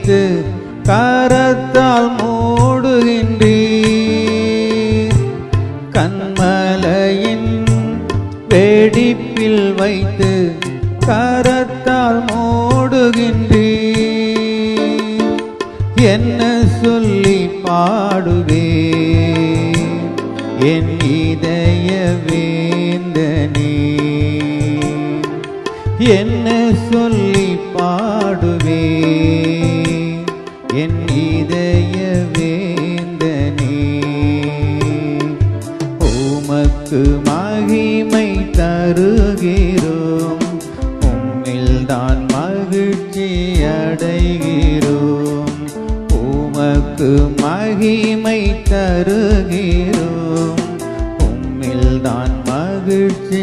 வைத்து கரத்தால் மூடுகின்றீர் கண்மலையின் வெடிப்பில் வைத்து கரத்தால் மூடுகின்றீர் என்ன சொல்லி பாடுவேன் என் இதய வேந்தனே என்ன சொல்லி பாடுவே என் இதய வேந்தனே உமக்கு மகிமை தருகிறோம் உம்மில்தான் மகிழ்ச்சி அடைகிறோம் உமக்கு மகிமை தருகிறோம் உம்மில்தான் மகிழ்ச்சி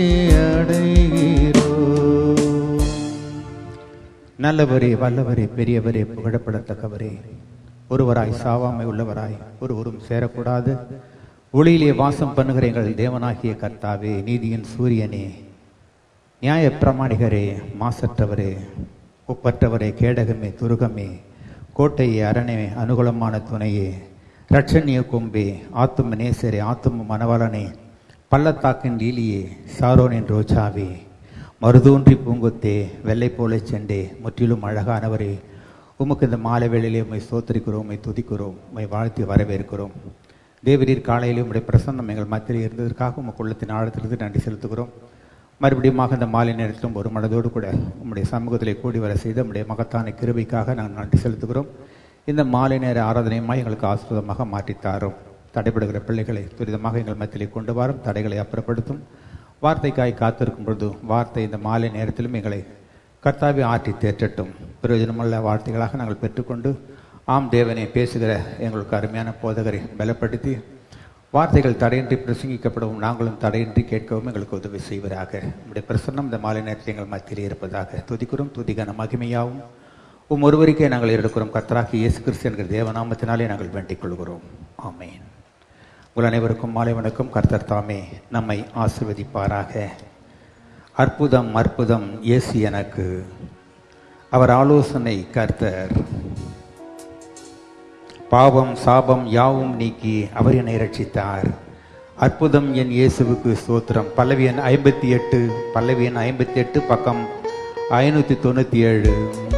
அடைகிறோம் நல்லவரே வல்லவரே பெரியவரே புகழப்படத்தக்கவரே ஒருவராய் சாவாமை உள்ளவராய் ஒருவரும் சேரக்கூடாது ஒளியிலே வாசம் பண்ணுகிற எங்கள் தேவனாகிய கர்த்தாவே நீதியின் சூரியனே நியாய பிரமாணிகரே மாசற்றவரே ஒப்பற்றவரே கேடகமே துருகமே கோட்டையே அரணே அனுகூலமான துணையே ரட்சணிய கொம்பே ஆத்தும நேசரே ஆத்தும மணவாளனே பள்ளத்தாக்கின் லீலியே சாரோனின் ரோஜாவே மருதூன்றி பூங்கொத்தே வெள்ளை போல செண்டே முற்றிலும் அழகானவரே உமக்கு இந்த மாலை வேளையிலே உம்மை ஸ்தோத்திரிக்கிறோம் உம்மை துதிக்கிறோம் உம்மை வாழ்த்தி வரவேற்கிறோம் தேவரீர் காலையிலே உம்முடைய பிரசன்னம் எங்கள் மத்தியில் இருந்ததற்காக உமக்கு உள்ளத்தின் ஆழத்திலிருந்து நன்றி செலுத்துகிறோம் மறுபடியும் இந்த மாலை நேரத்திலும் ஒரு மனதோடு கூட உம்முடைய சமூகத்திலே கூடி வர செய்து உம்முடைய மகத்தான கிருபைக்காக நாங்கள் நன்றி செலுத்துகிறோம் இந்த மாலை நேர ஆராதனையுமாய் எங்களுக்கு ஆசிரியமாக மாற்றித்தாரும் தடைபடுகிற பிள்ளைகளை துரிதமாக எங்கள் மத்தியிலே கொண்டு வரும் தடைகளை அப்புறப்படுத்தும் வார்த்தைக்காய் காத்திருக்கும் பொழுது வார்த்தை இந்த மாலை நேரத்திலும் எங்களை கர்த்தாவை ஆற்றி தேற்றட்டும் பிரயோஜனமுள்ள வார்த்தைகளாக நாங்கள் பெற்றுக்கொண்டு ஆம் தேவனை பேசுகிற எங்களுக்கு அருமையான போதகரை பலப்படுத்தி வார்த்தைகள் தடையின்றி பிரசங்கிக்கப்படவும் நாங்களும் தடையின்றி கேட்கவும் எங்களுக்கு உதவி செய்வதாக நம்முடைய பிரசன்னம் இந்த மாலை நேரத்தில் எங்கள் மத்தியில் இருப்பதாக துதிக்கிறோம் துதிகன மகிமையாவும் உம் ஒருவருக்கே நாங்கள் எடுக்கிறோம் கர்த்தராகி இயேசு கிறிஸ்து என்கிற தேவநாமத்தினாலே நாங்கள் வேண்டிக் கொள்கிறோம் ஆமேன் உங்கள் அனைவருக்கும் மாலை வணக்கம் கர்த்தர் தாமே நம்மை ஆசிர்வதிப்பாராக அற்புதம் அற்புதம் இயேசு எனக்கு அவர் ஆலோசனை கர்த்தர் பாவம் சாபம் யாவும் நீக்கி அவர் என்னை ரட்சித்தார் அற்புதம் என் இயேசுவுக்கு ஸ்தோத்திரம் பல்லவி எண் ஐம்பத்தி எட்டு பல்லவி எண் ஐம்பத்தி எட்டு பக்கம் ஐநூத்தி தொண்ணூத்தி ஏழு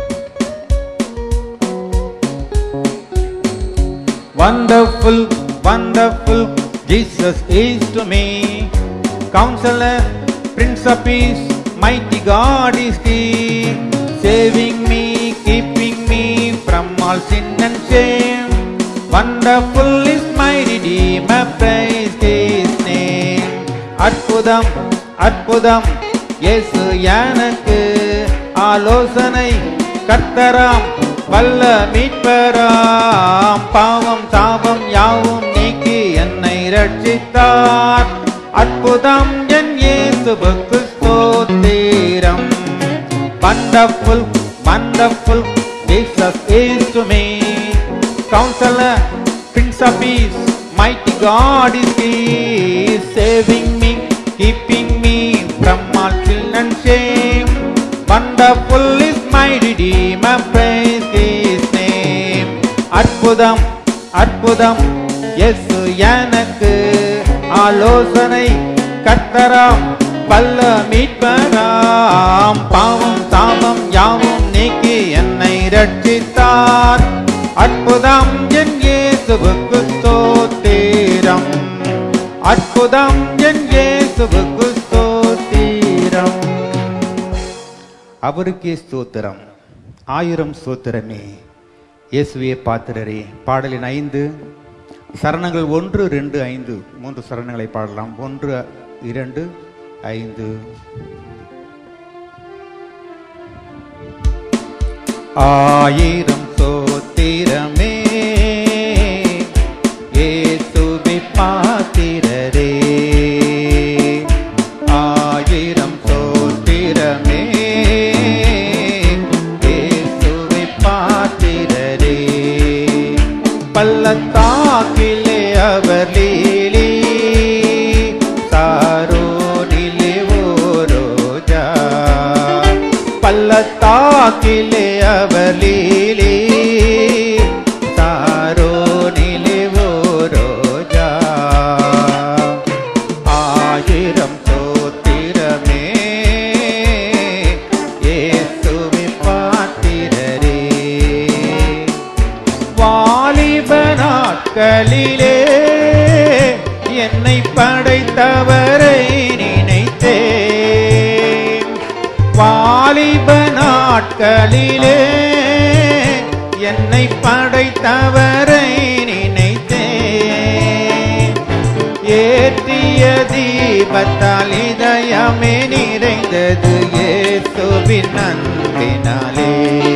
Wonderful, wonderful, Jesus is to me. Counselor, Prince of Peace, mighty God is He. Saving me, keeping me from all sin and shame. Wonderful is my Redeemer, praise His name. அற்புதம் அற்புதம் இயேசு எனக்கு ஆலோசனை கர்த்தராம் வல்ல மீட்பராம் பாவம் சாபம் யாவும் நீக்கி என்னை ரட்சித்தார் அற்புதம் என் இயேசுவுக்கு ஸ்தோத்திரம் wonderful wonderful Jesus is to me counselor prince of peace mighty God is he saving me keeping me from all sin and shame wonderful is my redeemer praise his name அற்புதம் அற்புதம் இயேசு எனக்கு ஆலோசனை கர்த்தராம் வல்ல மீட்பராம் பாவம் தாபம் யாவும் நீக்கி என்னை ரட்சித்தார் அற்புதம் என் இயேசுவுக்கு ஸ்தோத்திரம் அற்புதம் என் இயேசுவுக்கு ஸ்தோத்திரம் அவருக்கே ஸ்தோத்திரம் ஆயிரம் ஸ்தோத்திரமே இயேசுவே பாத்திரரே பாடலின் ஐந்து சரணங்கள் ஒன்று ரெண்டு ஐந்து மூன்று சரணங்களை பாடலாம் ஒன்று இரண்டு ஐந்து ஆயிரம் சோத்திரமே ஏசுவி பாத்திரரே ஆயிரம் சோத்திரமே ஏசுவி பாத்திரரே பள்ளத்தாக்கிலே அவர் லீலி சாரோனிலே ஓரோஜா பள்ளத்தாக்கிலே அவர் லீலி நாட்களிலே என்னை படைத்தவரை நினைத்தேன் வாலிப நாட்களிலே என்னை படைத்தவரை நினைத்தேன் ஏற்றிய தீபத்தால் இதயமே நிறைந்தது இயேசுவின் அன்பினாலே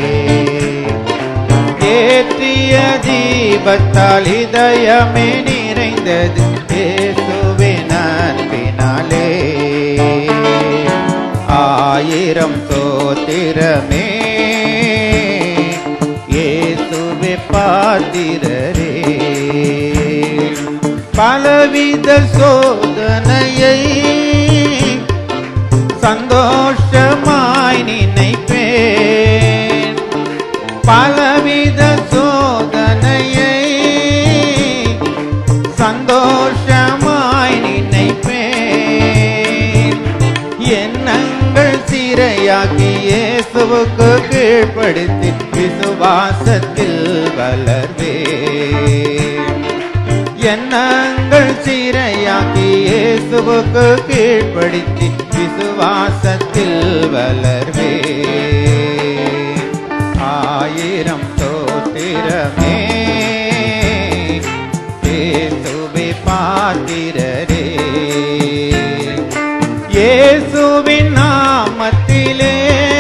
ஏற்றிய தீபத்தால் இதயமே நிறைந்தது இயேசுவின் அன்பினாலே ஆயிரம் சோத்திரமே இயேசுவே பாத்திரரே பலவித சோதனையை சந்தோஷமாய் நினைப்பேன் பலவித சோதனையை சந்தோஷமாய் நினைப்பேன் எண்ணங்கள் சிறையாக்கி இயேசுவுக்கு கீழ்ப்படுத்தி விசுவாசத்தில் வளர்வேன் எண்ணங்கள் சிறையாக்கி இயேசுவுக்கு கீழ்ப்படுத்தி விசுவாசத்தில் வளர்வே ஆயிரம் சோத்திரமே இயேசுவை பாத்திரரே இயேசுவின் நாமத்திலே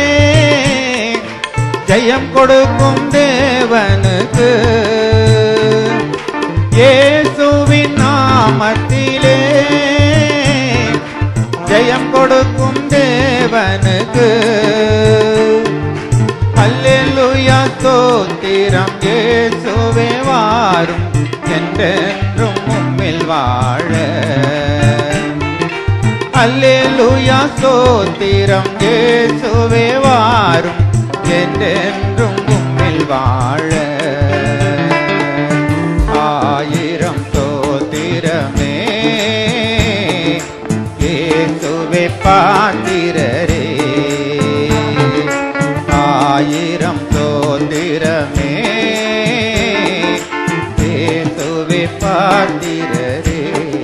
ஜெயம் கொடுக்கும் தேவனுக்கு இயேசுவின் நாமத்திலே ஜெயம் கொடுக்கும் தேவனுக்கு அல்லேலூயா ஸ்தோத்திரம் இயேசுவே வாரும் என்றென்றும் உம்மில் வாழ அல்லேலூயா ஸ்தோத்திரம் இயேசுவே வாரும் என்றென்றும் உம்மில் வாழ ஆயிரம் சோத்திரமே இயேசுவே பாத்திரரே ஆயிரம் சோத்திரமே இயேசுவே பாத்திரரே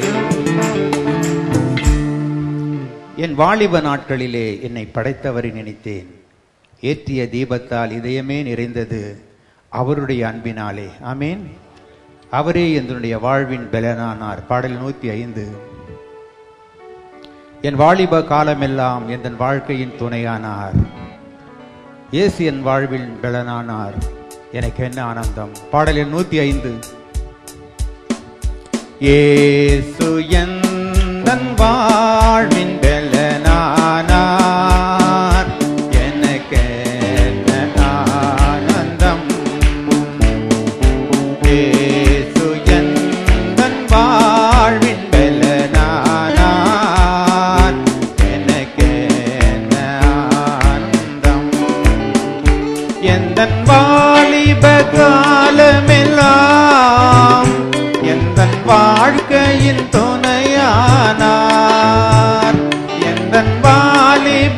என் வாலிப நாட்களிலே என்னை படைத்தவரை நினைத்தேன் ஏற்றிய தீபத்தால் இதயமே நிறைந்தது அவருடைய அன்பினாலே ஆமேன் அவரே என்னுடைய வாழ்வின் பலனானார் பாடல் நூத்தி ஐந்து என் வாலிப காலமெல்லாம் என் வாழ்க்கையின் துணையானார் இயேசு என் வாழ்வின் பலனானார் எனக்கு என்ன ஆனந்தம் பாடல் எண் நூத்தி ஐந்து ஏசு எந்தன் வாழ்வின் பலனானார் எனக்கு என்ன ஆனந்தம் ஏசு எந்தன் வாழ்வின் பலனானார் எனக்கு என்ன ஆனந்தம் எந்தன் வாலிப காலமெல்லாம் எந்தன் வாழ்க்கையின் துணையானார் எந்தன் வாலிப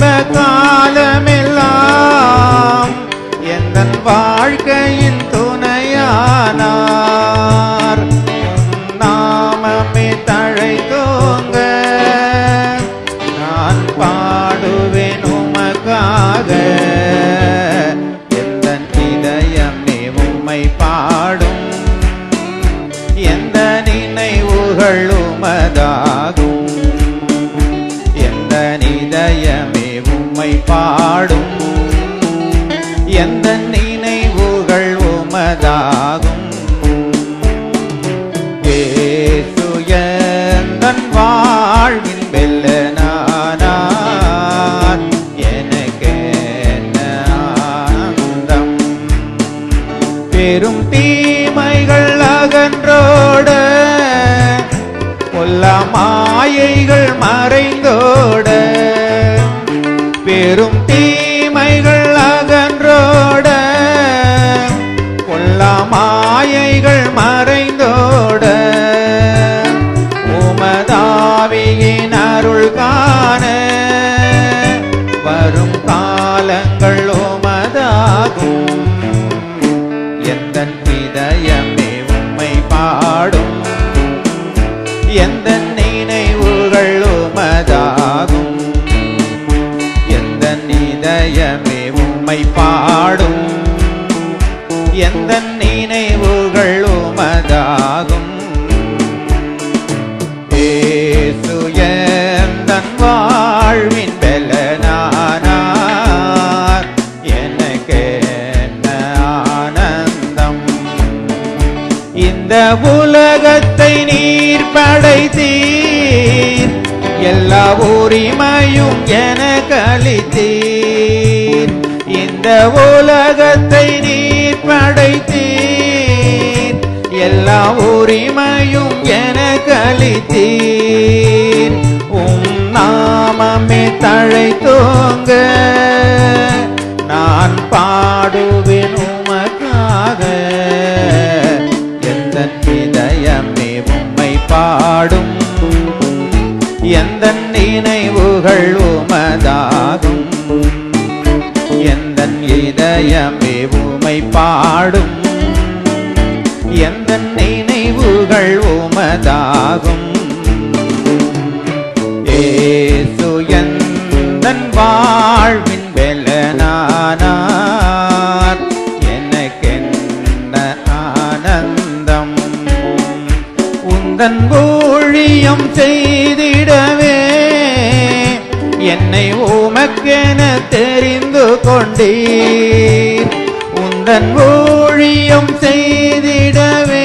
காலமெல்லாம் எந்தன் வாழ்க்கையின் துணையானார் உம் நாமமே தழைத்தோங்க நான் பாடுவேன் உமக்காக எந்த இதயமே உம்மை பாடும் எந்த நினைவுகள் உமதாகும் எந்த இதயமே உம்மை பாடும் எந்த நினைவுகள் உமதாகும் இயேசு எந்தன் வாழ்வின் வெல்லனானார் எனக்கு என்ன ஆனந்தம் பெரும் தீமைகள் அகன்றோட கொல்ல மாயைகள் மறைந்தோட பெரும் தீமைகள் அகன்றோட கொல்ல மாயைகள் மறைந்தோட உமதாவியின் அருள் காண வரும் காலங்கள் உமதாகும் எந்த இதயமே உம்மை பா எந்த நினைவுகள் உமதாகும் ஏசு எந்தன் வாழ்வின் பெலனானார் எனக்கு என்ன ஆனந்தம் இந்த உலகத்தை நீர் படைத்தீர் எல்லா உரிமையும் எனக்கு அளித்தீர் இந்த உலகத்தை நீர் படைத்தீர் எல்லா உரிமையும் எனக்கு அளித்தீர் உம் நாமமே தழைத்தோங்க நான் பாடுவேன் உமக்காக எந்த இதயமே உம்மை பாடும் எந்த நினைவுகள் உமதாகும் எந்த இதயமே உமை பாடும் எந்த நினைவுகள் உமதாகும் ஏசு எந்தன் வாழ்வின் பெலனானார் எனக்கென்ன ஆனந்தம் உந்தன் ஊழியம் செய்திடவே என்னை உமக்கென தெரிந்து கொண்டீர் உந்தன் ஊழியம் செய்திடவே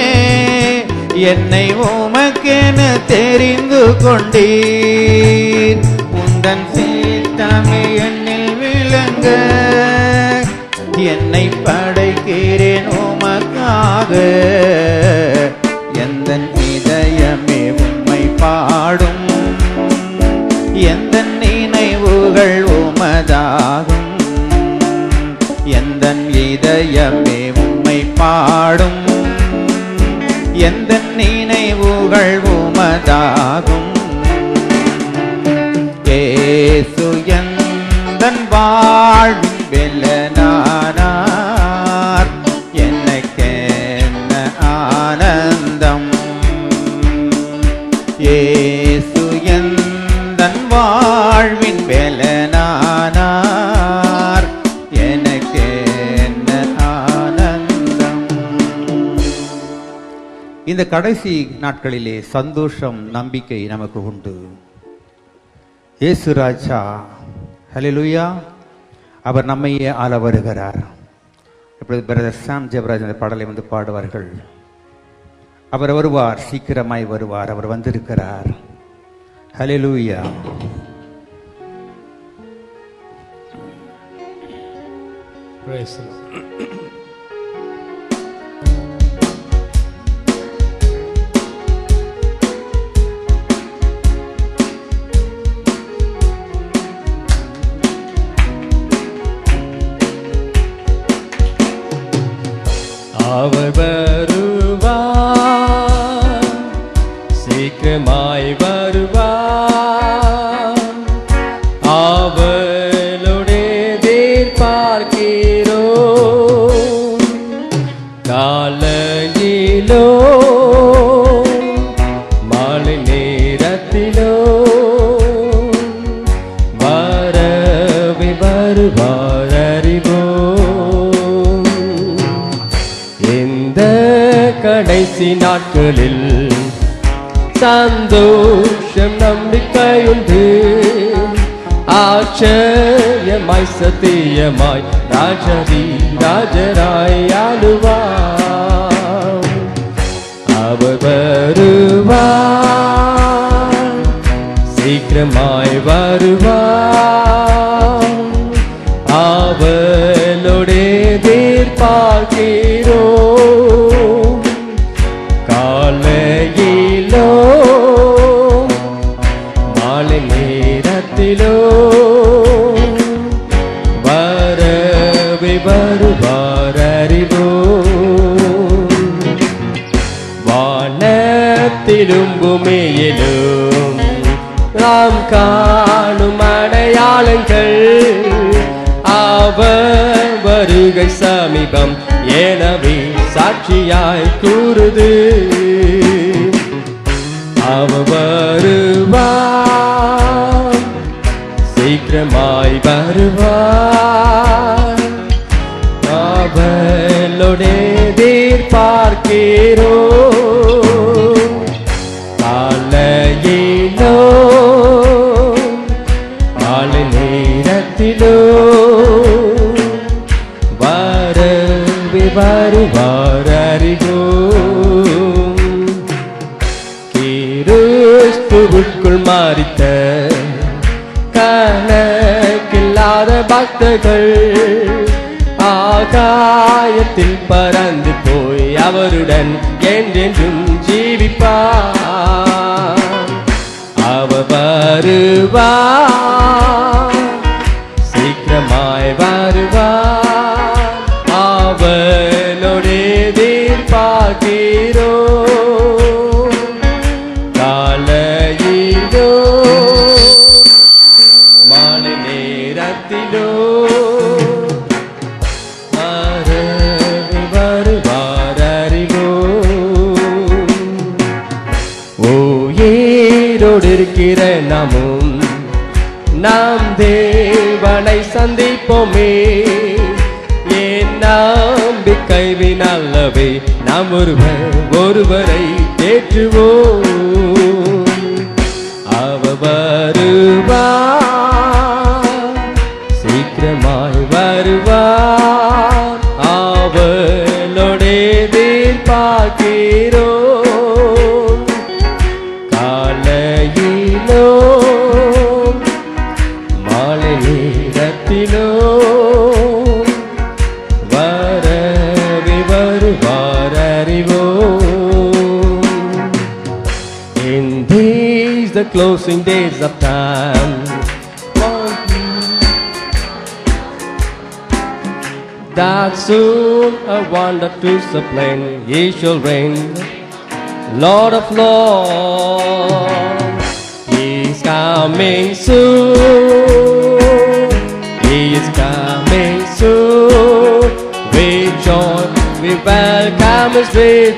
என்னை உமக்கென தெரிந்து கொண்டீர் உந்தன் சீத்தமே என்னில் விளங்க என்னை படைக்கிறேன் உமக்காக எந்த இதயமே உம்மை பாடும் எந்த நினைவுகள் உமதாகும் எந்த இதயமே உம்மை பாடும் எந்த நினைவுகள் உமதாகும் ஏசு எந்தன் வாழ்வின் வெல்லனானார் எனக்கென்ன ஆனந்தம் ஏசு எந்தன் வாழ்வின் வெல்லனானார் எனக்கென்ன ஆனந்தம் இந்த கடைசி நாட்களிலே சந்தோஷம் நம்பிக்கை நமக்கு உண்டு இயேசு ராஜா ஹalleluya அவர் நம்மையே ஆள வருகிறார் இப்பொழுது பிரதர் சாம் ஜெபராஜ் அந்த பாடலை வந்து பாடுவார்கள் அவர் வருவார் சீக்கிரமாய் வருவார் அவர் வந்திருக்கிறார் ஹalleluya Praise the Lord. அவர் வருவார் சீக்கிரமாய் வருவார் அவளுடைய எதிர்பார்க்கிறோ காலையிலோ மாலை நேரத்திலோ வரவி வருவார் அறிவோம் இந்த கடைசி நாட்களில் சந்தோஷம் நம்பிக்கையுண்டு ஆச்சரியமாய் சத்தியமாய் ராஜதி ராஜராய் ஆளுவார் அவர் வருவார் சீக்கிரமாய் வருவார் அவளோடு எதிர்பார்க்கிறோம் காலையிலோ மாலை நேரத்திலோ வரவி வருவார் அறிவோம் வானத்திலும் பூமியிலும் நாம் காணும் அடையாளங்கள் அவர் வருகை சமீபம் எனவே சாட்சியாய் கூறுது அவர் வருவார் சீக்கிரமாய் வருவார் அவளோடு வருவார் அறிவோம் கிறிஸ்துவுக்குள் மாறித்த கணக்கில்லாத பக்தர்கள் ஆகாயத்தில் பறந்து போய் அவருடன் என்றென்றும் ஜீவிப்பார் அவ வருவார் சீக்கிரமாய் வருவார் அவனோடு எதிர்பார்க்கிறோ காலையிலோ மாலை நேரத்திலோ வரவே வருவார் அறிவோ உயிரோடு இருக்கிற நாமும் நாம் தேவனை சந்திப்போமே என் நம்பிக்கை நல்லவே நாம் ஒருவர் ஒருவரை தேற்றுவோம் அவ வருவார் சீக்கிரமாய் வருவார் அவளோடு எதிர்பார்க்கிறோம் காலையிலோ மாலை நேரத்திலோ வரவே வருவார் அறிவோம் In these the closing days of time That soon a wonder to supplant He shall reign Lord of Lords He is coming soon He is coming soon With joy we welcome His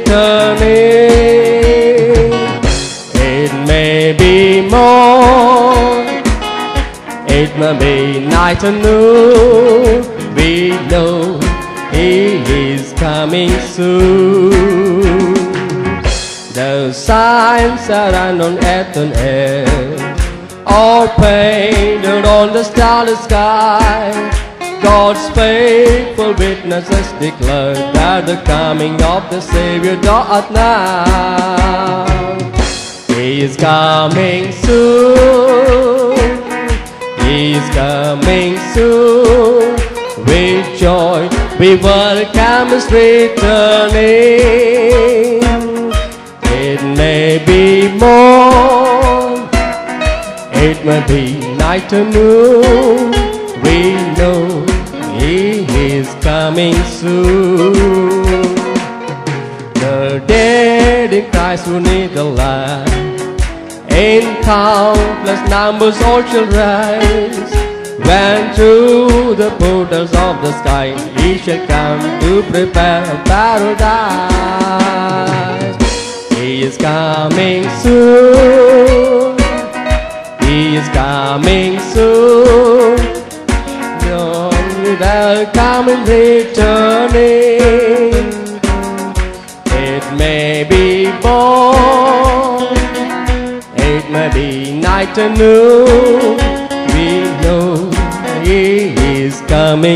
returning It may be morn It may be night and noon We know He is coming soon the signs are unknown at an end, all painted on the starless sky. God's faithful witnesses declare that the coming of the Savior doth now. He is coming soon. He is coming soon. With joy we welcome His returning. It may be morn, it may be night or noon. We know He is coming soon. The dead in Christ will need the light. In countless numbers all shall rise. When through the portals of the sky He shall come to prepare a paradise. He is coming soon. He is coming soon. Don't welcome and returning. It may be born, it may be night and noon. We know He is coming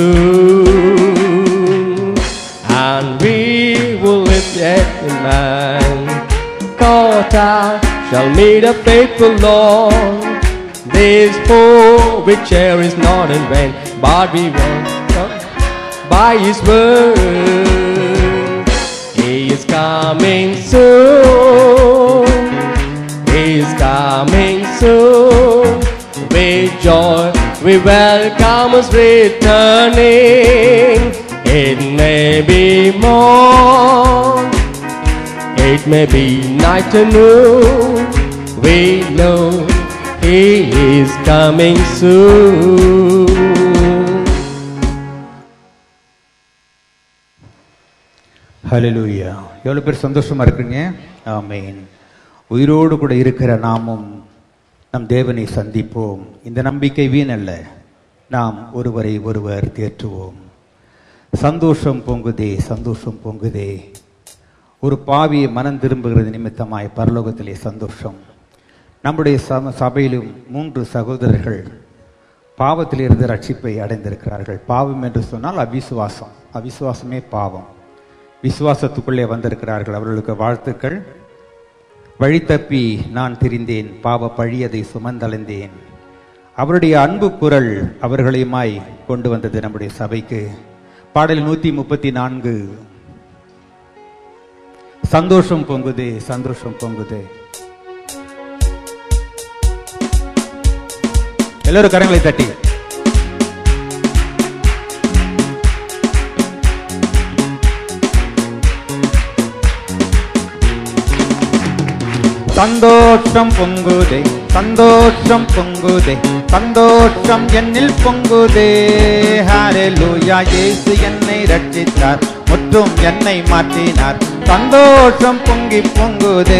soon, and we will lift it in mind. Caught out shall meet a faithful Lord. This hope we cherish not in vain, but we will by His word. He is coming soon. He is coming soon. With joy we welcome His returning. It may be morn, it may be night and noon. We know He is coming soon. ஹalleluya எவ்வளோ பேர் சந்தோஷமா இருக்குங்க ஆமென் உயிரோடு கூட இருக்கிற நாமும் நம் தேவனை சந்திப்போம் இந்த நம்பிக்கை வீணல்ல நாம் ஒருவரை ஒருவர் தேற்றுவோம் சந்தோஷம் பொங்குதே சந்தோஷம் பொங்குதே ஒரு பாவியை மனம் திரும்புகிறது நிமித்தமாய் பரலோகத்திலே சந்தோஷம் நம்முடைய சம சபையிலும் மூன்று சகோதரர்கள் பாவத்திலிருந்து ரட்சிப்பை அடைந்திருக்கிறார்கள் பாவம் என்று சொன்னால் அவிசுவாசம் அவிசுவாசமே பாவம் விசுவாசத்துக்குள்ளே வந்திருக்கிறார்கள் அவர்களுக்கு வாழ்த்துக்கள் வழி தப்பி நான் திரிந்தேன் பாவ பழியதை சுமந்தலைந்தேன் அவருடைய அன்பு குரல் அவர்களையுமாய் கொண்டு வந்தது நம்முடைய சபைக்கு பாடல் நூத்தி முப்பத்தி நான்கு சந்தோஷம் பொங்குது சந்தோஷம் பொங்குது எல்லோரும் கரங்களை தட்டி சந்தோஷம் பொங்குதே சந்தோஷம் பொங்குதே சந்தோஷம் என்னில் பொங்குதே ஹalleluya இயேசு என்னை ரட்சித்தார் முற்றும் என்னை மாற்றினார் சந்தோஷம் பொங்கி பொங்குதே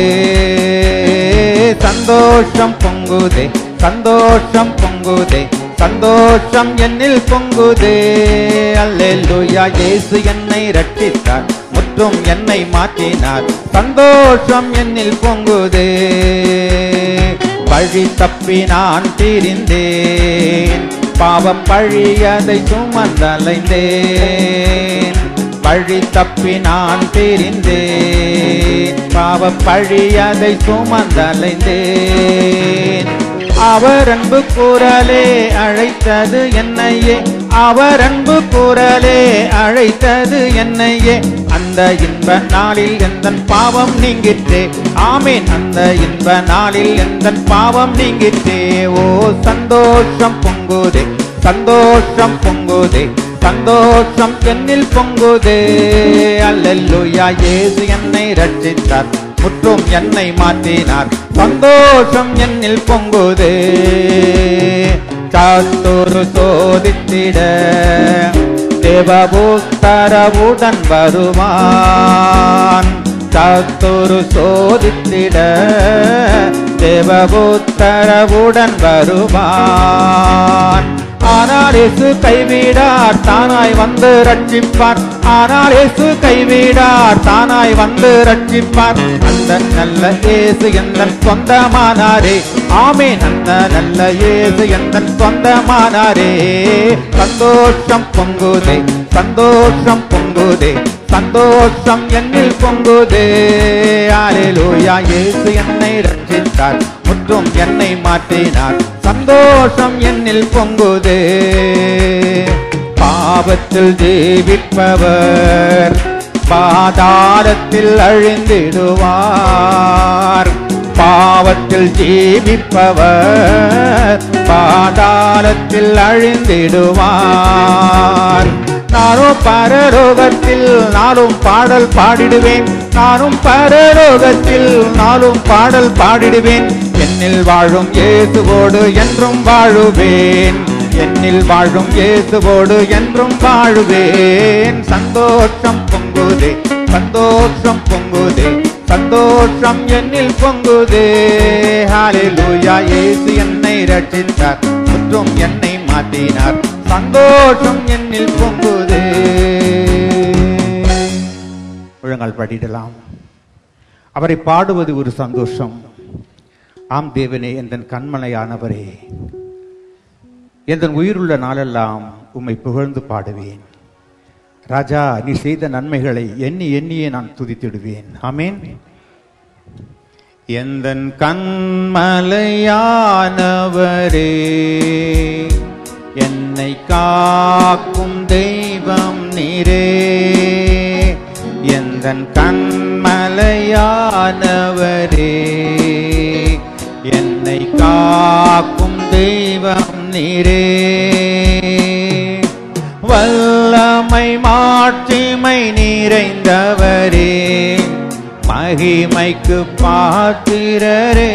சந்தோஷம் பொங்குதே சந்தோஷம் பொங்குதே சந்தோஷம் என்னில் பொங்குதே அல்லேலூயா இயேசு என்னை ரட்சித்தார் முற்றும் என்னை மாற்றினார் சந்தோஷம் என்னில் பொங்குதே பழி தப்பி நான் திரிந்தேன் பாவம் பழியதை சுமந்தலைந்தேன் பழி தப்பி நான் திரிந்தேன் பாவம் பழியதை சுமந்தலைந்தேன் அவர் அன்பு குரலே அழைத்தது என்னையே அவர் அன்பு குரலே அழைத்தது என்னையே அந்த இன்ப நாளில் எந்த பாவம் நீங்கிற்றே ஆமேன் அந்த இன்ப நாளில் எந்த பாவம் நீங்கிற்றே ஓ சந்தோஷம் பொங்குதே சந்தோஷம் பொங்குதே சந்தோஷம் என்னில் பொங்குதே அல்லேலூயா இயேசு என்னை ரட்சித்தார் முற்றும் என்னை மாற்றினார் சந்தோஷம் என்னில் பொங்குதே சாத்தோரு சோதித்திட தேவபூத்தரவுடன் வருவான் சாத்தோரு சோதித்திட தேவபூத்தரவுடன் வருவான் ஆனால் இயேசு கைவிடார் தானாய் வந்து ரட்சிப்பார் ஆனால் இயேசு கைவிடார் தானாய் வந்து ரட்சிப்பார் அந்த நல்ல இயேசு எந்த சொந்தமானாரே ஆமேன் அந்த நல்ல இயேசு எந்த சொந்தமானாரே சந்தோஷம் பொங்குதே சந்தோஷம் பொங்குதே சந்தோஷம் என்னில் பொங்குதே ஆலேலூயா இயேசு என்னை ரட்சித்தார் முற்றும் என்னை மாற்றினார் சந்தோஷம் என்னில் பொங்குதே பாவத்தில் ஜீவிப்பவர் பாதாளத்தில் அழிந்திடுவார் பாவத்தில் ஜீவிப்பவர் பாதாளத்தில் அழிந்திடுவார் நானும் பரலோகத்தில் நாளும் பாடல் பாடிடுவேன் நானும் பரலோகத்தில் நாளும் பாடல் பாடிடுவேன் என்னில் வாழும் இயேசுவோடு என்றும் வாழுவேன் என்னில் வாழும் இயேசுவோடு என்றும் வாழுவேன் சந்தோஷம் பொங்குதே சந்தோஷம் பொங்குதே சந்தோஷம் என்னில் பொங்குதே ஹalleluya இயேசு என்னை ரட்சித்தார் மற்றும் என்னை மாற்றினார் சந்தோஷம் என்னில் பொங்குதே ஒழுங்கால் பாடிடலாம் அவரை பாடுவது ஒரு சந்தோஷம் ஆம் தேவனே எந்தன் கண்மலையானவரே எந்தன் உயிருள்ள நாளெல்லாம் உம்மை புகழ்ந்து பாடுவேன் ராஜா நீ செய்த நன்மைகளை எண்ணி எண்ணியே நான் துதித்திடுவேன் ஆமேன் எந்தன் கண்மலையானவரே என்னை காக்கும் தெய்வம் நீரே எந்தன் கண்மலையானவரே என்னை காக்கும் தெய்வம் நீரே வல்லமை மாட்சிமை நிறைந்தவரே மகிமைக்கு பாத்திரரே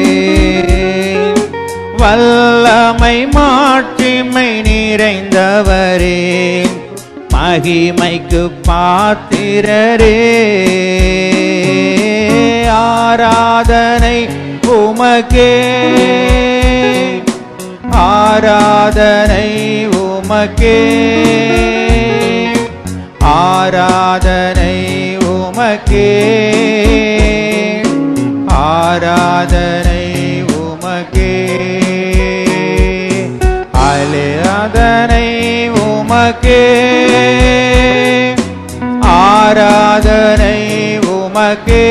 வல்லமை மாட்சிமை நிறைந்தவரே மகிமைக்கு பாத்திரரே ஆராதனை உமக்கே ஆராதனை உமக்கே ஆராதனை உமக்கே ஆராதனை உமக்கே ஆராதனை உமக்கே ஆராதனை உமக்கே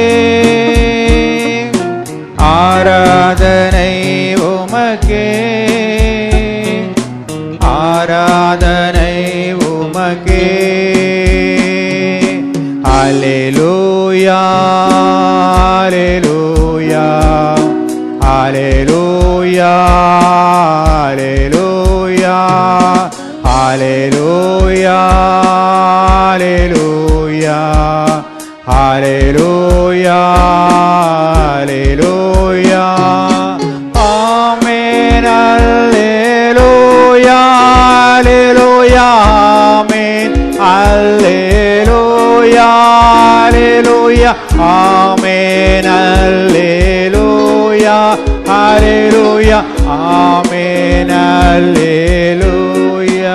ஆராதனை உமக்கே ஆராதனை உமக்கே அலேலூயா அலேலூயா அலேலூயா அலேலூயா அலேலூயா அலேலூயா அலேலூயா அலேலூயா ஆமென் அல்லேலூயா அல்லேலூயா ஆமென் அல்லேலூயா அல்லேலூயா ஆமென் அல்லேலூயா அல்லேலூயா ஆமென் அல்லேலூயா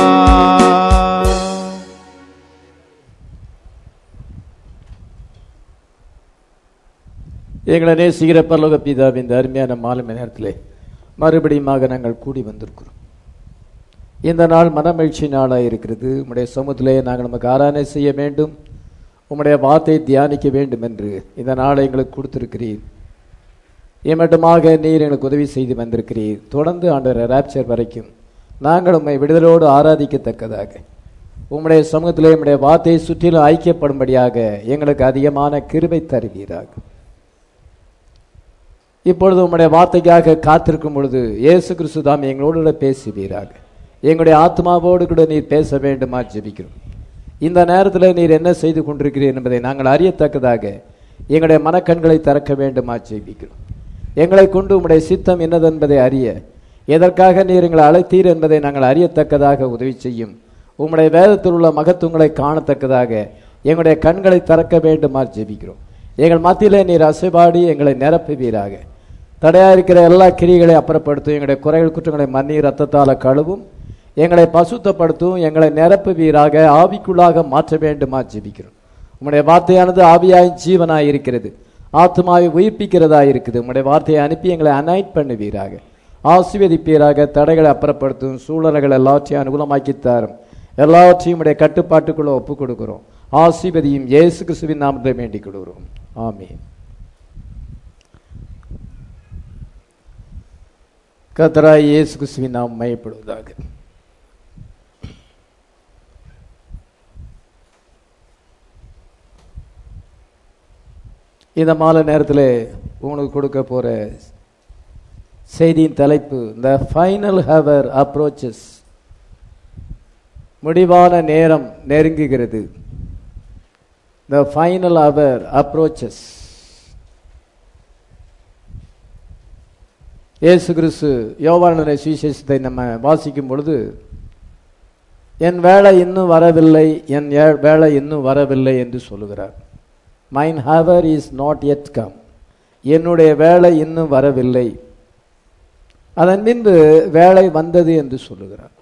எங்களை நேசிக்கிற பரலோக பிதாவின் இந்த அருமையான மாலை நேரத்திலே மறுபடியுமாக நாங்கள் கூடி வந்திருக்கிறோம் இந்த நாள் மனமகிழ்ச்சி நாளாக இருக்கிறது உம்முடைய சமூகத்திலே நாங்கள் நமக்கு ஆராதனை செய்ய வேண்டும் உம்முடைய வார்த்தையை தியானிக்க வேண்டும் என்று இந்த நாளை எங்களுக்கு கொடுத்திருக்கிறீர் இம்மட்டுமாக நீர் எங்களுக்கு உதவி செய்து வந்திருக்கிறீர் தொடர்ந்து ஆண்டவர் ராப்சர் வரைக்கும் நாங்கள் உம்மை விடுதலோடு ஆராதிக்கத்தக்கதாக உம்முடைய சமூகத்திலே உம்முடைய வார்த்தையை சுற்றிலும் ஐக்கியப்படும்படியாக எங்களுக்கு அதிகமான கிருபை தருவீராக இப்பொழுது உம்முடைய வார்த்தைக்காக காத்திருக்கும் பொழுது இயேசு கிறிஸ்து தாம் எங்களோடு கூட பேசுவீராக எங்களுடைய ஆத்மாவோடு கூட நீர் பேச வேண்டுமா ஜெபிக்கிறோம் இந்த நேரத்தில் நீர் என்ன செய்து கொண்டிருக்கிறீர் என்பதை நாங்கள் அறியத்தக்கதாக எங்களுடைய மனக்கண்களை திறக்க வேண்டுமா ஜெபிக்கிறோம் எங்களை கொண்டு உம்முடைய சித்தம் என்னதென்பதை அறிய எதற்காக நீர் எங்களை அழைத்தீர் என்பதை நாங்கள் அறியத்தக்கதாக உதவி செய்யும் உம்முடைய வேதத்தில் உள்ள மகத்துவங்களை காணத்தக்கதாக எங்களுடைய கண்களை திறக்க வேண்டுமா ஜெபிக்கிறோம் எங்கள் மத்தியிலே நீர் அசைபாடி எங்களை நிரப்புவீராக தடையா இருக்கிற எல்லா கிரிகளை அப்புறப்படுத்தும் எங்களுடைய குறைகள் குற்றங்களை மன்னி ரத்தத்தால கழுவும் எங்களை பசுத்தப்படுத்தும் எங்களை நிரப்புவீராக ஆவிக்குள்ளாக மாற்ற வேண்டுமா ஜெபிக்கிறோம் உம்முடைய வார்த்தையானது ஆவியாய் ஜீவனாய் இருக்கிறது ஆத்மாவை உயிர்ப்பிக்கிறதா இருக்குது உம்முடைய வார்த்தையை அனுப்பி எங்களை அனைட் பண்ணுவீராக ஆசீர்வதிப்பீராக தடைகளை அப்புறப்படுத்தும் சூழல்கள் எல்லாவற்றையும் அனுகூலமாக்கி தாரும் எல்லாவற்றையும் உடைய கட்டுப்பாட்டுக்குள்ள ஒப்பு கொடுக்கிறோம் ஆசீர்வதியும் இயேசு கிறிஸ்துவின் நாமத்தை வேண்டிக் கொள்கிறோம் ஆமென் கத்தராய் இயேசு கிறிஸ்துவின் நாம் மையப்படுவதாக இந்த மாலை நேரத்தில் உங்களுக்கு கொடுக்க போற செய்தியின் தலைப்பு த ஃபைனல் ஹவர் அப்ரோச்சஸ் முடிவான நேரம் நெருங்குகிறது த ஃபைனல் அவர் அப்ரோச்சஸ் இயேசு கிறிஸ்து யோவானுடைய சுவிசேஷத்தை நம்ம வாசிக்கும் பொழுது என் வேலை இன்னும் வரவில்லை என் ஏ- வேலை இன்னும் வரவில்லை என்று சொல்லுகிறார் mine hour is not yet come என்னுடைய வேலை இன்னும் வரவில்லை அதன் பின்பு வேலை வந்தது என்று சொல்லுகிறார்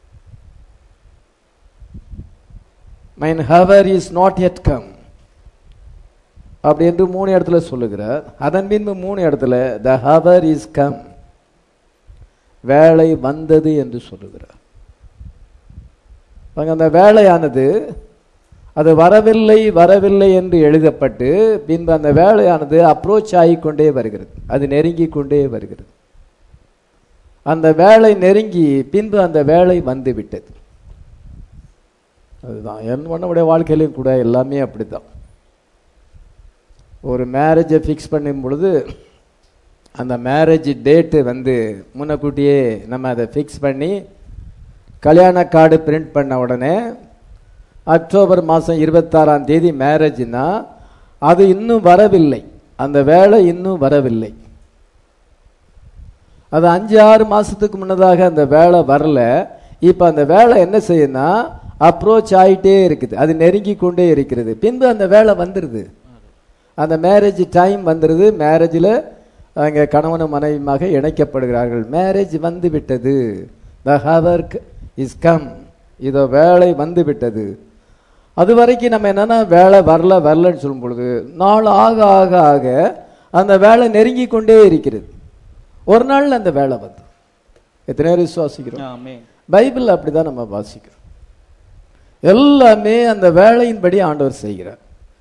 mine hour is not yet come அப்படி என்று மூணு இடத்துல சொல்லுகிறார் அதன் பின்பு மூணு இடத்துல த ஹவர் இஸ் கம் வேலை வந்தது என்று சொல்லுகிறார் பாருங்க, அந்த வேலையானது அது வரவில்லை வரவில்லை என்று எழுதப்பட்டு பின்பு அந்த வேலையானது அப்ரோச் ஆகிக்கொண்டே வருகிறது அது நெருங்கி கொண்டே வருகிறது அந்த வேலை நெருங்கி பின்பு அந்த வேலை வந்து விட்டது அதுதான் என் நம்முடைய வாழ்க்கையிலும் கூட எல்லாமே அப்படித்தான் ஒரு மேரேஜை ஃபிக்ஸ் பண்ணும் பொழுது அந்த மேரேஜ் டேட்டு வந்து முன்னக்கூட்டியே நம்ம அதை ஃபிக்ஸ் பண்ணி கல்யாண கார்டு பிரிண்ட் பண்ண உடனே அக்டோபர் மாதம் இருபத்தாறாம் தேதி மேரேஜ்னா அது இன்னும் வரவில்லை அந்த வேலை இன்னும் வரவில்லை அது அஞ்சு ஆறு மாசத்துக்கு முன்னதாக அந்த வேலை வரல இப்போ அந்த வேலை என்ன செய்யும்னா அப்ரோச் ஆயிட்டே இருக்குது அது நெருங்கி கொண்டே இருக்கிறது பின்பு அந்த வேலை வந்துடுது அந்த மேரேஜ் டைம் வந்துடுது மேரேஜில் அங்கே கணவனும் மனைவியுமாக இணைக்கப்படுகிறார்கள் மேரேஜ் வந்து விட்டது த ஹவர் இஸ் கம் இதோ வேலை வந்து விட்டது அது வரைக்கும் நம்ம என்னன்னா வேலை வரல வரலன்னு சொல்லும் பொழுது நாள் ஆக ஆக ஆக அந்த வேலை நெருங்கி கொண்டே இருக்கிறது ஒரு நாள் அந்த வேலை வந்து எத்தனை பேர் விசுவாசிக்கிறோம் ஆமென் பைபிள் அப்படிதான் நம்ம வாசிக்கிறோம் எல்லாமே அந்த வேலையின்படி ஆண்டவர் செய்கிறார்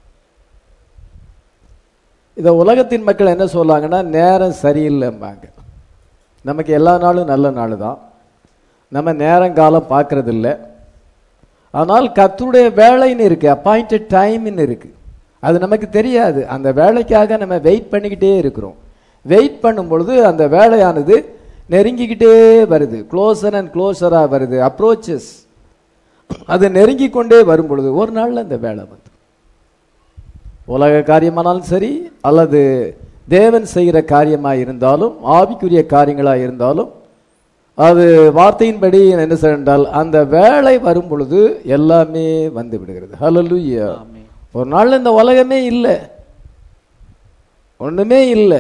இத உலகத்தின் மக்கள் என்ன சொல்லுவாங்கன்னா நேரம் சரியில்லைம்பாங்க நமக்கு எல்லா நாளும் நல்ல நாள் தான் நம்ம நேரங்காலம் பார்க்கறது இல்ல ஆனால் கர்த்தருடைய வேலைன்னு இருக்கு அப்பாயிண்டட் டைம்னு இருக்கு அது நமக்கு தெரியாது அந்த வேலைக்காக நம்ம வெயிட் பண்ணிக்கிட்டே இருக்கிறோம் வெயிட் பண்ணும் பொழுது அந்த வேலையானது நெருங்கிக்கிட்டே வருது க்ளோசர் அண்ட் க்ளோசராக வருது அப்ரோச்சஸ் அது நெருங்கி கொண்டே வரும் பொழுது ஒரு நாள்ல அந்த வேலை வந்து உலக காரியமானாலும் சரி அல்லது தேவன் செய்கிற காரியமாக இருந்தாலும் ஆவிக்குரிய காரியங்களாக இருந்தாலும் அது வார்த்தையின்படி என்ன செய்தால் அந்த வேலை வரும் பொழுது எல்லாமே வந்து விடுகிறது ஹalleluya ஒரு நாள் இந்த உலகமே இல்லை ஒண்ணுமே இல்லை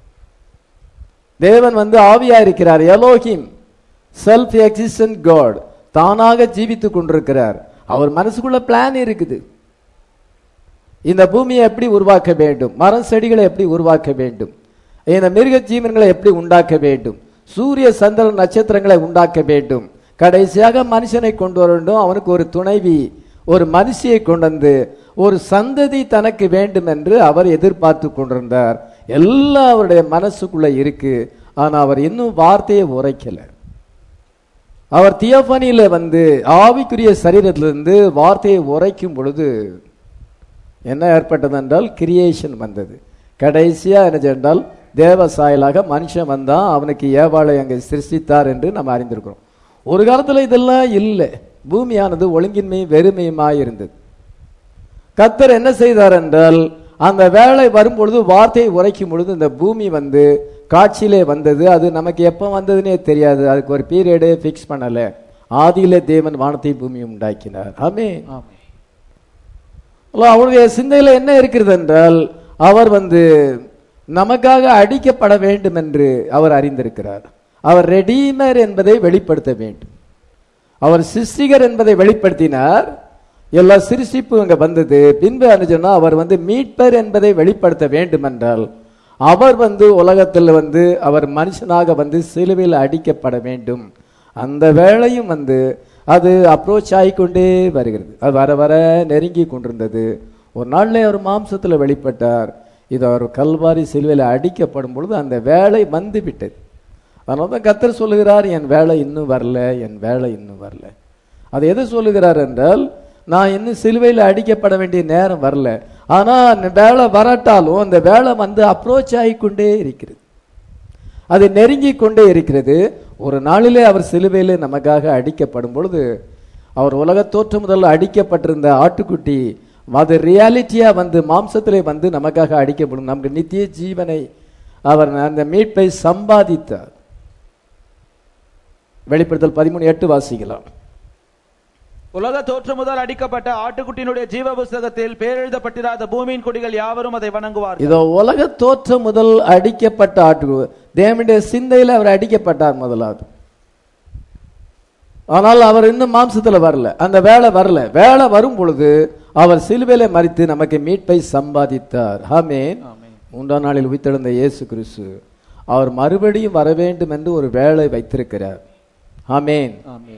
தேவன் வந்து ஆவியா இருக்கிறார் எலோஹிம் செல்ஃப் எக்ஸிஸ்டன்ட் காட் தானாக ஜீவித்துக் கொண்டிருக்கிறார் அவர் மனசுக்குள்ள பிளான் இருக்குது இந்த பூமியை எப்படி உருவாக்க வேண்டும் மரம் செடிகளை எப்படி உருவாக்க வேண்டும் இந்த மிருக ஜீவன்களை எப்படி உண்டாக்க வேண்டும் சூரிய சந்திரன் நட்சத்திரங்களை உண்டாக்க வேண்டும் கடைசியாக மனுஷனை கொண்டு வர வேண்டும் அவனுக்கு ஒரு துணைவி ஒரு மனுஷியை கொண்டு வந்து ஒரு சந்ததி தனக்கு வேண்டும் என்று அவர் எதிர்பார்த்து கொண்டிருந்தார் எல்லாம் அவருடைய மனசுக்குள்ள இருக்கு ஆனா அவர் இன்னும் வார்த்தையை உரைக்கல அவர் தியோபனியில வந்து ஆவிக்குரிய சரீரத்திலிருந்து வார்த்தையை உரைக்கும் பொழுது என்ன ஏற்பட்டது என்றால் கிரியேஷன் வந்தது கடைசியா என்ன சென்றால் தேவ சாயலாக மனுஷன் வந்தான் அவனுக்கு ஏவாளை அங்கே சிருஷ்டித்தார் என்று நம்ம அறிந்திருக்கிறோம் ஒரு காலத்துல இதெல்லாம் இல்லை பூமியானது ஒழுங்கின்மை வெறுமையுமாய் இருந்தது கத்தர் என்ன செய்தார் என்றால் அந்த வேலை வரும் பொழுது வார்த்தையை உரைக்கும் பொழுது இந்த பூமி வந்து காட்சியிலே வந்தது அது நமக்கு எப்போ வந்ததுன்னே தெரியாது அதுக்கு ஒரு பீரியடே ஃபிக்ஸ் பண்ணல ஆதியிலே தேவன் வானத்தை பூமியும் உண்டாக்கினார் ஆமே அவருடைய சிந்தையில என்ன இருக்கிறது என்றால் அவர் வந்து நமக்காக அடிக்கப்பட வேண்டும் என்று அவர் அறிந்திருக்கிறார் அவர் ரெடீமர் என்பதை வெளிப்படுத்த வேண்டும் அவர் சிருஷ்டிகர் என்பதை வெளிப்படுத்தினார் எல்லா சிருஷ்டிப்பு அங்க வந்தது பின்பு அனுஜனா அவர் வந்து மீட்பர் என்பதை வெளிப்படுத்த வேண்டும் என்றால் அவர் வந்து உலகத்தில் வந்து அவர் மனுஷனாக வந்து சிலுவையில் அடிக்கப்பட வேண்டும் அந்த வேளையும் வந்து அது அப்ரோச் ஆகிக்கொண்டே வருகிறது அது வர வர நெருங்கி கொண்டிருந்தது ஒரு நாள்ல அவர் மாம்சத்தில் வெளிப்பட்டார் இது அவர் கல்வாரி சிலுவையில் அடிக்கப்படும் பொழுது அந்த வேலை வந்து விட்டது அதனால தான் கத்தர் சொல்லுகிறார் என் வேலை இன்னும் வரல என் வேலை இன்னும் வரல அது எது சொல்லுகிறார் என்றால் நான் இன்னும் சிலுவையில் அடிக்கப்பட வேண்டிய நேரம் வரல ஆனா அந்த வேலை வரட்டாலும் அந்த வேலை வந்து அப்ரோச் ஆகிக்கொண்டே இருக்கிறது அது நெருங்கி கொண்டே இருக்கிறது ஒரு நாளிலே அவர் சிலுவையிலே நமக்காக அடிக்கப்படும் பொழுது அவர் உலக தோற்றம் முதல்ல அடிக்கப்பட்டிருந்த ஆட்டுக்குட்டி அது ரியாலிட்டியா வந்து மாம்சத்திலே வந்து நமக்காக அடிக்கப்படும் நமக்கு நித்திய ஜீவனை அவர் அந்த மீட்பை சம்பாதித்தார் வெளிப்படுத்தல் பதிமூணு எட்டு வாசிக்கலாம் உலக தோற்றம் முதல் அடிக்கப்பட்ட ஆட்டுக்குட்டியினுடைய ஜீவ புஸ்தகத்தில் பேரெழுதப்பட்டிராத பூமியின் குடிகள் யாவரும் அதை வணங்குவார்கள் இதோ உலக தோற்றம் முதல் அடிக்கப்பட்ட ஆட்டு தேவனுடைய சிந்தையில் அவர் அடிக்கப்பட்டார் முதலாவது ஆனால் அவர் இன்னும் மாம்சத்துல வரல அந்த வேலை வரல வேலை வரும் பொழுது அவர் சிலுவையில மறித்து நமக்கு மீட்பை சம்பாதித்தார் ஆமென் மூன்றாம் நாளில் உயிர்த்தெழுந்த இயேசு கிறிஸ்து அவர் மறுபடியும் வர வேண்டும் என்று ஒரு வேலை வைத்திருக்கிறார் ஆமென்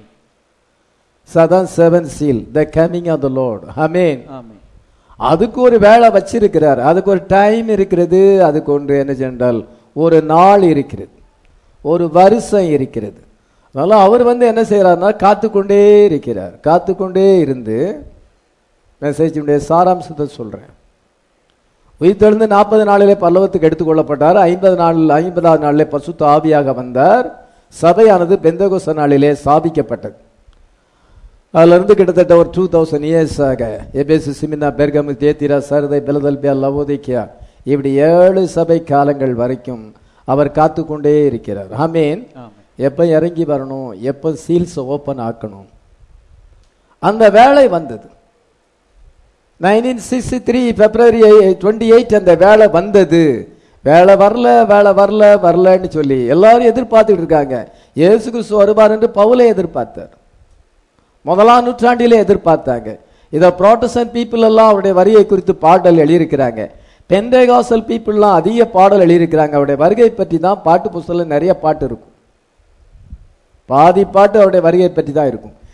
சதான் seven seal the coming of the lord ஆமென் அதுக்கு ஒரு வேலை வச்சிருக்கிறார் அதுக்கு ஒரு டைம் இருக்கிறது அதுக்கு ஒன்று என்ன சென்றால் ஒரு நாள் இருக்கிறது ஒரு வருஷம் இருக்கிறது அதனால அவர் வந்து என்ன செய்யறாருன்னா காத்துக்கொண்டே இருக்கிறார் காத்துக்கொண்டே இருந்து மெசேஜினுடைய சாராம்சத்தை சொல்றேன் உயிர்த்தெழுந்து நாற்பது நாளிலே பல்லவத்துக்கு எடுத்துக்கொள்ளப்பட்டார் ஐம்பது நாள் ஐம்பதாவது நாளிலே பசுத்த ஆவியாக வந்தார் சபையானது பெந்தகோச நாளிலே ஸ்தாபிக்கப்பட்டது அதுல இருந்து கிட்டத்தட்ட ஒரு டூ தௌசண்ட் இயர்ஸ் ஆக எபேசு சிமினா பெர்கமு தேத்திரா சரதை பெலதல்பியா லவோதிக்கியா இப்படி ஏழு சபை காலங்கள் வரைக்கும் அவர் காத்துக்கொண்டே இருக்கிறார் ஆமீன் எப்ப இறங்கி வரணும் எப்ப சீல்ஸ் ஓபன் ஆக்கணும் அந்த வேலை வந்தது nineteen sixty three February twenty eight அந்த வேலை வந்தது வேலை வரல வேலை வரல வரலன்னு சொல்லி எல்லாரும் எதிர்பார்த்துட்டு இருக்காங்க இயேசு கிறிஸ்து வருவார் என்று பவுலை எதிர்பார்த்தார் முதலாம் நூற்றாண்டிலே எதிர்பார்த்தாங்க இதை ப்ராட்டஸ்டன்ட் பீப்புள் எல்லாம் அவருடைய வரியை குறித்து பாடல் எழுதியிருக்கிறாங்க பெந்தேகாசல் பீப்புள்லாம் அதிக பாடல் எழுதியிருக்கிறாங்க அவருடைய வருகை பற்றி தான் பாட்டு புஸ்தகம் நிறைய பாட்டு இருக்கும் பாதி பாட்டு அவருடைய வருகை பற்றி தான் இருக்கும்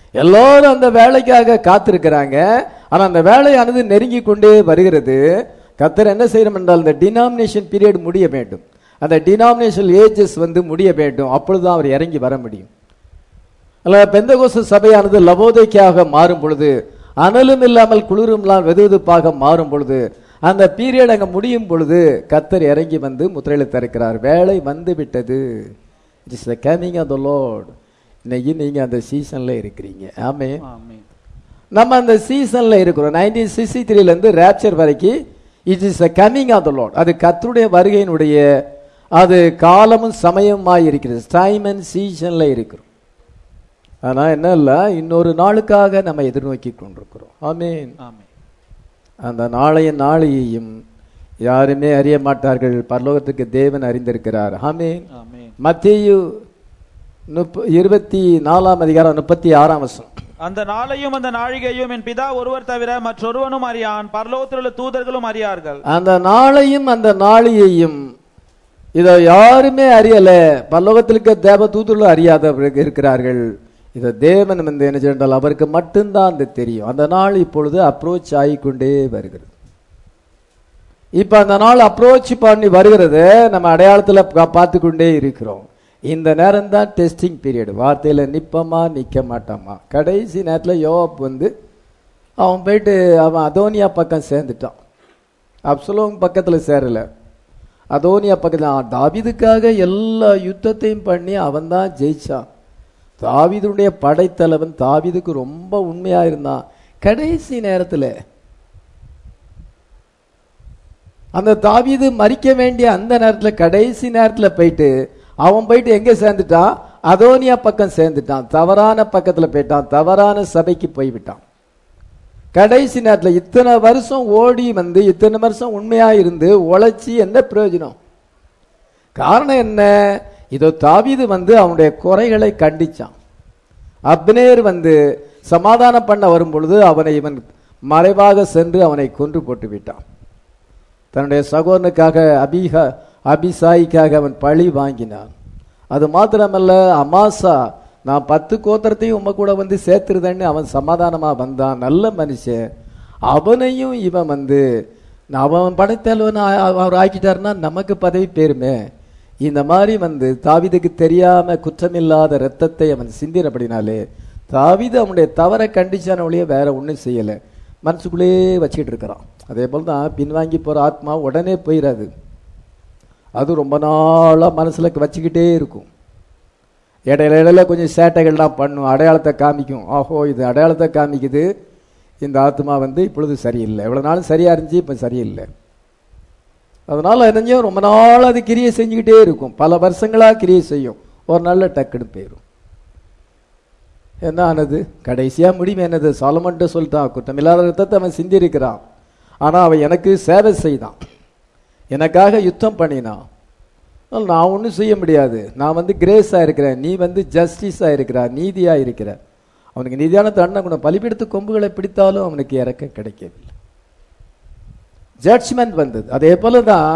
எல்லாரும் அந்த வேலைக்காக காத்திருக்கிறாங்க ஆனா அந்த வேலையானது நெருங்கி கொண்டே வருகிறது கத்தர் என்ன செய்யணும் என்றால் இந்த டினாமினேஷன் பீரியட் முடிய வேண்டும் அந்த டினாமினேஷன் ஏஜஸ் வந்து முடிய வேண்டும் அப்பொழுதுதான் அவர் இறங்கி வர முடியும் அல்ல பெந்தகோச சபையானது லவோதைக்காக மாறும் பொழுது அனலும் இல்லாமல் குளிரும் இல்லாமல் வெதுவெதுப்பாக மாறும் பொழுது அந்த பீரியட் அங்க முடியும் பொழுது கத்தர் இறங்கி வந்து முத்திரையில திறக்கிறார் வேலை வந்து விட்டது it's the coming of the lord இன்னைக்கு நீங்க அந்த சீசன்ல இருக்கிறீங்க ஆமே ஆமென் நம்ம அந்த சீசன்ல இருக்கிறோம் நைன்டீன் சிக்ஸ்டி த்ரீல இருந்து ரேப்சர் வரைக்கும் it is the coming of the lord அது கர்த்தருடைய வருகையினுடைய அது காலமும் சமயமாய் இருக்கிறது டைம் அண்ட் சீசன்ல இருக்கிறோம் ஆனா என்ன இல்ல இன்னொரு நாளுக்காக நம்ம எதிர்நோக்கி கொண்டிருக்கிறோம் ஆமென் ஆமென் அந்த நாளைய நாளையையும் யாருமே அறிய மாட்டார்கள் பரலோகத்துக்கு தேவன் அறிந்திருக்கிறார் ஆமென் ஆமென் மத்தேயு முப்ப- இருபத்தி நாலாம் அதிகாரம் முப்பத்தி ஆறாம் வசனம் அந்த நாளையும் அந்த நாழிகையும் என் பிதா ஒருவர் தவிர மற்றொருவனும் அறியான் பரலோகத்தில் உள்ள தூதர்களும் அறியார்கள் அந்த நாளையும் அந்த நாளையையும் இதை யாருமே அறியல பரலோகத்தில் இருக்க தேவ தூதர்களும் அறியாதவர்கள் இருக்கிறார்கள் இதை தேவன் வந்து என்ன சொன்னால் அவருக்கு மட்டும்தான் அது தெரியும் அந்த நாள் இப்பொழுது அப்ரோச் ஆகிக்கொண்டே வருகிறது இப்ப அந்த நாள் அப்ரோச் பண்ணி வருகிறது நம்ம அடையாளத்துல பா- பார்த்து கொண்டே இருக்கிறோம் இந்த நேரம் தான் டெஸ்டிங் பீரியட் வார்த்தையில நிப்பமா நிக்க மாட்டாமா கடைசி நேரத்துல யோவாப் வந்து அவன் போயிட்டு அவன் அதோனியா பக்கம் சேர்ந்துட்டான் அப்சலோம் பக்கத்துல சேரல அதோனியா பக்கத்துல அவன் தாவீதுக்காக எல்லா யுத்தத்தையும் பண்ணி அவன் தான் ஜெயிச்சான் தாவீதுடைய படைத்தலைவன் தாவீதுக்கு ரொம்ப உண்மையா இருந்தான் கடைசி நேரத்துல அந்த தாவீது மறிக்க வேண்டிய அந்த நேரத்துல கடைசி நேரத்துல போயிட்டு அவன் போயிட்டு எங்க சேர்ந்துட்டான் அதோனியா பக்கம் சேர்ந்துட்டான் தவறான பக்கத்துல போயிட்டான் தவறான சபைக்கு போய்விட்டான் கடைசி நேரத்துல இத்தனை வருஷம் ஓடி வந்து இத்தனை வருஷம் உண்மையா இருந்து உழைச்சி என்ன பிரயோஜனம் காரணம் என்ன இதோ தாவீது வந்து அவனுடைய குறைகளை கண்டிச்சான் அப்னேர் வந்து சமாதானம் பண்ண வரும் பொழுது அவனை இவன் மறைவாக சென்று அவனை கொன்று போட்டு விட்டான் தன்னுடைய சகோதரனுக்காக அபிஹ அபிசாயிக்காக அவன் பழி வாங்கினான் அது மாத்திரமல்ல அமாசா நான் பத்து கோத்திரத்தையும் உம்ம கூட வந்து சேர்த்துருதேன்னு அவன் சமாதானமா வந்தான் நல்ல மனுஷன் அவனையும் இவன் வந்து அவன் படைத்தலைவன் ஆ- அவர் ஆக்கிட்டாருன்னா நமக்கு பதவி பேருமே இந்த மாதிரி வந்து தாவீதுக்கு தெரியாம குற்றமில்லாத ரத்தத்தை அவன் சிந்தினபடினாலே தாவீது அவனுடைய தவறை கண்டிச்சான ஒழிய வேற ஒண்ணும் செய்யல மனசுக்குள்ளேயே வச்சுக்கிட்டு இருக்கிறான் அதே போல தான் பின்வாங்கி போற ஆத்மா உடனே போயிடாது அது ரொம்ப நாளா மனசுல வச்சுக்கிட்டே இருக்கும் இடையில இடையில கொஞ்சம் சேட்டைகள்லாம் பண்ணும் அடையாளத்தை காமிக்கும் ஆஹோ இது அடையாளத்தை காமிக்குது இந்த ஆத்மா வந்து இப்பொழுது சரியில்லை இவ்வளவு நாள் சரியா இருந்துச்சு இப்ப சரியில்லை அதனால என்னஞ்சோ ரொம்ப நாள் அது கிரியை செஞ்சுக்கிட்டே இருக்கும் பல வருஷங்களா கிரியை செய்யும் ஒரு நல்ல டக்குன்னு போயிடும் என்ன ஆனது கடைசியா முடிவு என்னது சாலமன்ட்ட சொல்லிட்டான் குற்றமில்லாத ரத்தத்தை அவன் சிந்திருக்கிறான் ஆனா அவன் எனக்கு சேவை செய்தான் எனக்காக யுத்தம் பண்ணினான் அதனால நான் ஒன்றும் செய்ய முடியாது நான் வந்து கிரேஸா இருக்கிறேன் நீ வந்து ஜஸ்டிஸா இருக்கிற நீதியா இருக்கிற அவனுக்கு நீதியான தண்டனை கூட பலிபீடத்து கொம்புகளை பிடித்தாலும் அவனுக்கு இறக்க கிடைக்கவில்லை ஜட்ஜ்மெண்ட் வந்தது அதே போலதான்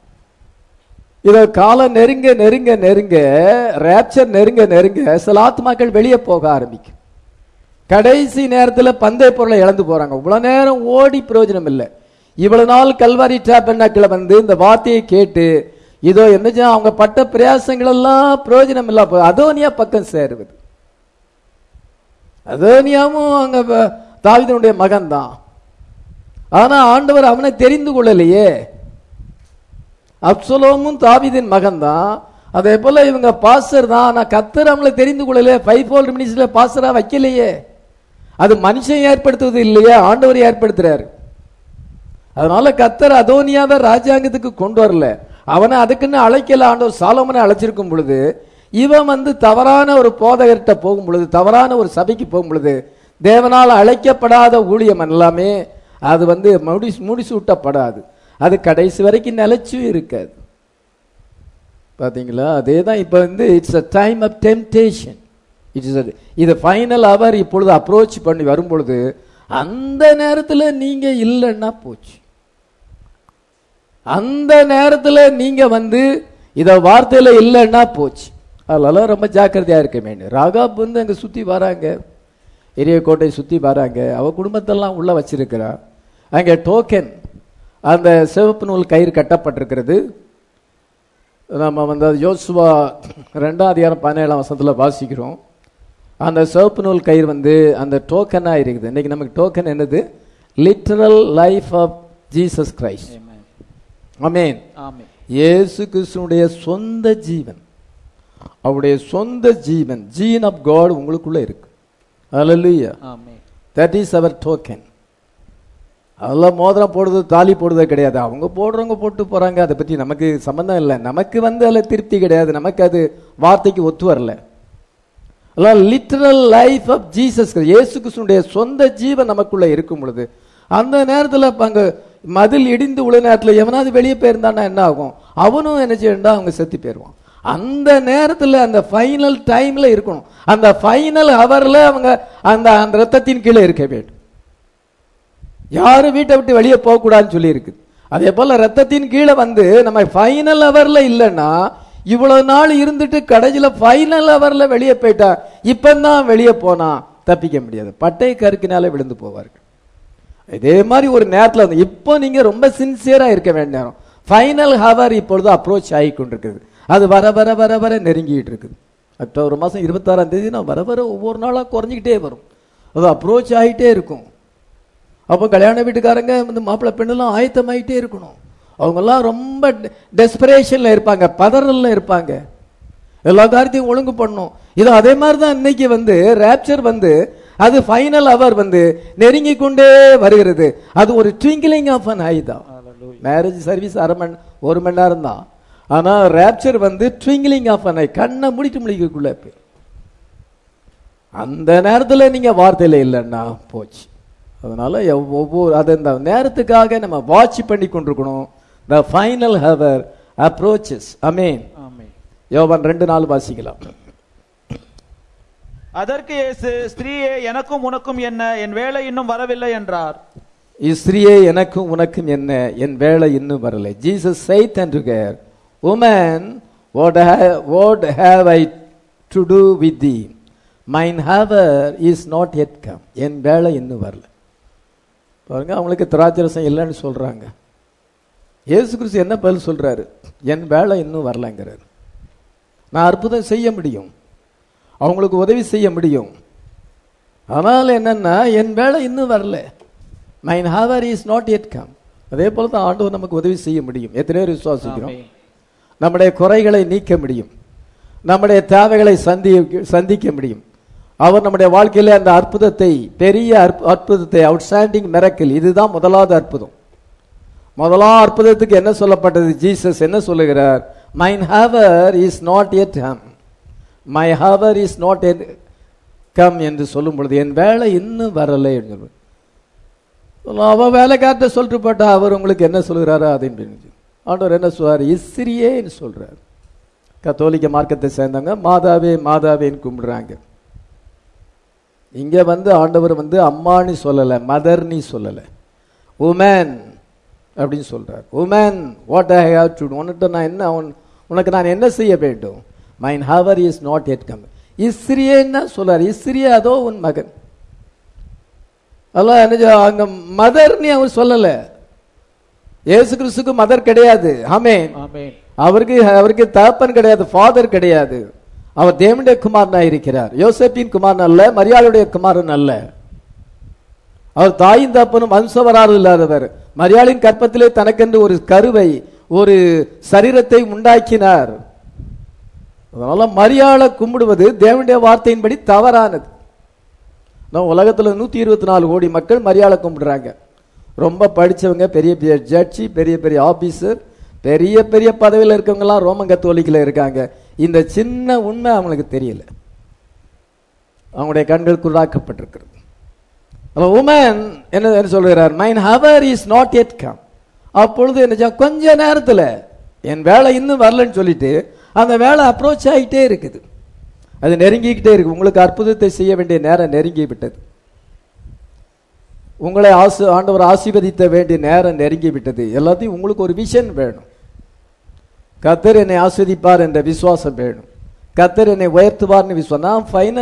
இத காலம் நெருங்க நெருங்க நெருங்க ரேப்சர் நெருங்க நெருங்க சில ஆத்மாக்கள் வெளியே போக ஆரம்பிக்கும் கடைசி நேரத்துல பந்தய பொருளை இழந்து போறாங்க இவ்வளவு நேரம் ஓடி பிரயோஜனம் இல்லை இவ்வளவு நாள் கல்வாரி டேபர்னாக்கில் வந்து இந்த வார்த்தையை கேட்டு இதோ என்ன செய்ய, அவங்க பட்ட பிரயாசங்கள் எல்லாம் பிரயோஜனம் இல்ல போகுது. அதோனியா பக்கம் சேருவது அதோனியாவும் அங்க வ- தாவீதுனுடைய மகன் தான் ஆனா ஆண்டவர் அவனை தெரிந்து கொள்ளலையே அப்சலோமும் தாவீதின் மகன் தான் அதே போல இவங்க பாஸ்டர் தான் ஆனா கத்தர் அவங்கள தெரிந்து கொள்ளலையே ஃபைவ் ஃபோல்ட் மினிட்ஸ்ல பாஸ்டரா வைக்கலையே அது மனுஷன் ஏற்படுத்துவது இல்லையே ஆண்டவர் ஏற்படுத்துறாரு அதனால கத்தர் அதோனியாவை ராஜாங்கத்துக்கு கொண்டு வரல அவனை அதுக்குன்னு அழைக்கல ஆண்டவர் சாலோமனை அழைச்சிருக்கும் பொழுது இவன் வந்து தவறான ஒரு போதகர்கிட்ட போகும் பொழுது தவறான ஒரு சபைக்கு போகும் பொழுது தேவனால் அழைக்கப்படாத ஊழியம் எல்லாமே அது வந்து முடி முடிசூட்டப்படாது அது கடைசி வரைக்கும் நிலைச்சும் இருக்காது பாத்தீங்களா அதே தான் இப்போ வந்து it's a time of temptation it's இது ஃபைனல் அவர் இப்பொழுது அப்ரோச் பண்ணி வரும் பொழுது அந்த நேரத்தில் நீங்க இல்லைன்னா போச்சு அந்த நேரத்தில் நீங்க வந்து இத வார்த்தையில இல்லைன்னா போச்சு அதனால ரொம்ப ஜாக்கிரதையா இருக்க வேண்டும் ராகாப் வந்து அங்க சுத்தி வராங்க எரியக்கோட்டை சுற்றி வராங்க அவ குடும்பத்தெல்லாம் உள்ள வச்சிருக்கிறா அங்கே டோக்கன் அந்த சிவப்பு நூல் கயிறு கட்டப்பட்டிருக்கிறது நம்ம வந்து அது யோசுவா ரெண்டாம் அதிகாரம் பதினேழாம் வசனத்தில் வாசிக்கிறோம் அந்த சிவப்பு நூல் கயிறு வந்து அந்த டோக்கனாக இருக்குது இன்னைக்கு நமக்கு டோக்கன் என்னது literal life of Jesus Christ அமேன் ஆமென் இயேசு கிறிஸ்துனுடைய சொந்த ஜீவன் அவருடைய சொந்த ஜீவன் ஜீன் ஆஃப் காட் உங்களுக்குள்ள இருக்கு ஹalleluya ஆமென் தட் இஸ் அவர் டோக்கன் அதெல்லாம் மோதிரம் போடுறது தாலி போடுறது கிடையாது அவங்க போடுறவங்க போட்டு போறாங்க அதை பற்றி நமக்கு சம்பந்தம் இல்லை நமக்கு வந்து அதில் திருப்தி கிடையாது நமக்கு அது வார்த்தைக்கு ஒத்து வரல அதெல்லாம் லிட்டரல் லைஃப் ஆஃப் ஜீசஸ் இயேசு கிறிஸ்துனுடைய சொந்த ஜீவன் நமக்குள்ள இருக்கும் பொழுது அந்த நேரத்தில் இப்போ அங்கே மதில் இடிந்து உள்ள நேரத்தில் எவனாவது வெளியே போயிருந்தான்னா என்ன ஆகும் அவனும் என்ன செய்யண்டா அவங்க செத்து போயிடுவான் அந்த நேரத்தில் அந்த ஃபைனல் டைம்ல இருக்கணும் அந்த ஃபைனல் ஹவர்ல அவங்க அந்த அந்த ரத்தத்தின் கீழே இருக்க வேண்டும் யாரும் வீட்டை விட்டு வெளியே போகக்கூடாதுன்னு சொல்லி இருக்குது அதே போல ரத்தத்தின் கீழே வந்து நம்ம ஃபைனல் ஹவர்ல இல்லைன்னா இவ்வளவு நாள் இருந்துட்டு கடைசியில ஃபைனல் ஹவர்ல வெளியே போயிட்டா இப்பதான் வெளியே போனா தப்பிக்க முடியாது பட்டை கருக்கினாலே விழுந்து போவார்கள் இதே மாதிரி ஒரு நேரத்தில் வந்து இப்போ நீங்க ரொம்ப சின்சியரா இருக்க வேண்டிய நேரம் ஃபைனல் ஹவர் இப்பொழுது அப்ரோச் ஆகி கொண்டிருக்குது அது வர வர வர வர நெருங்கிட்டு இருக்குது அக்டோபர் மாதம் இருபத்தாறாம் தேதி நான் வர வர ஒவ்வொரு நாளாக குறைஞ்சிக்கிட்டே வரும் அது அப்ரோச் ஆகிட்டே இருக்கும் அப்போ கல்யாண வீட்டுக்காரங்க வந்து மாப்பிள்ளை பெண்ணெல்லாம் ஆயத்தமாயிட்டே இருக்கணும் அவங்கெல்லாம் ரொம்ப டெஸ்பரேஷன்ல இருப்பாங்க பதறல்ல இருப்பாங்க எல்லா காரியத்தையும் ஒழுங்கு பண்ணும் இது அதே மாதிரி தான் இன்னைக்கு வந்து ரேப்சர் வந்து அது ஃபைனல் அவர் வந்து நெருங்கி கொண்டே வருகிறது அது ஒரு ட்விங்கிளிங் ஆஃப் அன் ஐ தான் மேரேஜ் சர்வீஸ் அரை மணி ஒரு மணி நேரம் தான் ஆனா ரேப்சர் வந்து ட்விங்கிளிங் ஆஃப் அன் ஐ கண்ணை முடிட்டு முடிக்கக்குள்ள போய் அந்த நேரத்துல நீங்க வார்த்தையில இல்லைன்னா போச்சு அதனால எவ்- ஒவ்வொரு அது இந்த நேரத்துக்காக நம்ம வாட்ச் பண்ணி கொண்டிருக்கணும் த ஃபைனல் ஹவர் அப்ரோச்சஸ் அமேன் ஆமென் யோவான் ரெண்டு நாள் வாசிக்கலாம் அதற்கு இயேசு ஸ்திரீயே எனக்கும் உனக்கும் என்ன என் வேலை இன்னும் வரவில்லை என்றார் இஸ்ரியே எனக்கும் உனக்கும் என்ன என் வேலை இன்னும் வரலை Jesus said and care woman what what have I to do with the mine hour is not yet come என் வேலை இன்னும் வரல பாருங்க அவங்களுக்கு திராட்சரசம் இல்லைன்னு சொல்றாங்க இயேசு கிறிஸ்து என்ன பதில் சொல்றாரு என் வேலை இன்னும் வரலங்கிறாரு நான் அற்புதம் செய்ய முடியும் அவங்களுக்கு உதவி செய்ய முடியும் ஆனால் என்னன்னா என் வேலை இன்னும் வரல mine hour is not yet come அதே போல தான் ஆண்டவர் நமக்கு உதவி செய்ய முடியும் எத்தனை பேர் விசுவாசிக்கிறோம் ஆமென். நம்முடைய குறைகளை நீக்க முடியும் நம்முடைய தேவைகளை சந்தி சந்திக்க முடியும் அவர் நம்முடைய வாழ்க்கையில அந்த அற்புதத்தை பெரிய அற்ப- அற்புதத்தை அவுட்ஸ்டாண்டிங் மிரக்கல் இதுதான் முதலாவது அற்புதம் முதலாம் அற்புதத்துக்கு என்ன சொல்லப்பட்டது ஜீசஸ் என்ன சொல்லுகிறார் mine hour is not yet come my hour is not yet come என்று சொல்லும் பொழுது என் வேலை இன்னும் வரலை என்று சொல்லுவார். அவ வேலைக்கார்ட்ட சொல்லிட்டு போட்டா அவர் உங்களுக்கு என்ன சொல்கிறாரோ அப்படின்னு ஆண்டவர் என்ன சொல்றாரு இஸ்ரிయేன்னு சொல்றார் கத்தோலிக்க மார்க்கத்தை சேர்ந்தவங்க மாதாவே மாதாவேன்னு கும்பிடுறாங்க இங்க வந்து ஆண்டவர் வந்து அம்மான்னு சொல்லல மதர்னி சொல்லல உமன் அப்படின்னு சொல்றார் woman what I have to உன்கிட்ட நான் என்ன உன்- உனக்கு நான் என்ன செய்ய வேண்டும் mine hour is not yet come இஸ்ரியேன்னு தான் சொல்றார் இஸ்ரியே அதோ உன் மகன் அதான் என்ன செய்ய- அங்க மதர்னு அவர் சொல்லல இயேசு கிறிஸ்துக்கு மதர் கிடையாது ஆமென் ஆமென் அவருக்கு அவருக்கு தகப்பன் கிடையாது ஃபாதர் கிடையாது அவர் தேவனுடைய குமாரனா இருக்கிறார் யோசேப்பின் குமாரன் அல்ல மரியாளுடைய குமாரன் அல்ல அவர் தாயின் தப்பனும் வம்சவராறு இல்லாதவர் மரியாளின் கற்பத்திலே தனக்கென்று ஒரு கருவை ஒரு சரீரத்தை உண்டாக்கினார் அதனால மரியாளை கும்பிடுவது தேவனுடைய வார்த்தையின்படி தவறானது நம்ம உலகத்துல நூத்தி இருபத்தி நாலு கோடி மக்கள் மரியாதை கும்பிடுறாங்க ரொம்ப படிச்சவங்க பெரிய பெரிய ஜட்ஜி பெரிய பெரிய ஆபீசர் பெரிய பெரிய பதவியில் இருக்கவங்க எல்லாம் ரோமன் கத்தோலிக்கில் இருக்காங்க இந்த சின்ன உண்மை அவங்களுக்கு தெரியல அவங்களுடைய கண்கள் குருடாக்கப்பட்டிருக்கிறது உமன் என்ன என்ன சொல்கிறார் mine hour is not yet come அப்பொழுது என்ன செய்ய- கொஞ்ச நேரத்துல என் வேலை இன்னும் வரலன்னு சொல்லிட்டு அந்த வேலை அப்ரோச் ஆகிட்டே இருக்குது அது நெருங்கிக்கிட்டே இருக்கு உங்களுக்கு அற்புதத்தை செய்ய வேண்டிய நேரம் நெருங்கி விட்டது உங்களை ஆசு ஆண்டவர் ஆசீர்வதித்த வேண்டிய நேரம் நெருங்கி விட்டது எல்லாத்தையும் உங்களுக்கு ஒரு விஷன் வேணும் கத்தர் என்னை ஆஸ்வதிப்பார் என்ற விசுவாசம் வேணும் கத்தர் என்னை உயர்த்துவார்னு விசுவாசம் நான் ஃபைனல்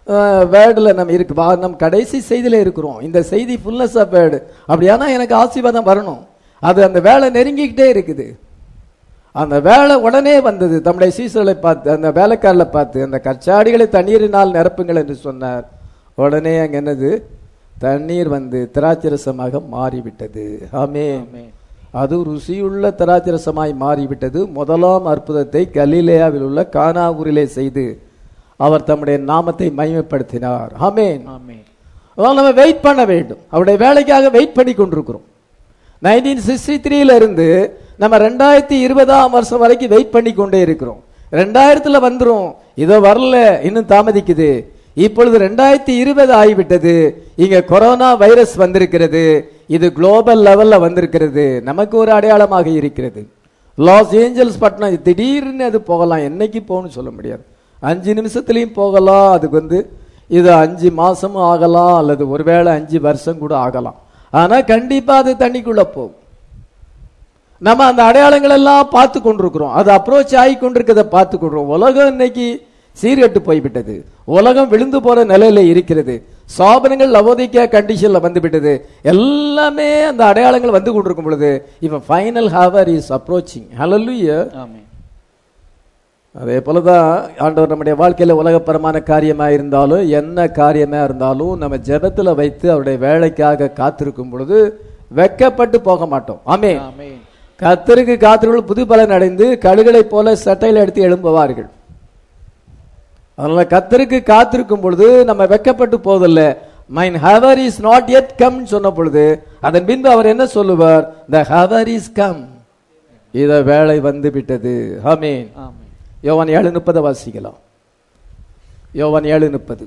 வேர்டில் நம்ம இருக்கு வா- நம்ம கடைசி செய்தியில இருக்கிறோம் இந்த செய்தி ஃபுல்னஸ் ஆஃப் வேர்டு அப்படியானா எனக்கு ஆசீர்வாதம் வரணும் அது அந்த வேலை நெருங்கிக்கிட்டே இருக்குது அந்த வேலை உடனே வந்தது தம்முடைய சீசர்களை பார்த்து அந்த வேலைக்காரர்களை பார்த்து அந்த கச்சாடிகளை தண்ணீரினால் நிரப்புங்கள் என்று சொன்னார் உடனே அங்க என்னது தண்ணீர் வந்து திராட்சரசமாக மாறிவிட்டது ஆமே அது ருசியுள்ள திராட்சரசமாய் மாறிவிட்டது முதலாம் அற்புதத்தை கலிலேயாவில் உள்ள கானா ஊரிலே செய்து அவர் தம்முடைய நாமத்தை மகிமைப்படுத்தினார் ஆமென் ஆமென் அதனால் நம்ம வெயிட் பண்ண வேண்டும் அவருடைய வேலைக்காக வெயிட் பண்ணி கொண்டிருக்கிறோம் நைன்டீன் சிக்ஸ்டி த்ரீல இருந்து நம்ம ரெண்டாயிரத்தி இருபதாம் வருஷம் வரைக்கும் வெயிட் பண்ணி கொண்டே இருக்கிறோம் ரெண்டாயிரத்துல வந்துரும் இதோ வரல இன்னும் தாமதிக்குது இப்பொழுது ரெண்டாயிரத்தி இருபது ஆகிவிட்டது இங்க கொரோனா வைரஸ் வந்திருக்கிறது இது குளோபல் லெவல்ல வந்திருக்கிறது நமக்கு ஒரு அடையாளமாக இருக்கிறது லாஸ் ஏஞ்சல்ஸ் பட்டணம் திடீர்னு அது போகலாம் என்னைக்கு போகணும்னு சொல்ல முடியாது அஞ்சு நிமிஷத்துலயும் போகலாம் அதுக்கு வந்து இது அஞ்சு மாசமும் ஆகலாம் அல்லது ஒருவேளை அஞ்சு வருஷம் கூட ஆகலாம் ஆனா கண்டிப்பா அது தண்ணிக்குள்ள போகும் நம்ம அந்த அடையாளங்கள் எல்லாம் பார்த்து கொண்டிருக்கிறோம் அது அப்ரோச் ஆகி கொண்டிருக்கிறத பார்த்து கொண்டிருக்கிறோம் உலகம் இன்னைக்கு சீர்கெட்டு போய்விட்டது உலகம் விழுந்து போற நிலையில இருக்கிறது சாபனங்கள் லவோதிக்கா கண்டிஷன்ல வந்து விட்டது எல்லாமே அந்த அடையாளங்கள் வந்து கொண்டிருக்கும் பொழுது இப்ப ஃபைனல் ஹவர் இஸ் அப்ரோச்சிங் ஹalleluya ஆமென் அதே போலதான் ஆண்டவர் நம்முடைய வாழ்க்கையில உலகப்பரமான காரியமா இருந்தாலும் என்ன காரியமா இருந்தாலும் நம்ம ஜெபத்துல வைத்து அவருடைய வேலைக்காக காத்திருக்கும் பொழுது வெக்கப்பட்டு போக மாட்டோம் ஆமே ஆமென் கத்தருக்கு காத்திருங்கள் புது பலன் அடைந்து கழுகளைப் போல சட்டையில எடுத்து எழும்புவார்கள் அதனால கத்தருக்கு காத்திருக்கும் பொழுது நம்ம வெக்கப்பட்டு போவதில்ல mine hour is not yet come சொன்ன பொழுது அதன் பின்பு அவர் என்ன சொல்லுவார் த ஹவர் இஸ் கம் இத வேலை வந்து விட்டது ஆமென் ஆமென் யோவான் ஏழு முப்பதை வாசிக்கலாம் யோவான் ஏழு முப்பது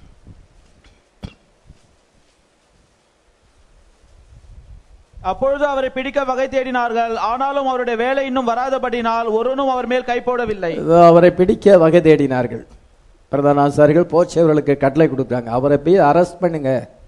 அப்பொழுது அவரை பிடிக்க வகை தேடினார்கள் ஆனாலும் அவருடைய வேலை இன்னும் வராதபடினால் ஒருவனும் அவர் மேல் கை போடவில்லை இதோ அவரை பிடிக்க வகை தேடினார்கள் பிரதான ஆசாரிகள் போச்சவர்களுக்கு கட்டளை கொடுக்குறாங்க அவரை போய் அரெஸ்ட் பண்ணுங்க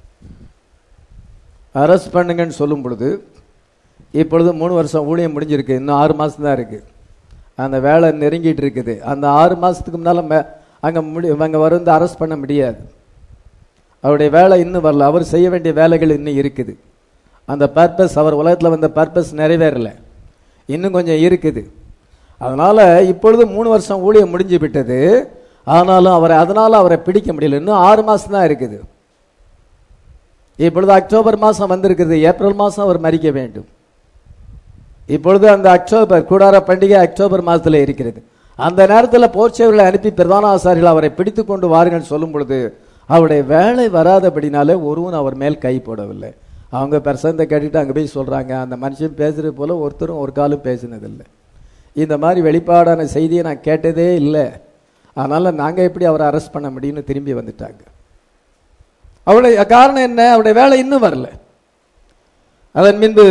அரெஸ்ட் பண்ணுங்கன்னு சொல்லும் பொழுது இப்பொழுது மூணு வருஷம் ஊழியம் முடிஞ்சிருக்கு இன்னும் ஆறு மாசம் தான் இருக்கு அந்த வேலை நெருங்கிட்டு இருக்குது அந்த ஆறு மாசத்துக்கு முன்னால மே- அங்க முடி அங்க வந்து அரெஸ்ட் பண்ண முடியாது அவருடைய வேலை இன்னும் வரல அவர் செய்ய வேண்டிய வேலைகள் இன்னும் இருக்குது அந்த பர்பஸ் அவர் உலகத்துல வந்த பர்பஸ் நிறைவேறல இன்னும் கொஞ்சம் இருக்குது அதனால இப்பொழுது மூணு வருஷம் ஊழியம் முடிஞ்சு விட்டது ஆனாலும் அவரை அதனால அவரை பிடிக்க முடியல இன்னும் ஆறு மாசம் தான் இருக்குது இப்பொழுது அக்டோபர் மாசம் வந்திருக்குது ஏப்ரல் மாசம் அவர் மறிக்க வேண்டும் இப்பொழுது அந்த அக்டோபர் கூடார பண்டிகை அக்டோபர் மாதத்துல இருக்கிறது அந்த நேரத்துல போர்ச்சவர்களை அனுப்பி பிரதான ஆசாரிகள் அவரை பிடித்து கொண்டு வாருங்கள் சொல்லும் பொழுது அவருடைய வேலை வராதபடினாலே ஒருவன் அவர் மேல் கை போடவில்லை அவங்க பிரசந்த கேட்டுட்டு அங்க போய் சொல்றாங்க அந்த மனுஷன் பேசுறது போல ஒருத்தரும் ஒரு காலும் பேசினதில்லை இந்த மாதிரி வெளிப்பாடான செய்தியை நான் கேட்டதே இல்லை அதனால நாங்க எப்படி அவரை அரெஸ்ட் பண்ண முடியும்னு திரும்பி வந்துட்டாங்க அவருடைய காரணம் என்ன அவருடைய வேலை இன்னும் வரல அதன் பின்பு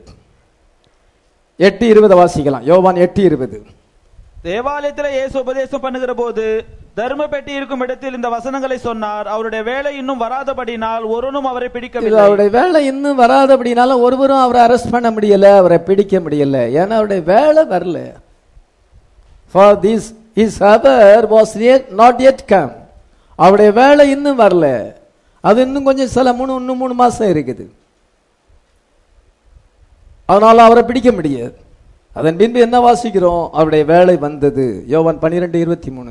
எட்டு இருபது வாசிக்கலாம் யோவான் எட்டு இருபது தேவாலயத்தில் இயேசு உபதேசம் பண்ணுகிற போது தர்ம பெட்டி இருக்கும் இடத்தில் இந்த வசனங்களை சொன்னார் அவருடைய வேலை இன்னும் வராதபடினால் ஒருவனும் அவரை இது பிடிக்கவில்லை அவருடைய வேலை இன்னும் வராதபடினால ஒருவரும் அவரை அரெஸ்ட் பண்ண முடியல அவரை பிடிக்க முடியல ஏன்னா அவருடைய வேலை வரல for this is hour was not yet come அவருடைய வேலை இன்னும் வரல அது இன்னும் கொஞ்சம் சில மூணு இன்னும் மூணு மாசம் இருக்குது அதனால அவரை பிடிக்க முடியாது அதன் பின்பு என்ன வாசிக்கிறோம் அவருடைய வேலை வந்தது யோவான் பன்னிரெண்டு இருபத்தி மூணு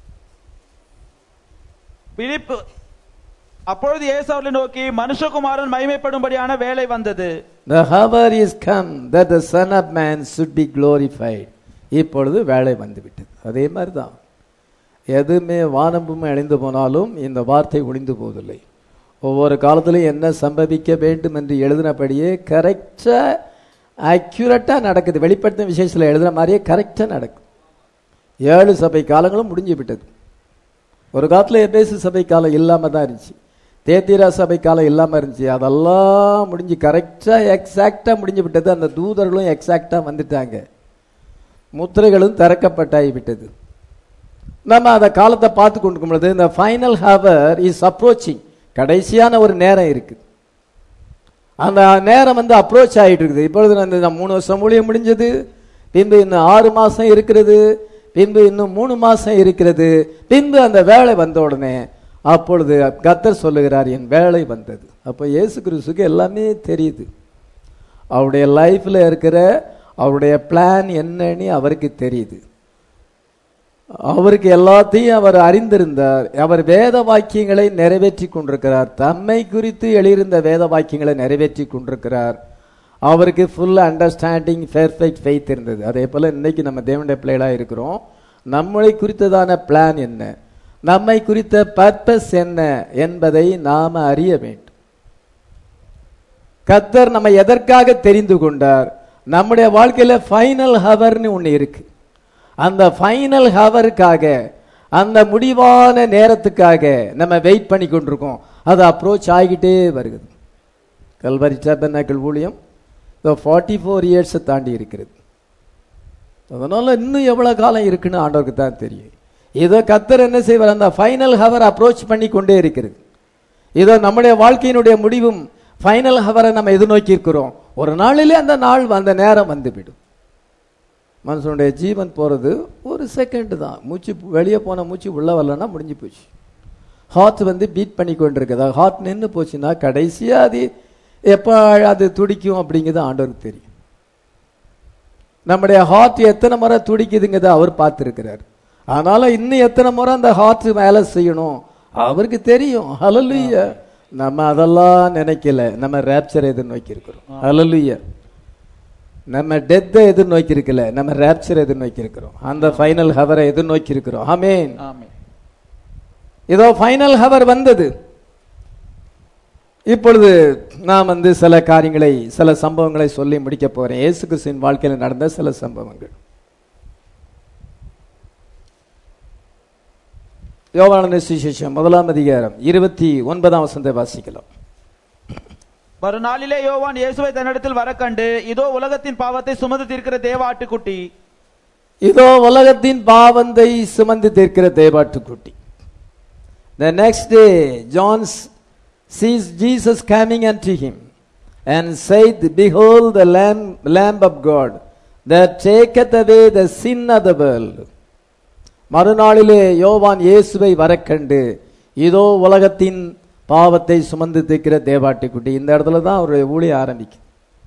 பிலிப்பு அப்பொழுது இயேசு அவர்களை நோக்கி மனுஷகுமாரன் மகிமைப்படும்படியான வேலை வந்தது The hour is come that the Son of Man should be glorified. இப்பொழுது வேலை வந்துவிட்டது அதே மாதிரி தான் எதுவுமே வானம்பும் அழிந்து போனாலும் இந்த வார்த்தை ஒளிந்து போவதில்லை ஒவ்வொரு காலத்திலும் என்ன சம்பவிக்க வேண்டும் என்று எழுதினபடியே கரெக்டா அக்யூரட்டா நடக்குது வெளிப்படுத்தும் விசேஷத்தில் எழுதுன மாதிரியே கரெக்டா நடக்குது ஏழு சபை காலங்களும் முடிஞ்சு விட்டது ஒரு காலத்துல எபேசு சபை காலம் இல்லாம தான் இருந்துச்சு தேத்திரா சபை காலம் இல்லாம இருந்துச்சு அதெல்லாம் முடிஞ்சு கரெக்டா எக்ஸாக்டா முடிஞ்சு விட்டது அந்த தூதர்களும் எக்ஸாக்டா வந்துட்டாங்க முத்திரைகளும் திறக்கப்பட்டாகி விட்டது நம்ம அந்த காலத்தை பார்த்து கொண்டிருக்கும் பொழுது இந்த ஃபைனல் ஹவர் இஸ் அப்ரோச்சிங் கடைசியான ஒரு நேரம் இருக்கு அந்த நேரம் வந்து அப்ரோச் ஆகிட்டு இருக்குது இப்பொழுது அந்த இந்த மூணு வருஷம் ஊழியம் முடிஞ்சது பின்பு இன்னும் ஆறு மாசம் இருக்கிறது பின்பு இன்னும் மூணு மாசம் இருக்கிறது பின்பு அந்த வேலை வந்த உடனே அப்பொழுது கத்தர் சொல்லுகிறார் என் வேலை வந்தது அப்போ இயேசு கிறிஸ்துக்கு எல்லாமே தெரியுது அவருடைய லைஃப்ல இருக்கிற அவருடைய பிளான் என்னன்னு அவருக்கு தெரியுது அவருக்கு எல்லாத்தையும் அவர் அறிந்திருந்தார் அவர் வேத வாக்கியங்களை நிறைவேற்றி கொண்டிருக்கிறார் தம்மை குறித்து எழுதியிருந்த வேத வாக்கியங்களை நிறைவேற்றி கொண்டிருக்கிறார் அவருக்கு ஃபுல் அண்டர்ஸ்டாண்டிங் பெர்ஃபெக்ட் ஃபெய்த் இருந்தது அதே போல இன்னைக்கு நம்ம தேவனுடைய பிள்ளைகளாக இருக்கிறோம் நம்மளை குறித்ததான பிளான் என்ன நம்மை குறித்த பர்பஸ் என்ன என்பதை நாம அறிய வேண்டும் கத்தர் நம்ம எதற்காக தெரிந்து கொண்டார் நம்முடைய வாழ்க்கையில ஃபைனல் ஹவர்னு ஒன்று இருக்கு அந்த ஃபைனல் ஹவருக்காக அந்த முடிவான நேரத்துக்காக நம்ம வெயிட் பண்ணி கொண்டிருக்கோம் அது அப்ரோச் ஆகிக்கிட்டே வருகிறது கல்வரி டேபர்னாக்கிள் ஊழியம் இந்த ஃபார்ட்டி ஃபோர் இயர்ஸை தாண்டி இருக்கிறது அதனால இன்னும் எவ்வளவு காலம் இருக்குன்னு ஆண்டவருக்கு தான் தெரியும் இதோ கத்தர் என்ன செய்வார் அந்த ஃபைனல் ஹவர் அப்ரோச் பண்ணி கொண்டே இருக்கிறது இதோ நம்முடைய வாழ்க்கையினுடைய முடிவும் ஃபைனல் ஹவரை நம்ம எதிர்நோக்கி இருக்கிறோம் ஒரு நாளிலே அந்த நாள் அந்த நேரம் வந்துவிடும் மனுஷனுடைய ஜீவன் போறது ஒரு செகண்ட் தான் மூச்சு வெளியே போன மூச்சு உள்ள வரலன்னா முடிஞ்சு போச்சு ஹார்ட் வந்து பீட் பண்ணி கொண்டிருக்குதா ஹார்ட் நின்று போச்சுன்னா கடைசியா அது எப்போ அது துடிக்கும் அப்படிங்கிறது ஆண்டவருக்கு தெரியும் நம்முடைய ஹார்ட் எத்தனை முறை துடிக்குதுங்கிறத அவர் பார்த்துருக்கிறார் அதனால இன்னும் எத்தனை முறை அந்த ஹார்ட் வேலை செய்யணும் அவருக்கு தெரியும் ஹalleluya நம்ம அதெல்லாம் நினைக்கல நம்ம ரேப்சர் எதிர்நோக்கி இருக்கிறோம் ஹalleluya நம்ம டெத்தை எதிர்நோக்கி இருக்கல நம்ம ரேப்சர் எதிர்நோக்கி இருக்கிறோம் அந்த ஃபைனல் ஹவரை எதிர்நோக்கி இருக்கிறோம் ஆமென் ஆமென் இதோ ஃபைனல் ஹவர் வந்தது இப்பொழுது நான் வந்து சில காரியங்களை சில சம்பவங்களை சொல்லி முடிக்க போறேன் இயேசு கிறிஸ்துவின் வாழ்க்கையில் நடந்த சில சம்பவங்கள் யோவான சுவிசேஷம் முதலாம் அதிகாரம் இருபத்தி ஒன்பதாம் வசனத்தை வாசிக்கலாம் மறுநாளிலே யோவான் இயேசுவை தன்னிடத்தில் வர கண்டு இதோ உலகத்தின் பாவத்தை சுமந்து தீர்க்கிற தேவ ஆட்டுக்குட்டி இதோ உலகத்தின் பாவந்தை சுமந்து தீர்க்கிற தேவாட்டுக்குட்டி The next day, John sees Jesus coming unto him and said, Behold the Lamb, Lamb of God that taketh away the sin of the world. மறுநாளிலே யோவான் இயேசுவை வரக்கண்டு இதோ உலகத்தின் பாவத்தை சுமந்து தீர்க்கிற தேவாட்டுக்குட்டி இந்த இடத்துல தான் அவருடைய ஊழியம் ஆரம்பிக்கும்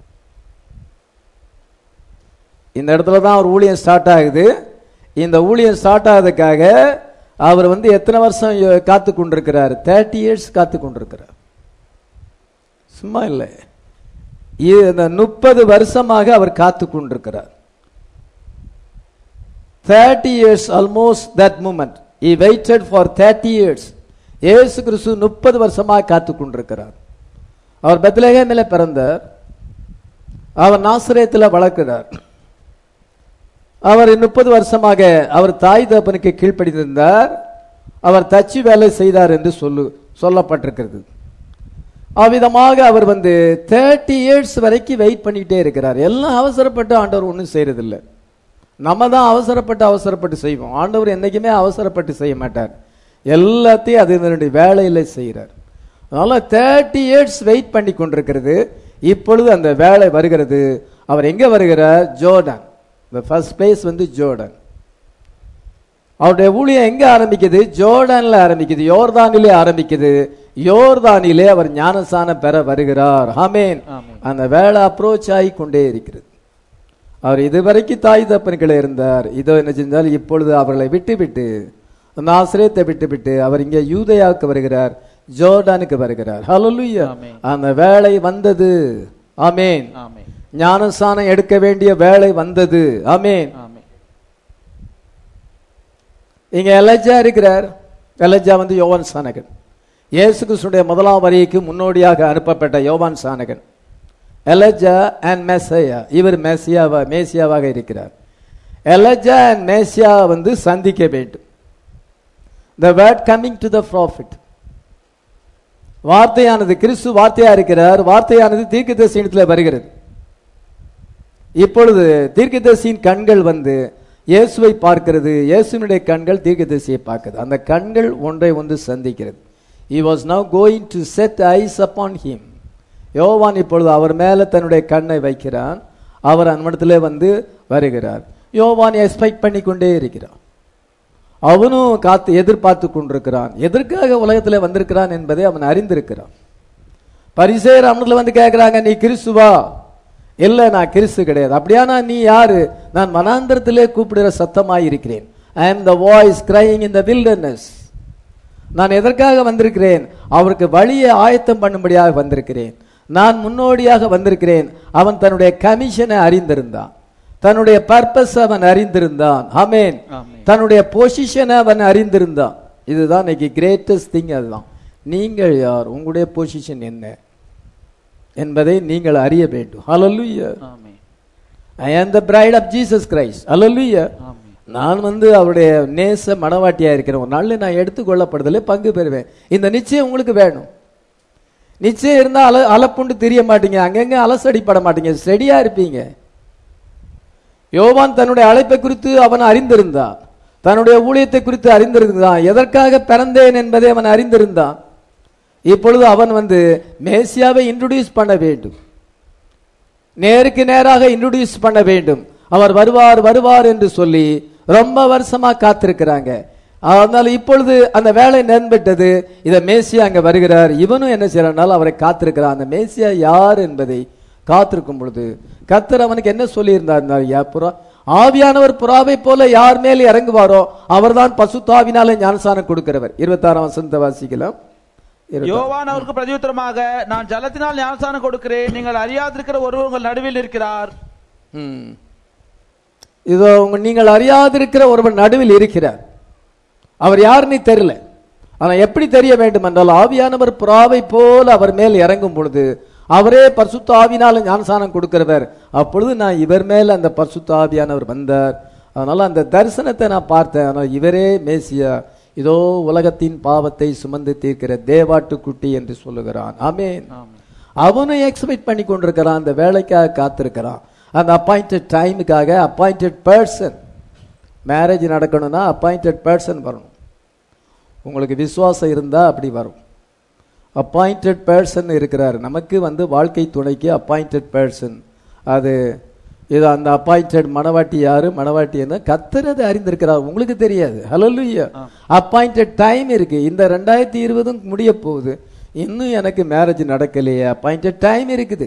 இந்த இடத்துல தான் அவர் ஊழியம் ஸ்டார்ட் ஆகுது இந்த ஊழியம் ஸ்டார்ட் ஆகுறதுக்காக அவர் வந்து எத்தனை வருஷம் யோ- காத்து கொண்டிருக்கிறார் தேர்ட்டி இயர்ஸ் காத்து கொண்டிருக்கிறார் சும்மா இல்லை இ- இந்த முப்பது வருஷமாக அவர் காத்து கொண்டிருக்கிறார் thirty years almost that moment I waited for thirty years இயேசு கிறிஸ்து முப்பது வருஷமாக காத்து கொண்டிருக்கிறார் அவர் பெத்லகேமில் பிறந்தார் அவர் நாசிரியத்தில் வளர்க்கிறார் அவர் முப்பது வருஷமாக அவர் தாய் தகப்பனுக்கு கீழ்ப்படிந்திருந்தார் அவர் தச்சு வேலை செய்தார் என்று சொல்லு சொல்லப்பட்டிருக்கிறது அவ்விதமாக அவர் வந்து தேர்ட்டி இயர்ஸ் வரைக்கும் வெயிட் பண்ணிக்கிட்டே இருக்கிறார் எல்லாம் அவசரப்பட்டு ஆண்டவர் ஒன்றும் செய்யறதில்லை நம்ம தான் அவசரப்பட்டு அவசரப்பட்டு செய்வோம் ஆண்டவர் என்னைக்குமே அவசரப்பட்டு செய்ய மாட்டார் எல்லாத்தையும் அது இதனுடைய வேலையில செய்கிறார் அதனால தேர்ட்டி இயர்ஸ் வெயிட் பண்ணி கொண்டிருக்கிறது இப்பொழுது அந்த வேலை வருகிறது அவர் எங்க வருகிறார் ஜோர்டன் the ஃபர்ஸ்ட் பிளேஸ் வந்து ஜோர்டன் அவருடைய ஊழியம் எங்க ஆரம்பிக்குது ஜோர்டான்ல ஆரம்பிக்குது யோர்தானிலே ஆரம்பிக்குது யோர்தானிலே அவர் ஞானசானம் பெற வருகிறார் ஆமென் ஆமென். அந்த வேலை அப்ரோச் ஆகி கொண்டே இருக்கிறது அவர் இதுவரைக்கும் தாய் தப்பன்களை இருந்தார் இதோ என்ன செஞ்சால் இப்பொழுது அவர்களை விட்டு விட்டு அந்த ஆசிரியத்தை விட்டு விட்டு அவர் இங்கே யூதயாவுக்கு வருகிறார் ஜோர்டானுக்கு வருகிறார் ஹalleluya ஆமென். அந்த வேலை வந்தது ஆமென் ஆமென் ஞானசானம் எடுக்க வேண்டிய வேலை வந்தது ஆமென் ஆமென் இங்க எலஜா இருக்கிறார் எலஜா வந்து யோவான் சானகன் இயேசு கிறிஸ்துடைய முதலாம் வரிக்கு முன்னோடியாக அனுப்பப்பட்ட யோவான் சானகன் எலஜா அண்ட் மெசையா இவர் மெசியாவா மேசியாவாக இருக்கிறார் எலஜா அண்ட் மேசியா வந்து சந்திக்க வேண்டும் the word coming to the prophet வார்த்தையானது கிறிஸ்து வார்த்தையா இருக்கிறார் வார்த்தையானது தீர்க்கதரிசனத்தில் வருகிறது இப்பொழுது தீர்க்கதரிசியின் கண்கள் வந்து இயேசுவை பார்க்கிறது இயேசுனுடைய கண்கள் தீர்க்கதரிசியை பார்க்கிறது அந்த கண்கள் ஒன்றை ஒன்று சந்திக்கிறது he was now going to set eyes upon him யோவான் இப்பொழுது அவர் மேல தன்னுடைய கண்ணை வைக்கிறான் அவர் அன்மடத்திலே வந்து வருகிறார் யோவான் எக்ஸ்பெக்ட் பண்ணி கொண்டே இருக்கிறார் அவனும் காத்து எதிர்பார்த்து கொண்டிருக்கிறான் எதற்காக உலகத்துல வந்திருக்கிறான் என்பதை அவன் அறிந்திருக்கிறான் பரிசேர் அவனத்துல வந்து கேட்கிறாங்க நீ கிறிஸ்துவா இல்ல நான் கிறிஸ்து கிடையாது அப்படியானா நீ யாரு நான் மனாந்தரத்திலே கூப்பிடுற சத்தமாய் இருக்கிறேன் ஐ am the voice crying in the wilderness நான் எதற்காக வந்திருக்கிறேன் அவருக்கு வழியை ஆயத்தம் பண்ணும்படியாக வந்திருக்கிறேன் நான் முன்னோடியாக வந்திருக்கிறேன் அவன் தன்னுடைய கமிஷனை அறிந்திருந்தான் தன்னுடைய பர்பஸ் அவன் அறிந்திருந்தான் ஆமென் ஆமென். தன்னுடைய பொசிஷனை அவன் அறிந்திருந்தான் இதுதான் இன்னைக்கு கிரேட்டஸ்ட் திங் அதுதான் நீங்கள் யார் உங்களுடைய பொசிஷன் என்ன என்பதை நீங்கள் அறிய வேண்டும் ஹalleluya ஆமென் ஐ am the bride of jesus christ hallelujah ஆமென் நான் வந்து அவருடைய நேச மனவாட்டியா இருக்கிறேன் ஒரு நாள்ல நான் எடுத்துக்கொள்ளப்படுதலே பங்கு பெறுவேன் இந்த நிச்சயம் உங்களுக்கு வேணும் நிச்சயம் இருந்தா அல அலப்புண்டு தெரிய மாட்டீங்க அங்கங்க அலசடிப்பட மாட்டீங்க ஸ்டெடியா இருப்பீங்க யோவான் தன்னுடைய அழைப்பை குறித்து அவன் அறிந்திருந்தான் தன்னுடைய ஊழியத்தை குறித்து அறிந்திருந்தான் எதற்காக பிறந்தேன் என்பதை அவன் அறிந்திருந்தான் இப்பொழுது அவன் வந்து மேசியாவை இன்ட்ரோடியூஸ் பண்ண வேண்டும் நேருக்கு நேராக இன்ட்ரோடியூஸ் பண்ண வேண்டும் அவர் வருவார் வருவார் என்று சொல்லி ரொம்ப வருஷமா காத்திருக்கிறாங்க அதனால இப்பொழுது அந்த வேலை நண்பட்டது இத மேசியா அங்க வருகிறார் இவனும் என்ன செய்யறானால் அவரை காத்திருக்கிறான் அந்த மேசியா யார் என்பதை காத்திருக்கும் பொழுது கத்தர் அவனுக்கு என்ன சொல்லியிருந்தார் யா புறா ஆவியானவர் புறாவை போல யார் மேல் இறங்குவாரோ அவர்தான் பசுத்தாவினால ஞானசானம் கொடுக்கிறவர் இருபத்தாறாம் வசந்த வாசிக்கலாம் இருபத்தாறு. யோவான் அவருக்கு பிரதியுத்தரமாக நான் ஜலத்தினால் ஞானஸ்தானம் கொடுக்கிறேன் நீங்கள் அறியாதிருக்கிற ஒருவர் உங்கள் நடுவில் இருக்கிறார் ம். இதோ உங்க நீங்கள் அறியாதிருக்கிற ஒருவன் நடுவில் இருக்கிறார் அவர் யாருன்னு தெரியல ஆனா எப்படி தெரிய வேண்டும் என்றால் ஆவியானவர் புறாவை போல அவர் மேல் இறங்கும் பொழுது அவரே பரிசுத்த ஆவினால ஞானசானம் கொடுக்கிறவர் அப்பொழுது நான் இவர் மேல் அந்த பரிசுத்த ஆவியானவர் வந்தார் அதனால அந்த தரிசனத்தை நான் பார்த்தேன் ஆனால் இவரே மேசியா இதோ உலகத்தின் பாவத்தை சுமந்து தீர்க்கிற தேவாட்டுக்குட்டி என்று சொல்லுகிறான் ஆமென் அவனும் எக்ஸ்பெக்ட் பண்ணி கொண்டிருக்கிறான் அந்த வேலைக்காக காத்திருக்கிறான் அந்த அப்பாயிண்டட் டைமுக்காக அப்பாயிண்டட் பர்சன் மேரேஜ் நடக்கணும்னா அப்பாயிண்டட் பர்சன் வரணும் உங்களுக்கு விசுவாசம் இருந்தா அப்படி வரும் அப்பாயிண்டட் பர்சன் இருக்கிறார் நமக்கு வந்து வாழ்க்கை துணைக்கு அப்பாயிண்டட் பர்சன் அது இது அந்த அப்பாயிண்டட் மணவாட்டி யாரு மணவாட்டி என்ன கத்துறது அறிந்திருக்கிறார் உங்களுக்கு தெரியாது ஹalleluya அப்பாயிண்டட் டைம் இருக்கு இந்த ரெண்டாயிரத்தி இருபதும் முடிய போகுது இன்னும் எனக்கு மேரேஜ் நடக்கலையே அப்பாயிண்டட் டைம் இருக்குது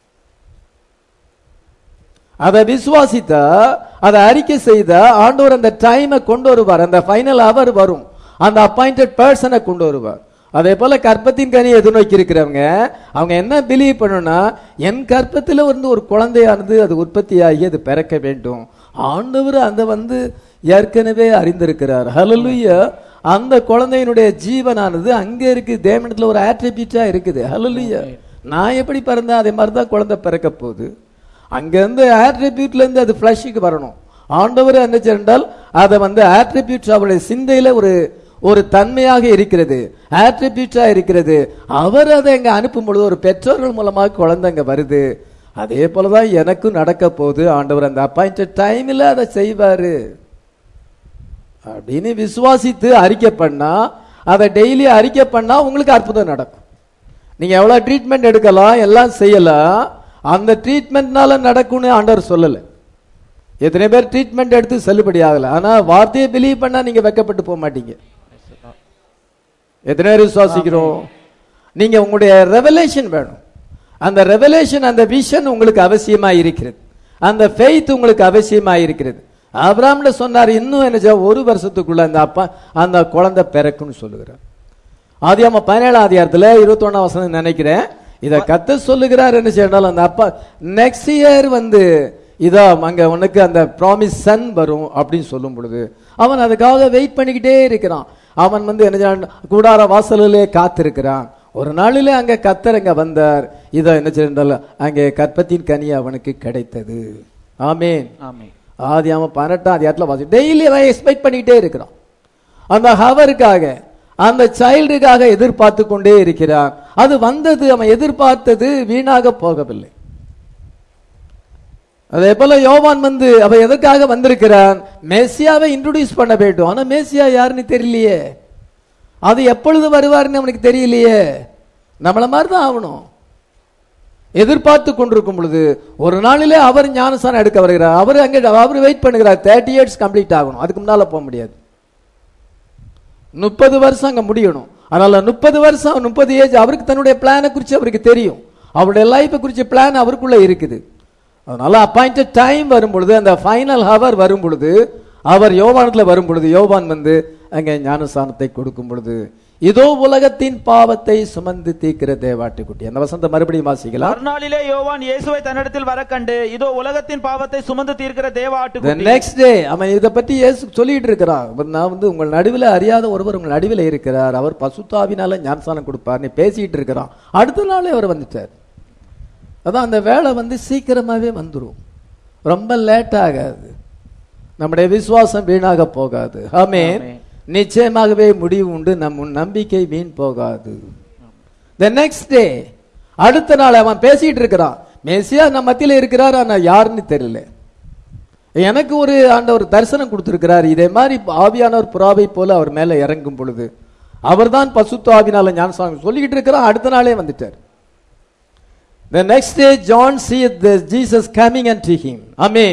அதை விசுவாசித்தா அதை அறிக்கை செய்தா ஆண்டவர் அந்த டைமை கொண்டு வருவார் அந்த ஃபைனல் அவர் வரும் அந்த அப்பாயிண்டட் பர்சனை கொண்டு வருவார் அதே போல கற்பத்தின் கனி எதிர்நோக்கி இருக்கிறவங்க அவங்க என்ன பிலீவ் பண்ணணும்னா என் கற்பத்தில் வந்து ஒரு குழந்தையானது அது உற்பத்தியாகி அது பிறக்க வேண்டும் ஆண்டவர் அந்த வந்து ஏற்கனவே அறிந்திருக்கிறார் ஹalleluya அந்த குழந்தையினுடைய ஜீவனானது அங்க இருக்கு தேவனத்துல ஒரு ஆட்ரிபியூட்டா இருக்குது ஹalleluya நான் எப்படி பிறந்தேன் அதே மாதிரி தான் குழந்தை பிறக்க போகுது அங்கிருந்து ஆட்ரிபியூட்ல இருந்து அது ஃபிளஷுக்கு வரணும் ஆண்டவர் என்ன சென்றால் அதை வந்து ஆட்ரிபியூட்ஸ் அவருடைய சிந்தையில ஒரு ஒரு தன்மையாக இருக்கிறது ஆட்ரிபியூட்டா இருக்கிறது அவர் அதை அங்க அனுப்பும் பொழுது ஒரு பெற்றோர்கள் மூலமாக குழந்தை அங்க வருது அதே போலதான் எனக்கும் நடக்க போகுது ஆண்டவர் அந்த அப்பாயிண்டட் டைம்ல அதை செய்வாரு அப்படின்னு விசுவாசித்து அறிக்கை பண்ணா அதை டெய்லி அறிக்கை பண்ணா உங்களுக்கு அற்புதம் நடக்கும் நீங்க எவ்வளவு ட்ரீட்மெண்ட் எடுக்கலாம் எல்லாம் செய்யலாம் அந்த ட்ரீட்மெண்ட்னால நடக்கும்னு ஆண்டவர் சொல்லல எத்தனை பேர் ட்ரீட்மெண்ட் எடுத்து செல்லுபடி ஆகல ஆனா வார்த்தையை பிலீவ் பண்ணா நீங்க வெக்கப்பட்டு போக மாட்டீங்க எத்தனை பேர் விசுவாசிக்கிறோம் நீங்க உங்களுடைய ரெவலேஷன் வேணும் அந்த ரெவலேஷன் அந்த விஷன் உங்களுக்கு அவசியமா இருக்கிறது அந்த ஃபெய்த் உங்களுக்கு அவசியமா இருக்கிறது ஆபிரகாம்ல சொன்னார் இன்னும் என்ன செய்ய, ஒரு வருஷத்துக்குள்ள அந்த அப்பா அந்த குழந்தை பிறக்கும்னு சொல்லுகிறார் ஆதியாம பதினேழாம் அதிகாரத்துல இருபத்தி ஒன்னாம் வசனம் நினைக்கிறேன் இத கத்த சொல்லுகிறார் என்ன செய்யணும் அந்த அப்பா நெக்ஸ்ட் இயர் வந்து இதா அங்க உனக்கு அந்த ப்ராமிஸ் சன் வரும் அப்படின்னு சொல்லும் பொழுது அவன் அதுக்காக வெயிட் பண்ணிக்கிட்டே இருக்கிறான் அவன் வந்து என்ன செய்யறான், கூடார வாசலிலே காத்திருக்கிறான் ஒரு நாளிலே அங்க கத்தர் அங்க வந்தார் இதோ என்ன செய்யறால் அங்கே கற்பத்தின் கனி அவனுக்கு கிடைத்தது ஆமேன் ஆமே ஆதியாம பதினெட்டாம் அதிகாரத்தில் வாசி டெய்லி அவன் எக்ஸ்பெக்ட் பண்ணிக்கிட்டே இருக்கிறான் அந்த ஹவருக்காக அந்த சைல்டுக்காக எதிர்பார்த்து கொண்டே இருக்கிறான் அது வந்தது அவன் எதிர்பார்த்தது வீணாக போகவில்லை அதே போல யோவான் வந்து அவ எதற்காக வந்திருக்கிறான் மேசியாவை இன்ட்ரோடியூஸ் பண்ண வேண்டும் ஆனா மேசியா யாருன்னு தெரியலையே அது எப்பொழுது வருவாருன்னு அவனுக்கு தெரியலையே நம்மள மாதிரி தான் ஆகணும் எதிர்பார்த்து கொண்டிருக்கும் பொழுது ஒரு நாளிலே அவர் ஞானசானம் எடுக்க வருகிறார் அவர் அங்கே அவர் வெயிட் பண்ணுகிறார் தேர்ட்டி இயர்ஸ் கம்ப்ளீட் ஆகணும் அதுக்கு முன்னால போக முடியாது முப்பது வருஷம் அங்க முடியணும் அதனால முப்பது வருஷம் முப்பது ஏஜ் அவருக்கு தன்னுடைய பிளானை குறித்து அவருக்கு தெரியும் அவருடைய லைஃபை குறிச்ச பிளான் அவருக்குள்ள இருக்குது அதனால அப்பாயிண்டட் டைம் வரும் பொழுது அந்த ஃபைனல் ஹவர் வரும் பொழுது அவர் யோவானத்துல வரும் பொழுது யோவான் வந்து அங்கே ஞானஸ்தானத்தை கொடுக்கும் பொழுது இதோ உலகத்தின் பாவத்தை சுமந்து தீர்க்கிற தேவாட்டுக்குட்டி அந்த வசந்த மறுபடியும் வாசிக்கலாம் மறுநாளிலே யோவான் இயேசுவை தன்னிடத்தில் வர கண்டு இதோ உலகத்தின் பாவத்தை சுமந்து தீர்க்கிற தேவ the ஆட்டுக்குட்டி next day அவன் இதை பத்தி இயேசு சொல்லிட்டு இருக்கிறான் அப்ப நான் வந்து உங்கள் நடுவில் அறியாத ஒருவர் உங்கள் நடுவில் இருக்கிறார் அவர் பசுத்தாவினால ஞானசானம் கொடுப்பார் நீ பேசிட்டு இருக்கிறான் அடுத்த நாளே அவர் வந்துட்டார் அதான் அந்த வேலை வந்து சீக்கிரமாவே வந்துரும் ரொம்ப லேட் ஆகாது நம்முடைய விசுவாசம் வீணாக போகாது ஆமென் நிச்சயமாகவே முடிவு உண்டு நம் உன் நம்பிக்கை வீண் போகாது த நெக்ஸ்ட் டே அடுத்த நாள் அவன் பேசிட்டு இருக்கிறான் மேசியா நம்ம மத்தியில இருக்கிறார் ஆனா யாருன்னு தெரியல எனக்கு ஒரு ஆண்டவர் தரிசனம் கொடுத்திருக்கிறார் இதே மாதிரி ஆவியானவர் புறாவை போல அவர் மேல இறங்கும் பொழுது அவர்தான் பசுத்த ஆவினால ஞானசாமி சொல்லிக்கிட்டு இருக்கிறார் அடுத்த நாளே வந்துட்டார் The next day John seeth the Jesus coming unto him. Amen.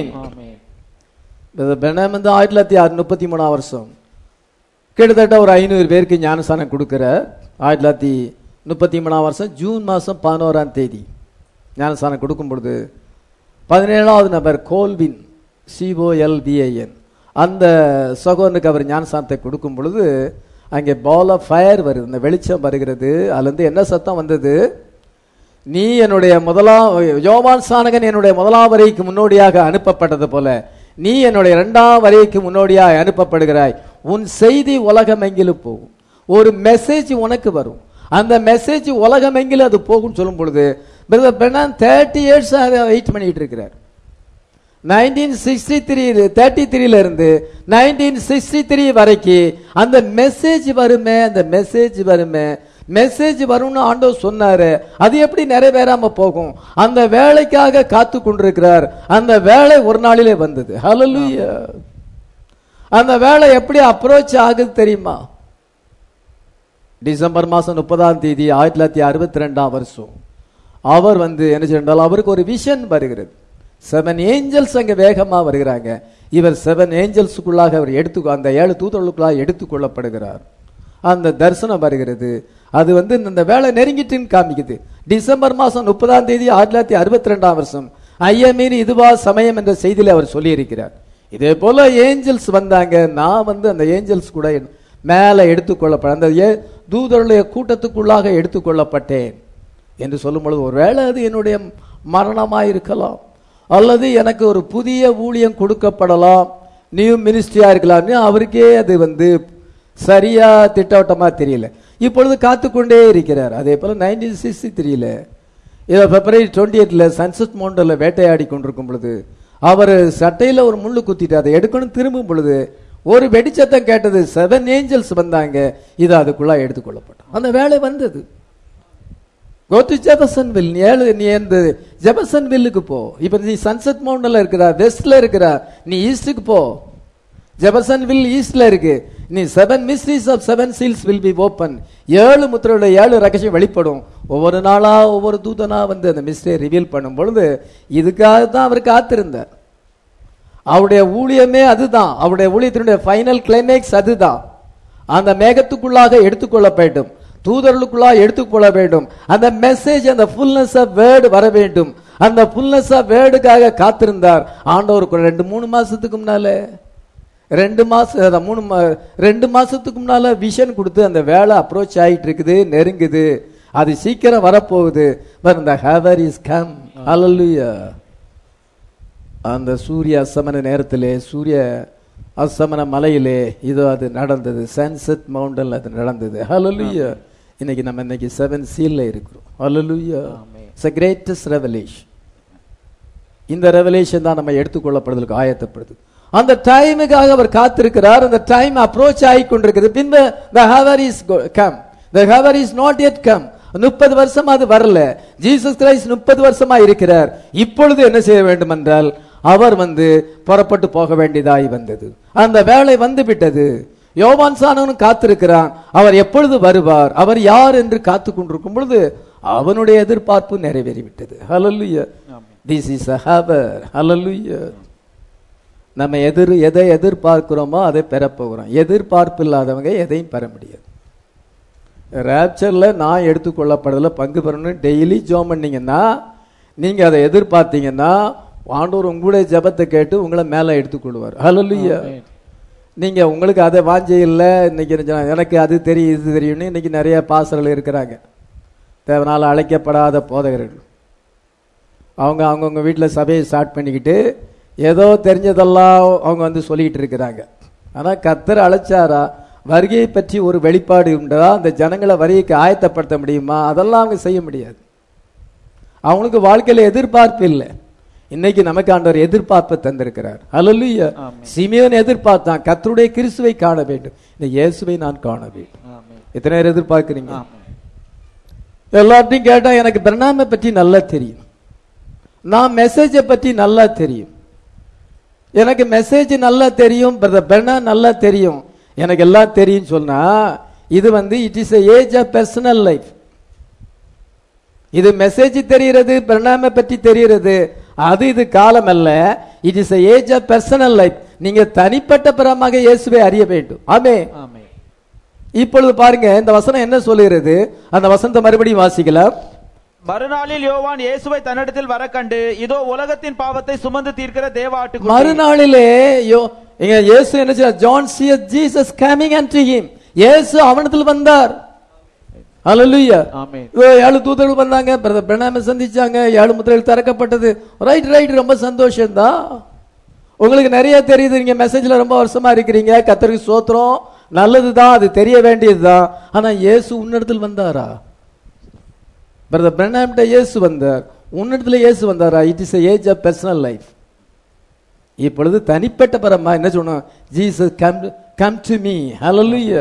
பெனம் வந்து ஆயிரத்தி தொள்ளாயிரத்தி ஆறு முப்பத்தி மூணாம் வருஷம் கிட்டத்தட்ட ஒரு ஐநூறு பேருக்கு ஞானஸ்தானம் கொடுக்கிற ஆயிரத்தி தொள்ளாயிரத்தி முப்பத்தி மூணாம் வருஷம் ஜூன் மாதம் பதினோராம் தேதி ஞானஸ்தானம் கொடுக்கும் பொழுது பதினேழாவது நபர் கோல்வின் சிஓஎல்பிஐஎன் அந்த சகோதரனுக்கு அவர் ஞானஸ்தானத்தை கொடுக்கும் பொழுது அங்கே பால் ஆஃப் ஃபயர் வருது இந்த வெளிச்சம் வருகிறது அதுலேருந்து என்ன சத்தம் வந்தது நீ என்னுடைய முதலாம் யோவான் சானகன் என்னுடைய முதலாம் வரைக்கு முன்னோடியாக அனுப்பப்பட்டது போல நீ என்னுடைய இரண்டாம் வரைக்கு முன்னோடியாக அனுப்பப்படுகிறாய் உன் செய்தி உலகமெங்கிலும் போகும் ஒரு மெசேஜ் உனக்கு வரும் அந்த மெசேஜ் உலகமெங்கிலும் அது போகும்னு சொல்லும் பொழுது brother Branham thirty years wait பண்ணிட்டு இருக்கிறார் நைன்டீன் சிக்ஸ்டி த்ரீ தேர்ட்டி த்ரீல இருந்து நைன்டீன் சிக்ஸ்டி த்ரீ வரைக்கும் அந்த மெசேஜ் வருமே அந்த மெசேஜ் வருமே மெசேஜ் வரும்னு ஆண்டவர் சொன்னாரு அது எப்படி நிறைவேறாம போகும் அந்த வேலைக்காக காத்து கொண்டிருக்கிறார் அந்த வேலை ஒரு நாளிலே வந்தது ஹalleluya அந்த வேலை எப்படி அப்ரோச் ஆகுது தெரியுமா டிசம்பர் மாசம் முப்பதாம் தேதி ஆயிரத்தி தொள்ளாயிரத்தி அறுபத்தி ரெண்டாம் வருஷம் அவர் வந்து என்ன சொன்னால் அவருக்கு ஒரு விஷன் வருகிறது செவன் ஏஞ்சல்ஸ் அங்க வேகமா வருகிறாங்க இவர் செவன் ஏஞ்சல்ஸுக்குள்ளாக அவர் எடுத்து அந்த ஏழு தூதர்களுக்குள்ளாக எடுத்துக் கொள்ளப்படுகிறார் அந்த தரிசனம் வருகிறது அது வந்து இந்த வேலை நெருங்கிட்டுன்னு காமிக்குது டிசம்பர் மாசம் முப்பதாம் தேதி ஆயிரத்தி தொள்ளாயிரத்தி அறுபத்தி ரெண்டாம் வருஷம் ஐயமீன் இதுவா சமயம் என்ற செய்தியில அவர் சொல்லியிருக்கிறார் இதே போல ஏஞ்சல்ஸ் வந்தாங்க நான் வந்து அந்த ஏஞ்சல்ஸ் கூட என் மேல எடுத்துக்கொள்ளப்பட அந்த ஏ- தூதருடைய கூட்டத்துக்குள்ளாக எடுத்துக்கொள்ளப்பட்டேன் என்று சொல்லும் பொழுது ஒருவேளை அது என்னுடைய மரணமாக இருக்கலாம் அல்லது எனக்கு ஒரு புதிய ஊழியம் கொடுக்கப்படலாம் நியூ மினிஸ்ட்ரியா இருக்கலாம் அவருக்கே அது வந்து சரியா திட்டவட்டமா தெரியல இப்பொழுது காத்துக்கொண்டே இருக்கிறார் அதே போல நைன்டீன் சிக்ஸ்டி த்ரீல இதை பிப்ரவரி டுவெண்ட்டி எயிட்ல சன்செட் மவுண்டன்ல வேட்டையாடி கொண்டிருக்கும் பொழுது அவர் சட்டையில ஒரு முள்ளு குத்திட்டு அதை எடுக்கணும் திரும்பும் பொழுது ஒரு வெடிச்சத்தம் கேட்டது செவன் ஏஞ்சல்ஸ் வந்தாங்க இது அதுக்குள்ள எடுத்துக்கொள்ளப்பட்டோம் அந்த வேலை வந்தது கோ டு ஜெபசன் வில் நீ ஏழு நீ இந்த ஜெபசன் வில்லுக்கு போ இப்ப நீ சன்செட் மவுண்டன்ல இருக்கிறா வெஸ்ட்ல இருக்கிறா நீ ஈஸ்டுக்கு போ ஜெபசன் வில் ஈஸ்ட்ல இருக்கு நீ seven mysteries of seven seals will be open ஏழு முத்திரையுடைய ஏழு ரகசியம் வெளிப்படும் ஒவ்வொரு நாளா ஒவ்வொரு தூதனா வந்து அந்த மிஸ்டரியை ரிவீல் பண்ணும் பொழுது இதுக்காக தான் அவர் காத்திருந்தார் அவருடைய ஊழியமே அதுதான் அவருடைய ஊழியத்தினுடைய ஃபைனல் கிளைமேக்ஸ் அதுதான் அந்த மேகத்துக்குள்ளாக எடுத்துக்கொள்ள வேண்டும் தூதர்களுக்குள்ளாக எடுத்துக்கொள்ள வேண்டும் அந்த மெசேஜ் அந்த ஃபுல்னஸ் ஆஃப் வேர்டு வர வேண்டும் அந்த ஃபுல்னஸ் ஆஃப் வேர்டுக்காக காத்திருந்தார் ஆண்டவருக்கு ரெண்டு மூணு மாசத்துக்கு முன்னால ரெண்டு மாசம் அதான் மூணு மா ரெண்டு மாசத்துக்கு முன்னால விஷன் கொடுத்து அந்த வேலை அப்ரோச் ஆயிட்டு இருக்குது நெருங்குது அது சீக்கிரம் வரப்போகுது but the hour is come hallelujah அந்த சூரிய அஸ்தமன நேரத்திலே சூரிய அஸ்தமன மலையிலே இதோ அது நடந்தது சன்செட் மவுண்டன்ல அது நடந்தது ஹalleluya இன்னைக்கு நம்ம இன்னைக்கு செவன் சீல்ல இருக்கிறோம் ஹalleluya இட்ஸ் a greatest revelation இந்த ரெவலேஷன் தான் நம்ம எடுத்துக்கொள்ளப்படுதலுக்கு ஆயத்தப்படுது அந்த டைமுக்காக அவர் காத்திருக்கிறார் அந்த டைம் அப்ரோச் ஆகி கொண்டிருக்கிறது பின்பு the hour is go- come the hour is not yet come முப்பது வருஷம் அது வரல ஜீசஸ் கிரைஸ்ட் முப்பது வருஷமா இருக்கிறார் இப்பொழுது என்ன செய்ய வேண்டும் என்றால் அவர் வந்து புறப்பட்டு போக வேண்டியதாய் வந்தது அந்த வேலை வந்து விட்டது யோவான் சானவனும் காத்திருக்கிறான் அவர் எப்பொழுது வருவார் அவர் யார் என்று காத்து கொண்டிருக்கும் பொழுது அவனுடைய எதிர்பார்ப்பு நிறைவேறிவிட்டது ஹalleluya this is a hour hallelujah நம்ம எதிர் எதை எதிர்பார்க்கிறோமோ அதை பெறப்போகிறோம் எதிர்பார்ப்பு இல்லாதவங்க எதையும் பெற முடியாது ரேப்சரில் நான் எடுத்துக்கொள்ளப்படுறதுல பங்கு பெறணும் டெய்லி ஜோம் பண்ணீங்கன்னா நீங்கள் அதை எதிர்பார்த்தீங்கன்னா ஆண்டவர் உங்களுடைய ஜெபத்தை கேட்டு உங்களை மேலே எடுத்துக்கொள்வார் ஹalleluya நீங்க உங்களுக்கு அதை வாஞ்சை இல்லை இன்னைக்கு கொஞ்சம் எனக்கு அது தெரியும் இது தெரியும்னு இன்னைக்கு நிறைய பாசர்கள் இருக்கிறாங்க தேவனால் அழைக்கப்படாத போதகர்கள் அவங்க அவங்கவுங்க வீட்டில் சபையை ஸ்டார்ட் பண்ணிக்கிட்டு ஏதோ தெரிஞ்சதெல்லாம் அவங்க வந்து சொல்லிக்கிட்டு இருக்கிறாங்க ஆனால் கத்தர் அழைச்சாரா வருகையை பற்றி ஒரு வெளிப்பாடு உண்டா அந்த ஜனங்களை வருகைக்கு ஆயத்தப்படுத்த முடியுமா அதெல்லாம் அவங்க செய்ய முடியாது அவங்களுக்கு வாழ்க்கையில எதிர்பார்ப்பு இல்லை இன்னைக்கு நமக்கு ஆண்டவர் எதிர்பார்ப்பை தந்திருக்கிறார் அல்லல்லுயா சிமியோன் எதிர்பார்த்தான் கத்தருடைய கிறிஸ்துவை காண வேண்டும் இந்த இயேசுவை நான் காண வேண்டும் எத்தனை பேர் எதிர்பார்க்கிறீங்க எல்லார்ட்டையும் கேட்டா எனக்கு பிரணாமை பற்றி நல்லா தெரியும் நான் மெசேஜை பற்றி நல்லா தெரியும் எனக்கு மெசேஜ் நல்லா தெரியும் பிரதர் பெர்னா நல்லா தெரியும் எனக்கு எல்லாம் தெரியும் சொன்னா இது வந்து it is age of personal life இது மெசேஜ் தெரிகிறது பிரணாமை பற்றி தெரிகிறது அது இது காலம் அல்ல it is age of personal life நீங்க தனிப்பட்ட பிறமாக இயேசுவை அறிய வேண்டும் ஆமே இப்பொழுது பாருங்க இந்த வசனம் என்ன சொல்லுகிறது அந்த வசனத்தை மறுபடியும் வாசிக்கலாம் மறுநாளில் யோவான் இயேசுவை தன்னிடத்தில் வர கண்டு இதோ உலகத்தின் பாவத்தை சுமந்து தீர்க்கிற தேவ ஆட்டுக்குட்டி மறுநாளிலே யோ இங்க இயேசு என்ன செய்ய John see Jesus coming and to him இயேசு அவனிடத்தில் வந்தார் ஹalleluya ஆமென். இதோ ஏழு தூதர்கள் வந்தாங்க பிரதர் பிரணாம சந்திச்சாங்க ஏழு முத்திரைகள் திறக்கப்பட்டது ரைட் ரைட் ரொம்ப சந்தோஷம் தான் உங்களுக்கு நிறைய தெரியுது நீங்க மெசேஜ்ல ரொம்ப வருஷமா இருக்கிறீங்க கத்தருக்கு சோத்திரம் நல்லதுதான் அது தெரிய வேண்டியதுதான் ஆனா இயேசு உன்னிடத்தில் வந்தாரா பிரதர் பிரணாம்கிட்ட இயேசு வந்தார் உன்னிடத்துல இயேசு வந்தாரா it is age of personal life இப்பொழுது தனிப்பட்ட பரமா என்ன சொன்னோம் Jesus come come to me ஹalleluya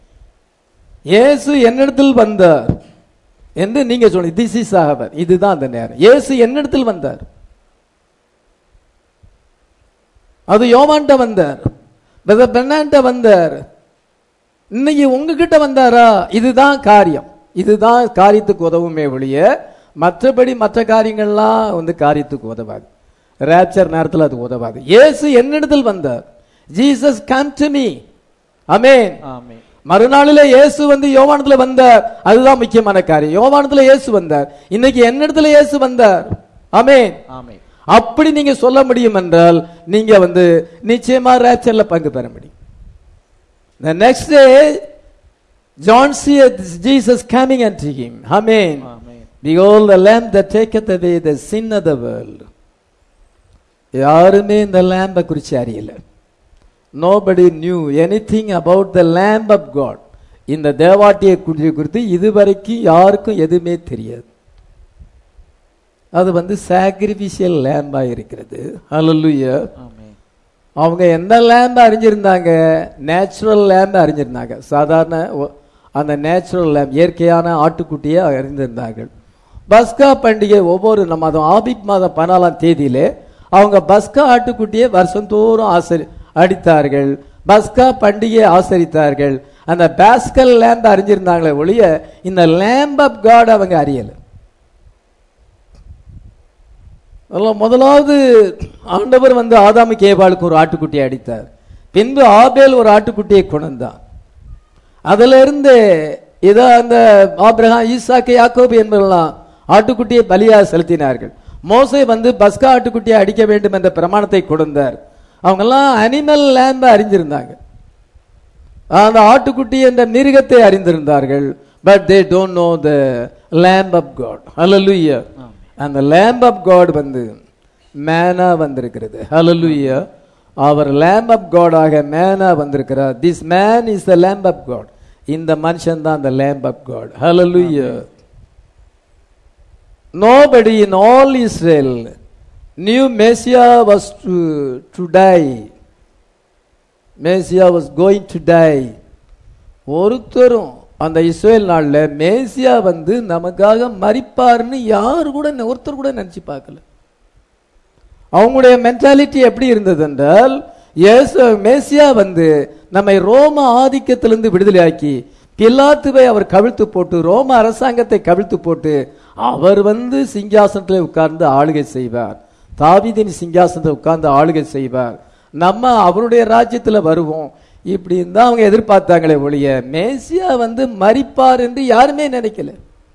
இயேசு என்னிடத்தில் வந்தார் என்று நீங்க சொன்னீங்க திஸ் இஸ் ஆகவர் இதுதான் அந்த நேரம் இயேசு என்னிடத்தில் வந்தார் அது யோவான்ட்ட வந்தார் பிரதர் பெர்னான்ட்ட வந்தார் இன்னைக்கு உங்ககிட்ட வந்தாரா இதுதான் காரியம் இதுதான் காரியத்துக்கு உதவுமே ஒழிய மற்றபடி மற்ற காரியங்கள்லாம் வந்து காரியத்துக்கு உதவாது ரேப்சர் நேரத்தில் அது உதவாது இயேசு என்னிடத்தில் வந்தார் ஜீசஸ் கம் டு மீ அமேன் ஆமென் மறுநாளில இயேசு வந்து யோவானத்துல வந்தார் அதுதான் முக்கியமான காரியம் யோவானத்துல இயேசு வந்தார் இன்னைக்கு என்னிடத்துல இயேசு வந்தார் அமேன் ஆமென் அப்படி நீங்க சொல்ல முடியும் என்றால் நீங்க வந்து நிச்சயமா ரேப்சர்ல பங்கு பெற முடியும் The next day, John seeth Jesus coming unto him. Amen. Amen Behold the lamb that taketh away the sin of the world. யாருமே இந்த லேம்பை குறித்து அறியல nobody knew anything about the lamb of God இந்த தேவாட்டியை குறித்து குறித்து இதுவரைக்கும் யாருக்கும் எதுவுமே தெரியாது அது வந்து சாக்ரிஃபிஷியல் லேம்பா இருக்கிறது ஹalleluya ஆமென் அவங்க எந்த லேம்பை அறிஞ்சிருந்தாங்க நேச்சுரல் லேம்பை அறிஞ்சிருந்தாங்க சாதாரண ஒ- அந்த நேச்சுரல் லேம்ப் இயற்கையான ஆட்டுக்குட்டியை அறிந்திருந்தார்கள் பஸ்கா பண்டிகை ஒவ்வொரு நம்ம மாதம் ஆபிப் மாதம் பதினாலாம் தேதியிலே அவங்க பஸ்கா ஆட்டுக்குட்டியை வருஷந்தோறும் ஆசரி அடித்தார்கள் பஸ்கா பண்டிகையை ஆசரித்தார்கள் அந்த பாஸ்கல் லேம்பை அறிஞ்சிருந்தாங்களே ஒழிய இந்த லேம்ப் ஆஃப் காட் அவங்க அறியலை அதெல்லாம் முதலாவது ஆண்டவர் வந்து ஆதாமுக்கு ஏவாளுக்கு ஒரு ஆட்டுக்குட்டியை அடித்தார் பின்பு ஆபேல் ஒரு ஆட்டுக்குட்டியை கொண்டான் அதுல இருந்து இதோ அந்த ஆபிரகாம் ஈசாக்கு யாக்கோபு என்பவர்களாம் ஆட்டுக்குட்டியை பலியாக செலுத்தினார்கள் மோசே வந்து பஸ்கா ஆட்டுக்குட்டியை அடிக்க வேண்டும் என்ற பிரமாணத்தை கொடுத்தார் அவங்கெல்லாம் அனிமல் லேம்பை அறிஞ்சிருந்தாங்க அந்த ஆட்டுக்குட்டி என்ற மிருகத்தை அறிந்திருந்தார்கள் but they don't know the lamb of God ஹalleluya அந்த லேம்ப் ஆஃப் காட் வந்து மேனா வந்திருக்கிறது ஹalleluya அவர் லேம்ப் ஆஃப் காட் ஆக மேனா வந்திருக்கிறார் this man is the lamb of God இந்த மனுஷன் தான் அந்த லேம்ப் ஆஃப் காட் ஹalleluya nobody in all Israel knew Messiah was to, to die மேசியா வாஸ் கோயிங் டு டை ஒருத்தரும் அந்த இஸ்ரேல் நாள்ல மேசியா வந்து நமக்காக மரிப்பார்னு யாரு கூட நெ- ஒருத்தர் கூட நினைச்சு பார்க்கல அவங்களுடைய மென்டாலிட்டி எப்படி இருந்தது என்றால் இயேசு மேசியா வந்து நம்மை ரோம ஆதிக்கத்திலிருந்து விடுதலையாக்கி பிலாத்துவை அவர் கவிழ்த்து போட்டு ரோம அரசாங்கத்தை கவிழ்த்து போட்டு அவர் வந்து சிங்காசனத்தில் உட்கார்ந்து ஆளுகை செய்வார் தாவீதின் சிங்காசனத்தில் உட்கார்ந்து ஆளுகை செய்வார் நம்ம அவருடைய ராஜ்யத்துல வருவோம் இப்படின்னு தான் அவங்க எதிர்பார்த்தாங்களே ஒழிய மேசியா வந்து மரிப்பார் என்று யாருமே நினைக்கல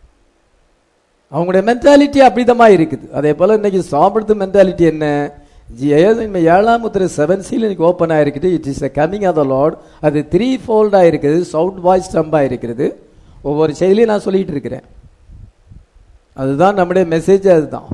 அவங்களுடைய மென்டாலிட்டி அப்படிதமா இருக்குது அதே போல இன்னைக்கு சாப்பிடுறது மென்டாலிட்டி என்ன ஜி- ஏழு- ஏழாம் முத்திரை செவன் சீல் இன்னைக்கு ஓப்பன் ஆயிருக்குது it is coming of the lord அது த்ரீ ஃபோல்டா இருக்குது சவுண்ட் வாய்ஸ் ஸ்டம்பா இருக்கிறது ஒவ்வொரு செயலையும் நான் சொல்லிட்டு இருக்கிறேன் அதுதான் நம்முடைய மெசேஜ் அதுதான்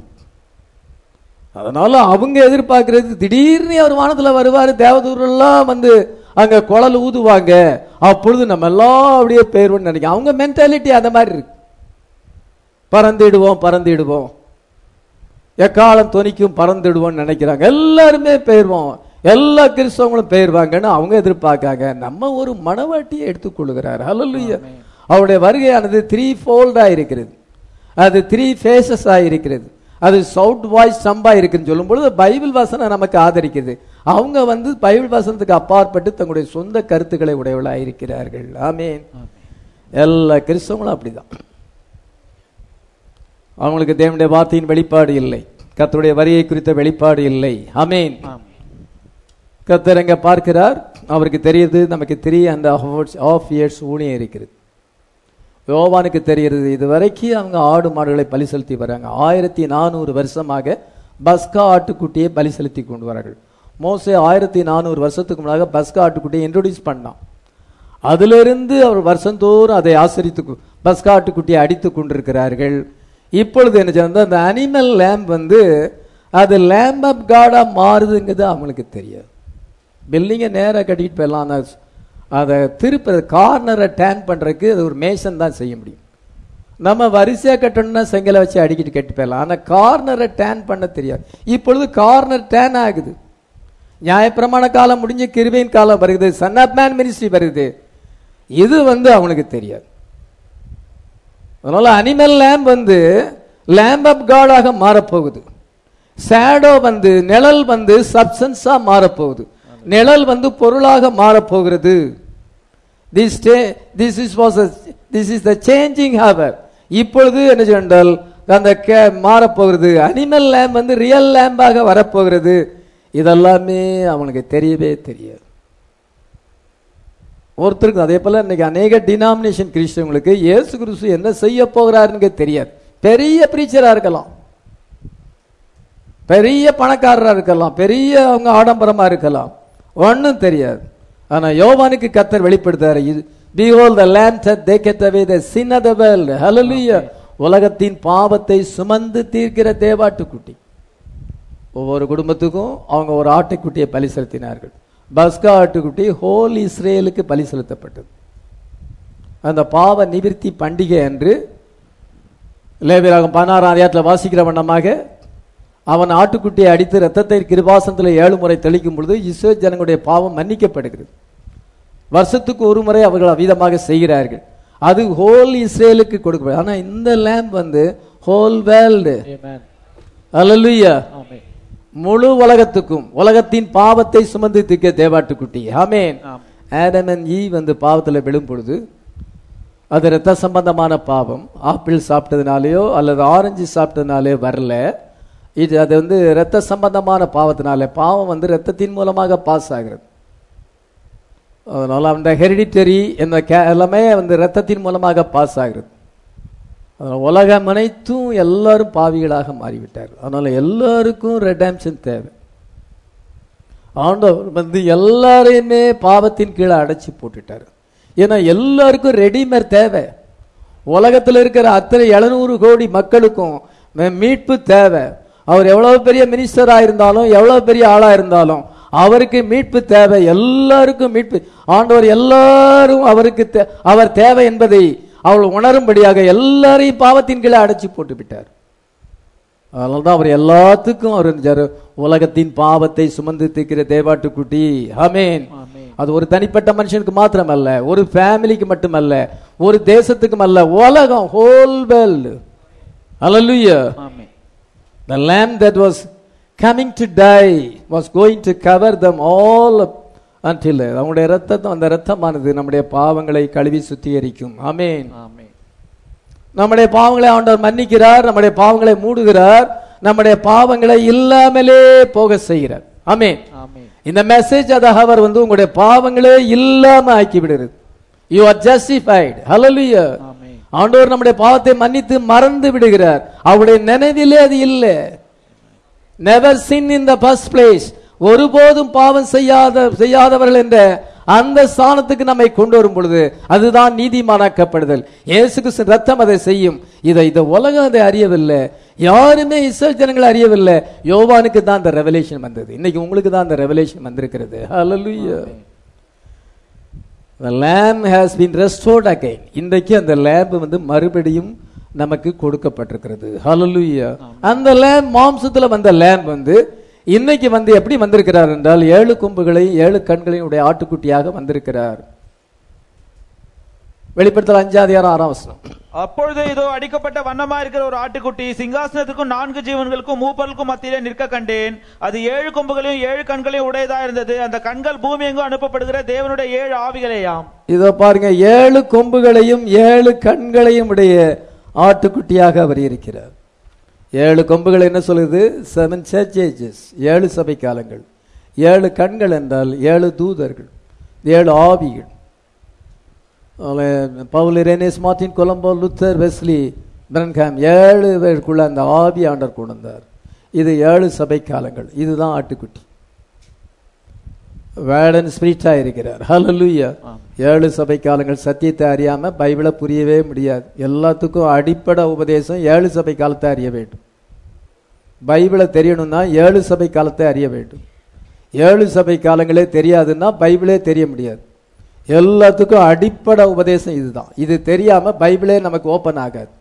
அதனால அவங்க எதிர்பார்க்கிறது திடீர்னு அவர் வானத்துல வருவாரு தேவதூரெல்லாம் வந்து அங்க குழல் ஊதுவாங்க அப்பொழுது நம்ம எல்லாம் அப்படியே போயிருவோம்னு நினைக்க அவங்க மென்டாலிட்டி அந்த மாதிரி இருக்கு பறந்திடுவோம் பறந்திடுவோம் எக்காலம் தொனிக்கும் பறந்துடுவோம்னு நினைக்கிறாங்க எல்லாருமே போயிருவோம் எல்லா கிறிஸ்தவங்களும் போயிருவாங்கன்னு அவங்க எதிர்பார்க்காங்க நம்ம ஒரு மனவாட்டியை எடுத்துக்கொள்கிறார் ஹalleluya அவருடைய வருகையானது த்ரீ ஃபோல்டா இருக்கிறது அது த்ரீ ஃபேஸஸா இருக்கிறது அது சவுட் வாய்ஸ் சம்பா இருக்குன்னு சொல்லும் பொழுது பைபிள் வசனம் நமக்கு ஆதரிக்கிறது அவங்க வந்து பைபிள் வசனத்துக்கு அப்பாற்பட்டு தங்களுடைய சொந்த கருத்துக்களை உடையவளாக இருக்கிறார்கள் ஆமேன் எல்லா கிறிஸ்தவங்களும் அப்படிதான் அவங்களுக்கு தேவனுடைய வார்த்தையின் வெளிப்பாடு இல்லை கர்த்தருடைய வரியை குறித்த வெளிப்பாடு இல்லை ஆமேன் கர்த்தர் அங்க பார்க்கிறார் அவருக்கு தெரியுது நமக்கு த்ரீ அண்ட் ஆஃப் இயர்ஸ் ஊழியம் இருக்கிறது யோவானுக்கு தெரிகிறது இது வரைக்கும் அவங்க ஆடு மாடுகளை பலி செலுத்தி வராங்க ஆயிரத்தி நானூறு வருஷமாக பஸ்கா ஆட்டுக்குட்டியை பலி செலுத்தி கொண்டு வரார்கள் மோசே ஆயிரத்தி நானூறு வருஷத்துக்கு முன்னாக பஸ்கா ஆட்டுக்குட்டியை இன்ட்ரோடியூஸ் பண்ணான் அதிலிருந்து அவர் வருஷந்தோறும் அதை ஆசரித்து கொ- பஸ்கா ஆட்டுக்குட்டியை அடித்து கொண்டிருக்கிறார்கள் இப்பொழுது என்ன செய்யணும் அந்த அனிமல் லேம்ப் வந்து அது லேம்ப் ஆஃப் காடா மாறுதுங்கிறது அவங்களுக்கு தெரியாது பில்டிங்கை நேராக கட்டிட்டு போயிடலாம் அந்த அதை திருப்ப கார்னரை டேன் பண்றதுக்கு அது ஒரு மேசன் தான் செய்ய முடியும் நம்ம வரிசையா கட்டணும்னா செங்கலை வச்சு அடிக்கிட்டு கட்டி போயிடலாம் ஆனா கார்னரை டேன் பண்ண தெரியாது இப்பொழுது கார்னர் டேன் ஆகுது நியாயப்பிரமாண காலம் முடிஞ்சு கிருபையின் காலம் வருது சன் ஆஃப் மேன் மினிஸ்ட்ரி வருது இது வந்து அவனுக்கு தெரியாது அதனால அனிமல் லேம்ப் வந்து லேம்ப் ஆஃப் காடாக மாறப்போகுது ஷேடோ வந்து நிழல் வந்து சப்சன்ஸா மாறப்போகுது நிழல் வந்து பொருளாக மாறப்போகிறது this this is was this is the changing hour இப்பொழுது என்ன சொன்னால் அந்த கே- மாறப்போகிறது அனிமல் லேம்ப் வந்து ரியல் லேம்பாக வரப்போகிறது இதெல்லாமே அவனுக்கு தெரியவே தெரியாது ஒருத்தருக்கு அதே போல இன்னைக்கு அநேக டினாமினேஷன் கிறிஸ்தவங்களுக்கு இயேசு கிறிஸ்து என்ன செய்ய போகிறாருன்னு தெரியாது பெரிய பிரீச்சரா இருக்கலாம் பெரிய பணக்காரரா இருக்கலாம் பெரிய அவங்க ஆடம்பரமா இருக்கலாம் ஒண்ணும் தெரியாது ஆனா யோவானுக்கு கத்தர் வெளிப்படுத்தாரு இது behold the lamb that taketh away the sin of the world hallelujah உலகத்தின் பாவத்தை சுமந்து தீர்க்கிற தேவாட்டுக்குட்டி ஒவ்வொரு குடும்பத்துக்கும் அவங்க ஒரு ஆட்டுக்குட்டியை பலி செலுத்தினார்கள் பஸ்கா ஆட்டுக்குட்டி ஹோல் இஸ்ரேலுக்கு பலி செலுத்தப்பட்டது அந்த பாவ நிவிர்த்தி பண்டிகை அன்று லேவியராகம் பதினாறாம் அதிகாரத்தில் வாசிக்கிற வண்ணமாக அவன் ஆட்டுக்குட்டியை அடித்து ரத்தத்தை கிருபாசனத்தில் ஏழு முறை தெளிக்கும் பொழுது இஸ்ரோ ஜனங்களுடைய பாவம் மன்னிக்கப்படுகிறது வருஷத்துக்கு ஒரு முறை அவர்கள் அவ்விதமாக செய்கிறார்கள் அது ஹோல் இஸ்ரேலுக்கு கொடுக்கப்படும் ஆனா இந்த லேம்ப் வந்து ஹோல் வேர்ல்டு Amen. அல்லலுயா Amen. முழு உலகத்துக்கும் உலகத்தின் பாவத்தை சுமந்து தீர்க்க தேவாட்டுக்குட்டி ஆமென் ஆடம் அண்ட் ஈ வந்து பாவத்துல விழும் பொழுது அது இரத்த சம்பந்தமான பாவம் ஆப்பிள் சாப்பிட்டதுனாலயோ அல்லது ஆரஞ்சு சாப்பிட்டதுனாலே வரல இது அது வந்து இரத்த சம்பந்தமான பாவத்தினால பாவம் வந்து இரத்தத்தின் மூலமாக பாஸ் ஆகிறது அதனால அந்த ஹெரிடிட்டரி என்ற கே- எல்லாமே வந்து இரத்தத்தின் மூலமாக பாஸ் ஆகிறது அதனால உலகம் அனைத்தும் எல்லாரும் பாவிகளாக மாறிவிட்டார்கள் அதனால எல்லாருக்கும் ரெடாம்ஷன் தேவை ஆண்டவர் வந்து எல்லாரையுமே பாவத்தின் கீழே அடைச்சி போட்டுட்டார் ஏன்னா எல்லாருக்கும் ரெடிமேட் தேவை உலகத்தில் இருக்கிற அத்தனை எழுநூறு கோடி மக்களுக்கும் மே- மீட்பு தேவை அவர் எவ்வளவு பெரிய மினிஸ்டரா இருந்தாலும் எவ்வளவு பெரிய ஆளா இருந்தாலும் அவருக்கு மீட்பு தேவை எல்லாருக்கும் மீட்பு ஆண்டவர் எல்லாரும் அவருக்கு தே- அவர் தேவை என்பதை அவள் உணரும்படியாக எல்லாரையும் பாவத்தின் கீழே அடைச்சி போட்டு விட்டார் அதனால தான் அவர் எல்லாத்துக்கும் அவர் இருந்தாரு. உலகத்தின் பாவத்தை சுமந்து தீர்க்கிற தேவாட்டுக்குட்டி ஆமென் அது ஒரு தனிப்பட்ட மனுஷனுக்கு மாத்திரமல்ல ஒரு ஃபேமிலிக்கு மட்டுமல்ல ஒரு தேசத்துக்கும் அல்ல உலகம் whole world Hallelujah. The lamb that was coming to die was going to cover them all up until அவங்களுடைய ரத்தம் அந்த ரத்தமானது நம்முடைய பாவங்களை கழுவி சுத்திகரிக்கும் ஆமென் நம்முடைய பாவங்களை ஆண்டவர் மன்னிக்கிறார் நம்முடைய பாவங்களை மூடுகிறார் நம்முடைய பாவங்களை இல்லாமலே போக செய்கிறார் ஆமென் ஆமென் இந்த மெசேஜ் அத அவர் வந்து உங்களுடைய பாவங்களே இல்லாம ஆக்கி விடுறது யூ ஆர் ஜஸ்டிஃபைடு ஹalleluya ஆமென் ஆண்டவர் நம்முடைய பாவத்தை மன்னித்து மறந்து விடுகிறார் அவருடைய நினைவிலே அது இல்லை never sin in the first place ஒருபோதும் பாவம் செய்யாத செய்யாதவர்கள் என்ற அந்த ஸ்தானத்துக்கு நம்மை கொண்டு வரும் பொழுது அதுதான் நீதிமானாக்கப்படுதல் இயேசு கிறிஸ்து ரத்தம் அதை செய்யும் இதை இந்த உலகம் அதை அறியவில்லை யாருமே இஸ்ரேல் ஜனங்கள் அறியவில்லை யோவானுக்கு தான் அந்த ரெவலேஷன் வந்தது இன்னைக்கு உங்களுக்கு தான் அந்த ரெவலேஷன் வந்திருக்கிறது ஹalleluya The lamb has been restored again. இன்றைக்கு அந்த lamb வந்து மறுபடியும் நமக்கு கொடுக்கப்பட்டிருக்கிறது ஹalleluya அந்த lamb மாம்சத்துல வந்த lamb வந்து இன்னைக்கு வந்து எப்படி வந்திருக்கிறார் என்றால் ஏழு கொம்புகளையும் ஏழு கண்களையும் உடைய ஆட்டுக்குட்டியாக வந்திருக்கிறார் வெளிப்படுத்தல் அஞ்சாதிகாரம் ஆறாம் வசனம் அப்பொழுது இதோ அடிக்கப்பட்ட வண்ணமா இருக்கிற ஒரு ஆட்டுக்குட்டி சிங்காசனத்துக்கும் நான்கு ஜீவன்களுக்கும் மூப்பர்களுக்கும் மத்தியிலே நிற்க கண்டேன் அது ஏழு கொம்புகளையும் ஏழு கண்களையும் உடையதா இருந்தது அந்த கண்கள் பூமி எங்கும் அனுப்பப்படுகிற தேவனுடைய ஏழு ஆவிகளேயாம் இதோ பாருங்க ஏழு கொம்புகளையும் ஏழு கண்களையும் உடைய ஆட்டுக்குட்டியாக அவர் இருக்கிறார் ஏழு கொம்புகள் என்ன சொல்லுது செவன் சர்ச்சேஜஸ் ஏழு சபை காலங்கள் ஏழு கண்கள் என்றால் ஏழு தூதர்கள் ஏழு ஆவிகள் அதுல Paul Irenaeus Martin Columba Luther Wesley Branham ஏழு பேருக்குள்ள அந்த ஆவி ஆண்டர் கொண்டு வந்தார் இது ஏழு சபை காலங்கள் இதுதான் ஆட்டுக்குட்டி வேடன் ஸ்பிரிட்டா இருக்கிறார் ஹalleluya ஏழு சபை காலங்கள் சத்தியத்தை அறியாம பைபிளை புரியவே முடியாது எல்லாத்துக்கும் அடிப்படை உபதேசம் ஏழு சபை காலத்தை அறிய வேண்டும் பைபிளை தெரியணும்னா ஏழு சபை காலத்தை அறிய வேண்டும் ஏழு சபை காலங்களே தெரியாதுன்னா பைபிளே தெரிய முடியாது எல்லாத்துக்கும் அடிப்படை உபதேசம் இதுதான் இது தெரியாம பைபிளே நமக்கு ஓபன் ஆகாது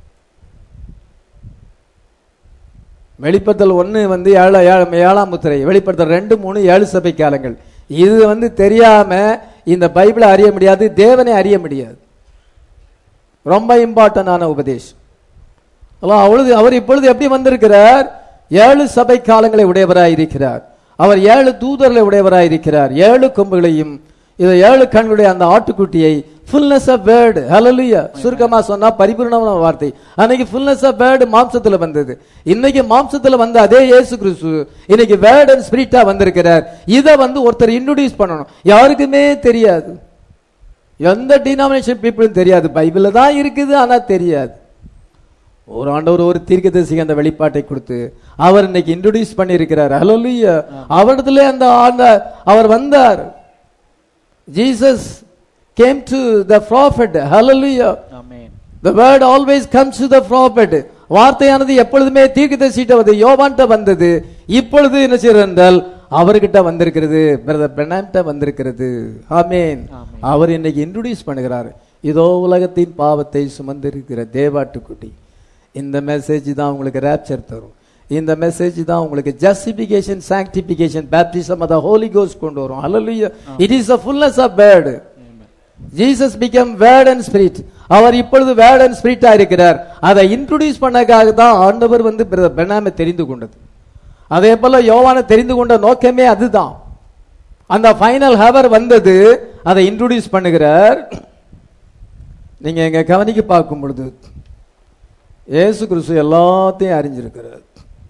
வெளிப்படுத்தல் ஒன்று வந்து ஏழு ஏழு- ஏழாம் முத்திரை வெளிப்படுத்தல் ரெண்டு மூணு ஏழு சபை காலங்கள் இது வந்து தெரியாம இந்த பைபிளை அறிய முடியாது தேவனை அறிய முடியாது ரொம்ப இம்பார்ட்டன்டான உபதேசம் அல்லாஹ் அவளது அவர் இப்பொழுது எப்படி வந்திருக்கிறார் ஏழு சபை காலங்களை உடையவராய் இருக்கிறார் அவர் ஏழு தூதர்களை உடையவராய் இருக்கிறார் ஏழு கொம்புகளையும் இது ஏழு கண்களுடைய அந்த ஆட்டுக்குட்டியை ஃபுல்னஸ் ஆஃப் வேர்டு ஹalleluya சுருக்கமா சொன்னா பரிபூர்ணமான வார்த்தை அன்னைக்கு ஃபுல்னஸ் ஆஃப் வேர்டு மாம்சத்துல வந்தது இன்னைக்கு மாம்சத்துல வந்த அதே இயேசு கிறிஸ்து இன்னைக்கு வேர்ட் அண்ட் ஸ்பிரிட்டா வந்திருக்கிறார் இதை வந்து ஒருத்தர் இன்ட்ரோடியூஸ் பண்ணணும் யாருக்குமே தெரியாது எந்த டினாமினேஷன் பீப்புளும் தெரியாது பைபிள்ல தான் இருக்குது ஆனா தெரியாது ஒரு ஆண்டவர் ஒரு தீர்க்கதரிசிக்கு அந்த வெளிப்பாட்டை கொடுத்து அவர் இன்னைக்கு இன்ட்ரோடியூஸ் பண்ணியிருக்கிறார் ஹalleluya அவரிடத்துல அந்த அந்த அவர் வந்தார் Jesus came to the prophet ஹalleluya ஆமென் the word always comes to the prophet வார்த்தையானது எப்பொழுதுமே தீர்க்கதரிசிட்ட வந்து யோவான்ட்ட வந்தது இப்பொழுது என்ன செய்யறது என்றால் அவர்கிட்ட வந்திருக்கிறது பிரதர் பெனாம்ட்ட வந்திருக்கிறது ஆமென் அவர் இன்னைக்கு இன்ட்ரோடியூஸ் பண்ணுகிறார் இதோ உலகத்தின் பாவத்தை சுமந்திருக்கிற தேவாட்டுக்குட்டி இந்த மெசேஜ் தான் உங்களுக்கு ரேப்சர் தரும் இந்த மெசேஜ் தான் உங்களுக்கு ஜஸ்டிபிகேஷன் சாங்டிபிகேஷன் பேப்டிசம் அத ஹோலி கோஸ்ட் கொண்டு வரும் ஹalleluya it is a fullness of word Jesus become word and spirit அவர் இப்பொழுது வேர்ட் அண்ட் ஸ்பிரிட்டா இருக்கிறார் அதை இன்ட்ரோடியூஸ் பண்ணக்காக தான் ஆண்டவர் வந்து பெனாமை தெரிந்து கொண்டது அதே போல யோவானை தெரிந்து கொண்ட நோக்கமே அதுதான் அந்த ஃபைனல் ஹவர் வந்தது அதை இன்ட்ரோடியூஸ் பண்ணுகிறார் நீங்க எங்க கவனிக்க பார்க்கும் பொழுது இயேசு கிறிஸ்து எல்லாத்தையும் அறிஞ்சிருக்கிறார்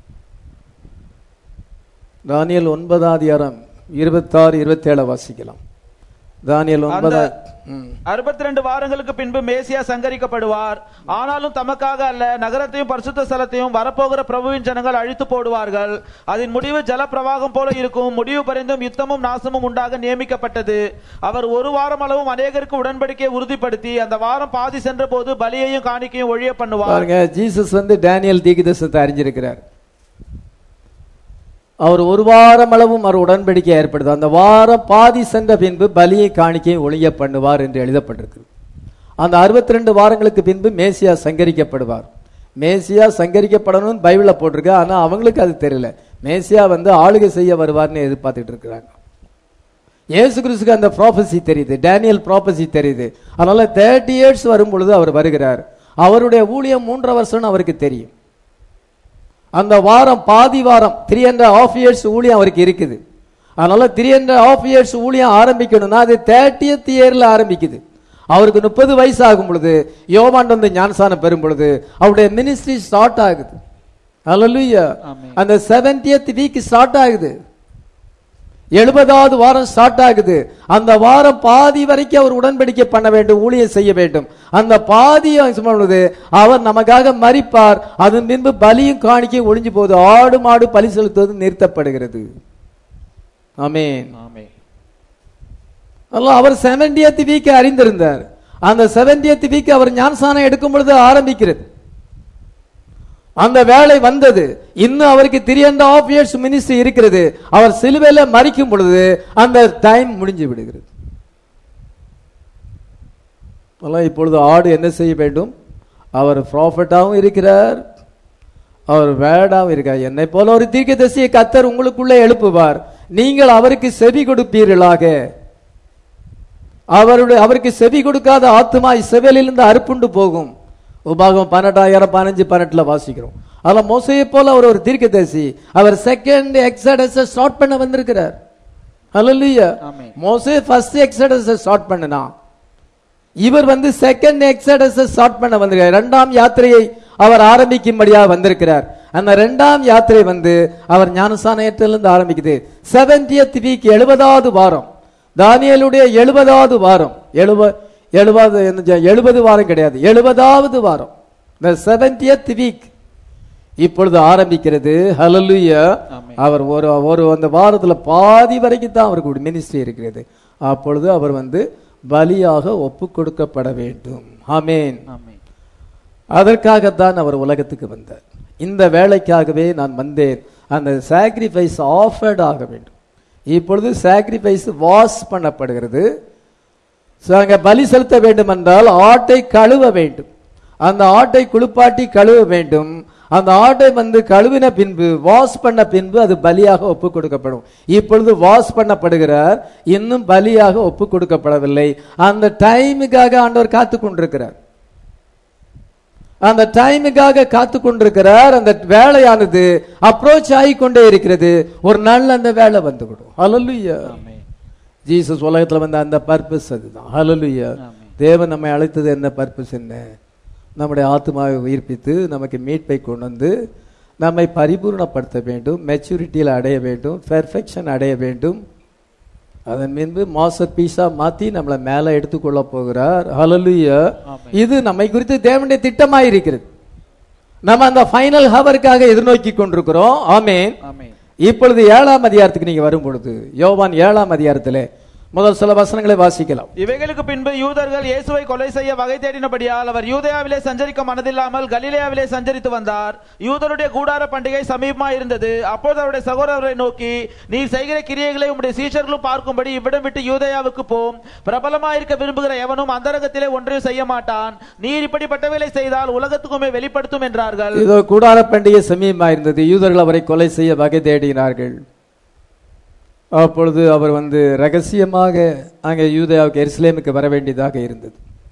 தானியல் ஒன்பதாம் அதிகாரம் இருபத்தாறு இருபத்தேழு வாசிக்கலாம் தானியல் ஒன்பதாம் ம். அறுபத்தி ரெண்டு வாரங்களுக்கு பின்பு மேசியா சங்கரிக்கப்படுவார் ஆனாலும் தமக்காக அல்ல நகரத்தையும் பரிசுத்த ஸ்தலத்தையும் வரப்போகிற பிரபுவின் ஜனங்கள் அழித்து போடுவார்கள் அதன் முடிவு ஜல பிரவாகம் போல இருக்கும் முடிவு பரிந்தும் யுத்தமும் நாசமும் உண்டாக நியமிக்கப்பட்டது அவர் ஒரு வாரம் அளவும் அநேகருக்கு உடன்படிக்கையை உறுதிப்படுத்தி அந்த வாரம் பாதி சென்ற போது பலியையும் காணிக்கையும் ஒழிய பண்ணுவார் பாருங்க ஜீசஸ் வந்து டேனியல் தீர்க்கதரிசனத்தை அறிஞ்சிருக்கிறார் அவர் ஒரு வாரம் அளவும் அவர் உடன்படிக்கை ஏற்படுது அந்த வாரம் பாதி சென்ற பின்பு பலியை காணிக்கையை ஒளிய பண்ணுவார் என்று எழுதப்பட்டிருக்கு அந்த அறுபத்தி ரெண்டு வாரங்களுக்கு பின்பு மேசியா சங்கரிக்கப்படுவார் மேசியா சங்கரிக்கப்படணும்னு பைபிள்ல போட்டிருக்கு ஆனா அவங்களுக்கு அது தெரியல மேசியா வந்து ஆளுகை செய்ய வருவார்னு எதிர்பார்த்துட்டு இருக்கிறாங்க இயேசு கிறிஸ்துக்கு அந்த ப்ராபசி தெரியுது டேனியல் ப்ராபசி தெரியுது அதனால தேர்ட்டி இயர்ஸ் வரும் பொழுது அவர் வருகிறார் அவருடைய ஊழியம் மூன்றரை வருஷம்னு அவருக்கு தெரியும் அந்த வாரம் பாதி வாரம் த்ரீ ஹண்ட்ரட் ஆஃப் இயர்ஸ் ஊழியம் அவருக்கு இருக்குது அதனால த்ரீ ஹண்ட்ரட் ஆஃப் இயர்ஸ் ஊழியம் ஆரம்பிக்கணும்னா அது தேர்ட்டியத் இயர்ல ஆரம்பிக்குது அவருக்கு முப்பது வயசு ஆகும் பொழுது யோவான் வந்து ஞானசானம் பெறும் பொழுது அவருடைய மினிஸ்ட்ரி ஸ்டார்ட் ஆகுது அல்லலுயா ஆமென். அந்த செவன்டியத் வீக் ஸ்டார்ட் ஆகுது எழுபதாவது வாரம் ஸ்டார்ட் ஆகுது அந்த வாரம் பாதி வரைக்கும் அவர் உடன்படிக்கை பண்ண வேண்டும் ஊழியம் செய்ய வேண்டும் அந்த பாதி பொழுது அவர் நமக்காக மரிப்பார் அதன் பின்பு பலியும் காணிக்கையும் ஒளிஞ்சு போகுது ஆடு மாடு பலி செலுத்துவது நிறுத்தப்படுகிறது ஆமென் ஆமென் அல்ல அவர் செவன்டியத் வீக் அறிந்திருந்தார் அந்த செவன்டியத் வீக் அவர் ஞானசானம் எடுக்கும் பொழுது ஆரம்பிக்கிறது அந்த வேலை வந்தது இன்னும் அவருக்கு three and half years ministry இருக்கிறது அவர் சிலுவையில மறிக்கும் பொழுது அந்த டைம் முடிஞ்சு விடுகிறது அதெல்லாம் இப்பொழுது ஆடு என்ன செய்ய வேண்டும் அவர் ப்ராஃபிட்டாகவும் இருக்கிறார் அவர் வேடாவும் இருக்கார் என்னை போல ஒரு தீர்க்கதரிசியை கத்தர் உங்களுக்குள்ளே எழுப்புவார் நீங்கள் அவருக்கு செவி கொடுப்பீர்களாக அவருடைய அவருக்கு செவி கொடுக்காத ஆத்மா இசைவேலிலிருந்து அறுப்புண்டு போகும் உபாகம் பன்னெண்டாயிரம் பதினஞ்சு பன்னெண்டுல வாசிக்கிறோம் அதுல மோசையை போல அவர் ஒரு தீர்க்கதரிசி அவர் செகண்ட் எக்ஸடஸ் ஸ்டார்ட் பண்ண வந்திருக்கிறார் ஹalleluya ஆமென். மோசே ஃபர்ஸ்ட் எக்ஸடஸ் ஸ்டார்ட் பண்ணனா இவர் வந்து செகண்ட் எக்ஸடஸ் ஸ்டார்ட் பண்ண வந்திருக்கார் இரண்டாம் யாத்திரையை அவர் ஆரம்பிக்கும்படியாக வந்திருக்கிறார் அந்த இரண்டாம் யாத்திரை வந்து அவர் ஞானசானத்திலிருந்து ஆரம்பிக்குது செவன்டியத் வீக் எழுபதாவது வாரம் தானியேலுடைய எழுபதாவது வாரம் எழுப எழுபது எழுபது வாரம் கிடையாது எழுபதாவது வாரம் the செவன்டியத் வீக் இப்பொழுது ஆரம்பிக்கிறது ஹalleluya ஆமென். அவர் ஒரு ஒரு அந்த வாரத்துல பாதி வரைக்கும் தான் அவருக்கு மினிஸ்ட்ரி இருக்கிறது அப்பொழுது அவர் வந்து பலியாக ஒப்பு கொடுக்கப்பட வேண்டும் ஆமென் ஆமென் அதற்காகத்தான் அவர் உலகத்துக்கு வந்தார் இந்த வேலைக்காகவே நான் வந்தேன் அந்த சாக்ரிஃபைஸ் ஆஃபர்ட் ஆக வேண்டும் இப்பொழுது சாக்ரிஃபைஸ் வாஷ் பண்ணப்படுகிறது So, அங்க பலி செலுத்த வேண்டும் என்றால் ஆட்டை கழுவ வேண்டும் அந்த ஆட்டை குளிப்பாட்டி கழுவ வேண்டும் அந்த ஆட்டை வந்து கழுவின பின்பு வாஷ் பண்ண பின்பு அது பலியாக ஒப்பு கொடுக்கப்படும் இப்பொழுது வாஷ் பண்ணப்படுகிறார் இன்னும் பலியாக ஒப்பு கொடுக்கப்படவில்லை அந்த டைமுக்காக ஆண்டவர் காத்து கொண்டிருக்கிறார் அந்த டைமுக்காக காத்து கொண்டிருக்கிறார் அந்த வேலையானது அப்ரோச் ஆகிக்கொண்டே இருக்கிறது ஒரு நாள் அந்த வேலை வந்துவிடும் ஹalleluya ஆமென் ஜீசஸ் உலகத்துல வந்த அந்த பர்பஸ் அதுதான் ஹalleluya ஆமென். தேவன் நம்மை அழைத்தது என்ன பர்பஸ் என்ன நம்முடைய ஆத்மாவை உயிர்ப்பித்து நமக்கு மீட்பை கொண்டு வந்து நம்மை பரிபூர்ணப்படுத்த வேண்டும் மெச்சூரிட்டியில் அடைய வேண்டும் பெர்ஃபெக்ஷன் அடைய வேண்டும் அதன் பின்பு மாஸ்டர் பீஸா மாத்தி நம்மளை மேல எடுத்துக்கொள்ள போகிறார் ஹalleluya ஆமென். இது நம்மை குறித்து தேவனுடைய திட்டமாய் இருக்கிறது நம்ம அந்த ஃபைனல் ஹவருக்காக எதிர்நோக்கி கொண்டிருக்கிறோம் ஆமென் ஆமென் இப்பொழுது ஏழாம் அதிகாரத்துக்கு நீங்க வரும் பொழுது யோவான் ஏழாம் அதிகாரத்திலே முதல் சில வசனங்களை வாசிக்கலாம் இவைகளுக்கு பின்பு யூதர்கள் இயேசுவை கொலை செய்ய வகை தேடினபடியால் அவர் யூதேயாவிலே சஞ்சரிக்க மனதில்லாமல் கலிலேயாவிலே சஞ்சரித்து வந்தார் யூதருடைய கூடார பண்டிகை சமீபமா இருந்தது அப்போது அவருடைய சகோதரரை நோக்கி நீர் செய்கிற கிரியைகளை உம்முடைய சீஷர்களும் பார்க்கும்படி இவ்விடம் விட்டு யூதேயாவுக்கு போம் பிரபலமா இருக்க விரும்புகிற எவனும் அந்தரங்கத்திலே ஒன்றையும் செய்ய மாட்டான் நீர் இப்படிப்பட்டவைகளை செய்தால் உலகத்துக்குமே வெளிப்படுத்தும் என்றார்கள் இதோ கூடார பண்டிகை சமீபமா இருந்தது யூதர்கள் அவரை கொலை செய்ய வகை தேடினார்கள் அப்பொழுது அவர் வந்து ரகசியமாக அங்கே யூதேயாவுக்கு எருசலேமுக்கு வர வேண்டியதாக இருந்தது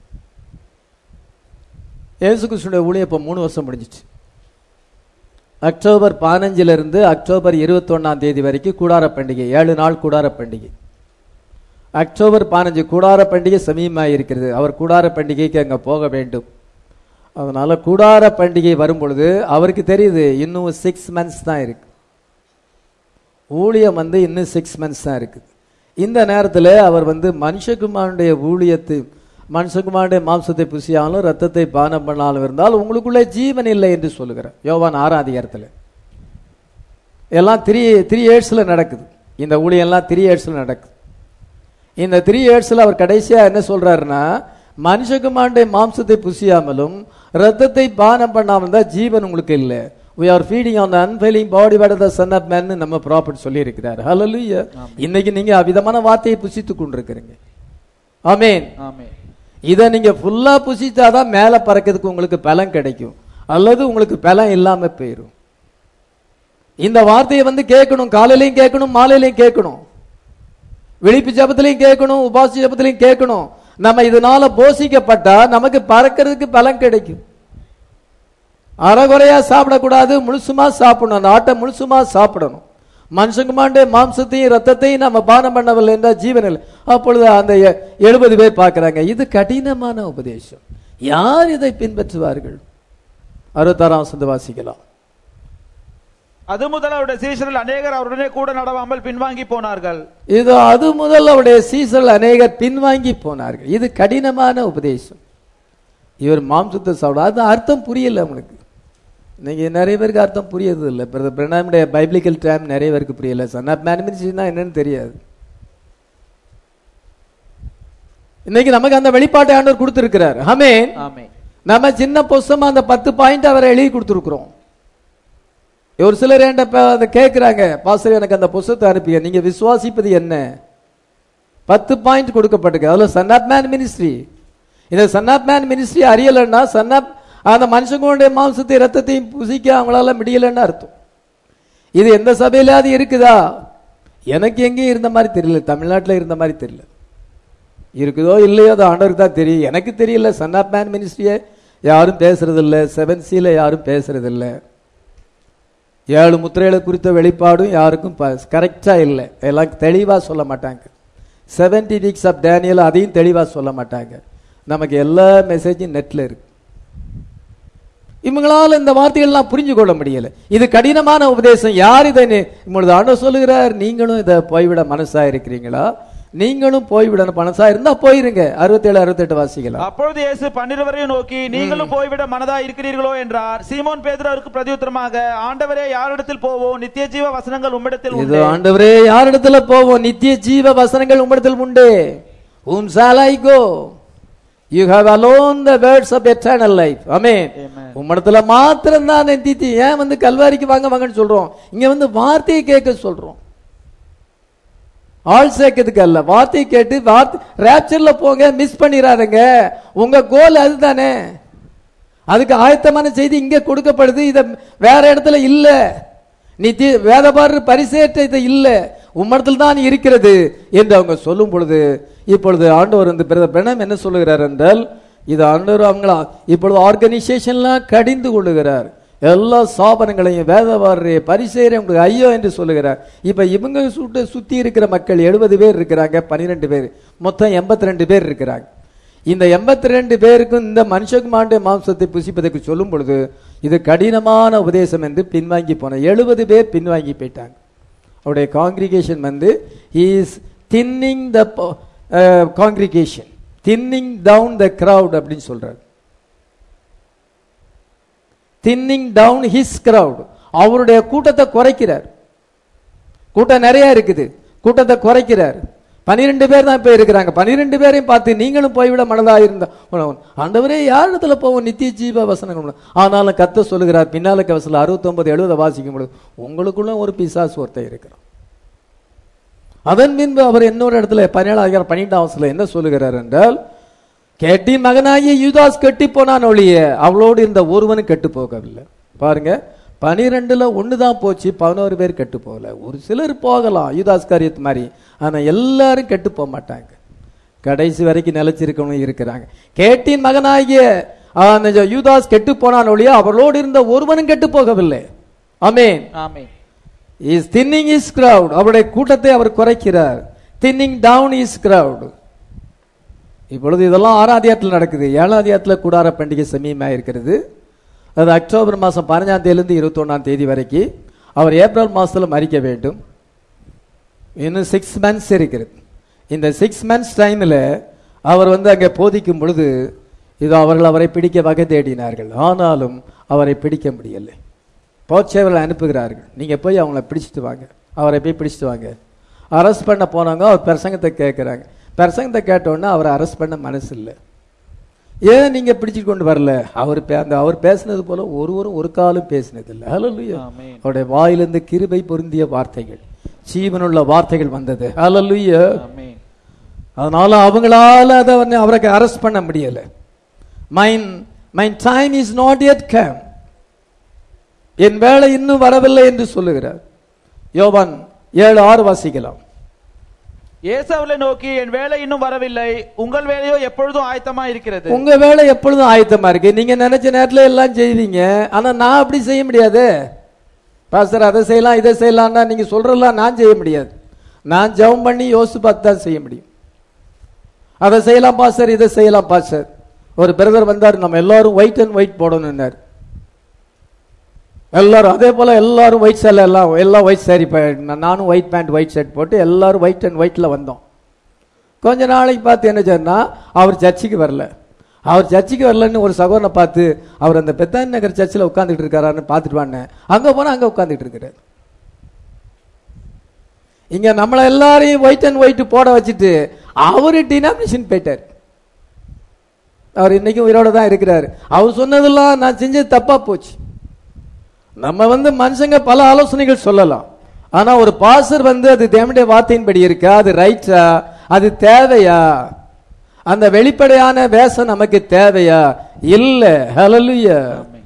இயேசு கிறிஸ்துடைய ஊழியம் இப்போ மூணு வருஷம் முடிஞ்சிச்சு அக்டோபர் பதினஞ்சுல இருந்து அக்டோபர் இருபத்தொன்னாம் தேதி வரைக்கும் கூடார பண்டிகை ஏழு நாள் கூடார பண்டிகை அக்டோபர் பதினஞ்சு கூடார பண்டிகை சமீபமாக இருக்கிறது அவர் கூடார பண்டிகைக்கு அங்கே போக வேண்டும் அதனால கூடார பண்டிகை வரும் பொழுது அவருக்கு தெரியுது இன்னும் சிக்ஸ் மந்த்ஸ் தான் இருக்கு ஊழியம் வந்து இன்னும் சிக்ஸ் மந்த்ஸ் தான் இருக்குது இந்த நேரத்தில் அவர் வந்து மனுஷகுமாரனுடைய ஊழியத்து மனுஷகுமாரனுடைய மாம்சத்தை புசியாலும் ரத்தத்தை பானம் பண்ணாலும் இருந்தால் உங்களுக்குள்ளே ஜீவன் இல்லை என்று சொல்லுகிறார் யோவான் ஆறாம் அதிகாரத்தில் எல்லாம் த்ரீ த்ரீ இயர்ஸில் நடக்குது இந்த ஊழியெல்லாம் த்ரீ இயர்ஸில் நடக்குது இந்த த்ரீ இயர்ஸில் அவர் கடைசியாக என்ன சொல்றாருன்னா மனுஷகுமாரனுடைய மாம்சத்தை புசியாமலும் ரத்தத்தை பானம் பண்ணாமல் தான் ஜீவன் உங்களுக்கு இல்லை we are feeding on the unfailing body by the son of man னு நம்ம ப்ராப்பர்ட் சொல்லி இருக்கிறார் ஹalleluya இன்னைக்கு நீங்க அவிதமான வார்த்தையை புசித்து கொண்டிருக்கிறீங்க ஆமென் ஆமென் இதை நீங்க ஃபுல்லா புசிச்சாதான் மேல பறக்கிறதுக்கு உங்களுக்கு பலன் கிடைக்கும் அல்லது உங்களுக்கு பலன் இல்லாம போயிடும் இந்த வார்த்தையை வந்து கேட்கணும் காலையிலையும் கேட்கணும் மாலையிலையும் கேட்கணும் விழிப்பு ஜபத்திலையும் கேட்கணும் உபாசி ஜபத்திலையும் கேட்கணும் நம்ம இதனால போஷிக்கப்பட்டா நமக்கு பறக்கிறதுக்கு பலன் கிடைக்கும் அறகுறையா சாப்பிடக்கூடாது முழுசுமா சாப்பிடணும் அந்த ஆட்டை முழுசுமா சாப்பிடணும் மனுஷங்குமாண்டே மாம்சத்தையும் ரத்தத்தையும் நம்ம பானம் பண்ணவில்லை என்றால் ஜீவன் இல்லை அப்பொழுது அந்த எ- எழுபது பேர் பார்க்கறாங்க இது கடினமான உபதேசம் யார் இதை பின்பற்றுவார்கள் அறுபத்தாறாம் வசனத்தை வாசிக்கலாம் அது முதல் அவருடைய சீஷரில் அநேகர் அவருடனே கூட நடவாமல் பின்வாங்கி போனார்கள் இது அது முதல் அவருடைய சீசல் அநேகர் பின்வாங்கி போனார்கள் இது கடினமான உபதேசம் இவர் மாம்சத்தை சாப்பிட அது அர்த்தம் புரியல அவனுக்கு இன்னைக்கு நிறைய பேருக்கு அர்த்தம் புரியறது இல்லை பிரதர் பிரணாமுடைய பைபிளிக்கல் டைம் நிறைய பேருக்கு புரியல சன் ஆஃப் மேனிமினிஸ்ட்ரினா என்னன்னு தெரியாது இன்னைக்கு நமக்கு அந்த வெளிப்பாட்டை ஆண்டவர் கொடுத்திருக்கிறார் ஆமென் ஆமே நம்ம சின்ன புஸ்தமா அந்த பத்து பாயிண்ட் அவரை எழுதி கொடுத்துருக்குறோம் ஒரு சிலர் என்கிட்ட ப- அதை கேட்குறாங்க பாஸ்டர் எனக்கு அந்த புஸ்தகத்தை அனுப்பிங்க நீங்க விசுவாசிப்பது என்ன பத்து பாயிண்ட் கொடுக்கப்பட்டிருக்கு அதுல சன் ஆப் மேன் மினிஸ்ட்ரி இந்த சன் ஆப் மேன் மினிஸ்ட்ரி அறியலைன்னா சன் ஆப் அந்த மனுஷங்களுடைய மாம்சத்தை ரத்தத்தையும் புசிக்க அவங்களால முடியலன்னு அர்த்தம் இது எந்த சபையிலாவது இருக்குதா எனக்கு எங்கேயும் இருந்த மாதிரி தெரியல தமிழ்நாட்டில் இருந்த மாதிரி தெரியல இருக்குதோ இல்லையோ அது ஆண்டவருக்கு தான் தெரியும் எனக்கு தெரியல சன் ஆப் மேன் மினிஸ்ட்ரியை யாரும் பேசுறதில்ல செவன் சில யாரும் பேசுறதில்ல ஏழு முத்திரைகளை குறித்த வெளிப்பாடும் யாருக்கும் கரெக்டா இல்லை எல்லாம் தெளிவா சொல்ல மாட்டாங்க செவன்டி வீக்ஸ் ஆஃப் டேனியல் அதையும் தெளிவா சொல்ல மாட்டாங்க நமக்கு எல்லா மெசேஜும் நெட்ல இருக்கு இவங்களால இந்த வார்த்தைகள்லாம் புரிஞ்சு கொள்ள முடியல இது கடினமான உபதேசம் யார் இதை நி- இப்பொழுது ஆண்டவர் சொல்லுகிறார் நீங்களும் இதை போய்விட மனசா இருக்கிறீங்களா நீங்களும் போய்விட மனசா இருந்தா போயிருங்க அறுபத்தேழு அறுபத்தெட்டு வாசிக்கலாம் அப்பொழுது இயேசு பன்னிருவரையும் நோக்கி நீங்களும் போய்விட மனதா இருக்கிறீர்களோ என்றார் சீமோன் பேதுருவுக்கு பிரதியுத்தரமாக ஆண்டவரே யாரிடத்தில் போவோம் நித்திய ஜீவ வசனங்கள் உம்மிடத்தில் இது உண்டு ஆண்டவரே யாரிடத்துல போவோம் நித்திய ஜீவ வசனங்கள் உம்மிடத்தில் உண்டு whom shall I go you have alone the words of eternal life amen Amen. உம்மிடத்துல மாத்திரம் தான் நித்தி ஏன் வந்து கல்வாரிக்கு வாங்க வாங்கன்னு சொல்றோம் இங்க வந்து வார்த்தையை கேட்க சொல்றோம் ஆள் சேர்க்கறதுக்கு அல்ல வார்த்தையை கேட்டு வார்த்தை ரேப்சர்ல போங்க மிஸ் பண்ணிடாதீங்க உங்க கோல் அதுதானே அதுக்கு ஆயத்தமான செய்தி இங்க கொடுக்கப்படுது இத வேற இடத்துல இல்ல நித்திய வேதபாரர் பரிசேற்ற இது இல்ல உம்மிடத்தில் தான் இருக்கிறது என்று அவங்க சொல்லும் பொழுது இப்பொழுது ஆண்டவர் வந்து பிரதர் பிரணம் என்ன சொல்லுகிறார் என்றால் இது ஆண்டவர் அவங்கள இப்பொழுது ஆர்கனைசேஷன்லாம் கடிந்து கொள்ளுகிறார் எல்லா ஸ்தாபனங்களையும் வேதவாரரைய பரிசேரை உங்களுக்கு ஐயோ என்று சொல்லுகிறார் இப்ப இவங்க சுட்டு சுத்தி இருக்கிற மக்கள் எழுபது பேர் இருக்கிறாங்க பன்னிரெண்டு பேர் மொத்தம் எண்பத்தி ரெண்டு பேர் இருக்கிறாங்க இந்த எண்பத்தி ரெண்டு பேருக்கும் இந்த மனுஷகுமாருடைய மாம்சத்தை புசிப்பதற்கு சொல்லும் பொழுது இது கடினமான உபதேசம் என்று பின்வாங்கி போன எழுபது பேர் பின்வாங்கி போயிட்டாங்க அவருடைய காங்கிரிகேஷன் வந்து is thinning the congregation thinning down the crowd அப்படின்னு சொல்றாரு தின்னிங் டவுன் ஹிஸ் crowd அவருடைய கூட்டத்தை குறைக்கிறார் கூட்டம் நிறைய இருக்குது கூட்டத்தை குறைக்கிறார் பனிரெண்டு பேர் தான் இப்ப இருக்கிறாங்க பனிரெண்டு பேரையும் பார்த்து நீங்களும் போய்விட மனதா இருந்தா ஆண்டவரே யார் இடத்துல போவோம் நித்திய ஜீவ வசனங்கள் ஆனாலும் கத்த சொல்லுகிறார் பின்னால கவசல அறுபத்தொன்பது எழுபதை வாசிக்கும் பொழுது உங்களுக்குள்ள ஒரு பிசாசு ஒருத்தன் இருக்கிறான் அதன் பின்பு அவர் இன்னொரு இடத்துல பதினேழாயிரம் பன்னிரெண்டாம் வசதியில் என்ன சொல்லுகிறார் என்றால் கேட்டின் மகனாகிய யூதாஸ் கெட்டி போனான் ஒழிய அவளோடு இருந்த ஒருவனும் கெட்டு போகவில்லை பாருங்க பனிரெண்டுல ஒன்று தான் போச்சு பதினோரு பேர் கெட்டு போகல ஒரு சிலர் போகலாம் யூதாஸ் காரியத்து மாதிரி ஆனா எல்லாரும் கெட்டு போக மாட்டாங்க கடைசி வரைக்கும் நிலைச்சிருக்கவங்க இருக்கிறாங்க கேட்டின் மகனாகிய அந்த யூதாஸ் கெட்டு போனான் ஒழிய அவளோடு இருந்த ஒருவனும் கெட்டு போகவில்லை ஆமென் ஆமே இஸ் தின்னிங் இஸ் crowd அவருடைய கூட்டத்தை அவர் குறைக்கிறார் தின்னிங் டவுன் இஸ் crowd இப்பொழுது இதெல்லாம் ஆறாம் அதிகாரத்தில் நடக்குது ஏழாம் அதிகாரத்தில் கூடார பண்டிகை சமீபமாக இருக்கிறது அது அக்டோபர் மாதம் பதினஞ்சாம் தேதியிலிருந்து இருபத்தொன்னாம் தேதி வரைக்கும் அவர் ஏப்ரல் மாதத்தில் மறிக்க வேண்டும் இன்னும் சிக்ஸ் மந்த்ஸ் இருக்கிறது இந்த சிக்ஸ் மந்த்ஸ் டைமில் அவர் வந்து அங்கே போதிக்கும் பொழுது இது அவர்கள் அவரை பிடிக்க வகை தேடினார்கள் ஆனாலும் அவரை பிடிக்க முடியலை போச்சேவர்களை அனுப்புகிறார்கள் நீங்கள் போய் அவங்கள பிடிச்சிட்டு வாங்க அவரை போய் பிடிச்சிட்டு வாங்க அரெஸ்ட் பண்ண போனாங்க அவர் பிரசங்கத்தை கேட்குறாங்க பிரசங்கத்தை கேட்டோன்னே அவரை அரெஸ்ட் பண்ண மனசு இல்லை ஏன் நீங்க பிடிச்சிட்டு கொண்டு வரல அவர் பே- அந்த அவர் பேசினது போல ஒருவரும் ஒரு காலம் பேசினது இல்லை ஹalleluya ஆமென். அவருடைய வாயிலிருந்து கிருபை பொருந்திய வார்த்தைகள் ஜீவனுள்ள வார்த்தைகள் வந்தது ஹalleluya ஆமே அதனால அவங்களால அதை வந்து அவருக்கு அரெஸ்ட் பண்ண முடியல mine mine time is not yet come என் வேலை இன்னும் வரவில்லை என்று சொல்லுகிறார் யோவான் ஏழு ஆறு வாசிக்கலாம் இயேசு அவளை நோக்கி என் வேலை இன்னும் வரவில்லை உங்கள் வேலையோ எப்பொழுதும் ஆயத்தமா இருக்கிறது உங்க வேலை எப்பொழுதும் ஆயத்தமா இருக்கு நீங்க நினைச்ச நேரத்துல எல்லாம் செய்வீங்க ஆனா நான் அப்படி செய்ய முடியாது பாஸ்டர் அதை செய்யலாம் இதை செய்யலாம்னா நீங்க சொல்றதெல்லாம் நான் செய்ய முடியாது நான் ஜெபம் பண்ணி யோசிச்சு பார்த்து தான் செய்ய முடியும் அதை செய்யலாம் பாஸ்டர் இதை செய்யலாம் பாஸ்டர் ஒரு பிரதர் வந்தார் நம்ம எல்லாரும் ஒயிட் அண்ட் ஒயிட் போடணும்னார் எல்லாரும் அதே போல எல்லாரும் ஒயிட் சேலை எல்லாம் எல்லாம் ஒயிட் சாரி நானும் ஒயிட் பேண்ட் ஒயிட் ஷர்ட் போட்டு எல்லாரும் ஒயிட் அண்ட் ஒயிட்ல வந்தோம் கொஞ்ச நாளைக்கு பார்த்து என்ன சொன்னா அவர் சர்ச்சுக்கு வரல அவர் சர்ச்சுக்கு வரலன்னு ஒரு சகோதரனை பார்த்து அவர் அந்த பெத்தானி நகர் சர்ச்சில் உட்காந்துட்டு இருக்காரான்னு பார்த்துட்டு வானேன் அங்க போனா அங்க உட்காந்துட்டு இருக்கிறார் இங்க நம்மள எல்லாரையும் ஒயிட் அண்ட் ஒயிட் போட வச்சுட்டு அவரு டினாமினேஷன் போயிட்டார் அவர் இன்னைக்கும் உயிரோட தான் இருக்கிறாரு அவர் சொன்னதெல்லாம் நான் செஞ்சது தப்பா போச்சு நம்ம வந்து மனுஷங்க பல ஆலோசனைகள் சொல்லலாம் ஆனா ஒரு பாசர் வந்து அது தேவனுடைய வார்த்தையின்படி இருக்கா அது ரைட்டா அது தேவையா அந்த வெளிப்படையான வேஷம் நமக்கு தேவையா இல்ல ஹalleluya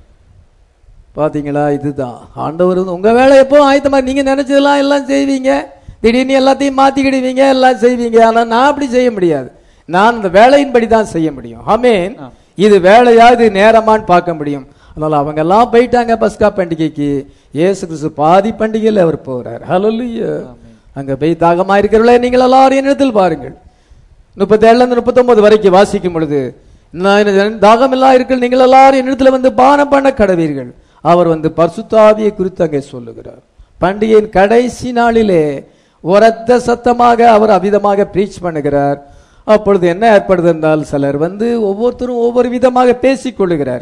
பாத்தீங்களா இதுதான் ஆண்டவர் வந்து உங்க வேலை எப்போ ஆயத்தமா நீங்க நினைச்சதெல்லாம் எல்லாம் செய்வீங்க திடீர்னு எல்லாத்தையும் மாத்திக்கிடுவீங்க எல்லாம் செய்வீங்க ஆனா நான் அப்படி செய்ய முடியாது நான் அந்த வேலையின்படி தான் செய்ய முடியும் ஆமென் இது வேலையா இது நேரமான்னு பார்க்க முடியும் அதனால அவங்க எல்லாம் போயிட்டாங்க பஸ்கா பண்டிகைக்கு இயேசு கிறிஸ்து பாதி பண்டிகையில் அவர் போறார் ஹalleluya அங்க போய் தாகமா இருக்கிறவளே நீங்கள் எல்லாரும் என்னிடத்தில் பாருங்கள் முப்பத்தேழுல இருந்து முப்பத்தொன்பது வரைக்கும் வாசிக்கும் பொழுது நான் தாகம் எல்லாம் இருக்கிற நீங்கள் எல்லாரும் என்னிடத்துல வந்து பானம் பண்ண கடவீர்கள் அவர் வந்து பரிசுத்தாவியை குறித்து அங்கே சொல்லுகிறார் பண்டிகையின் கடைசி நாளிலே உரத்த சத்தமாக அவர் அவிதமாக பிரீச் பண்ணுகிறார் அப்பொழுது என்ன ஏற்படுது என்றால் சிலர் வந்து ஒவ்வொருத்தரும் ஒவ்வொரு விதமாக பேசிக் கொள்ளுகிறார்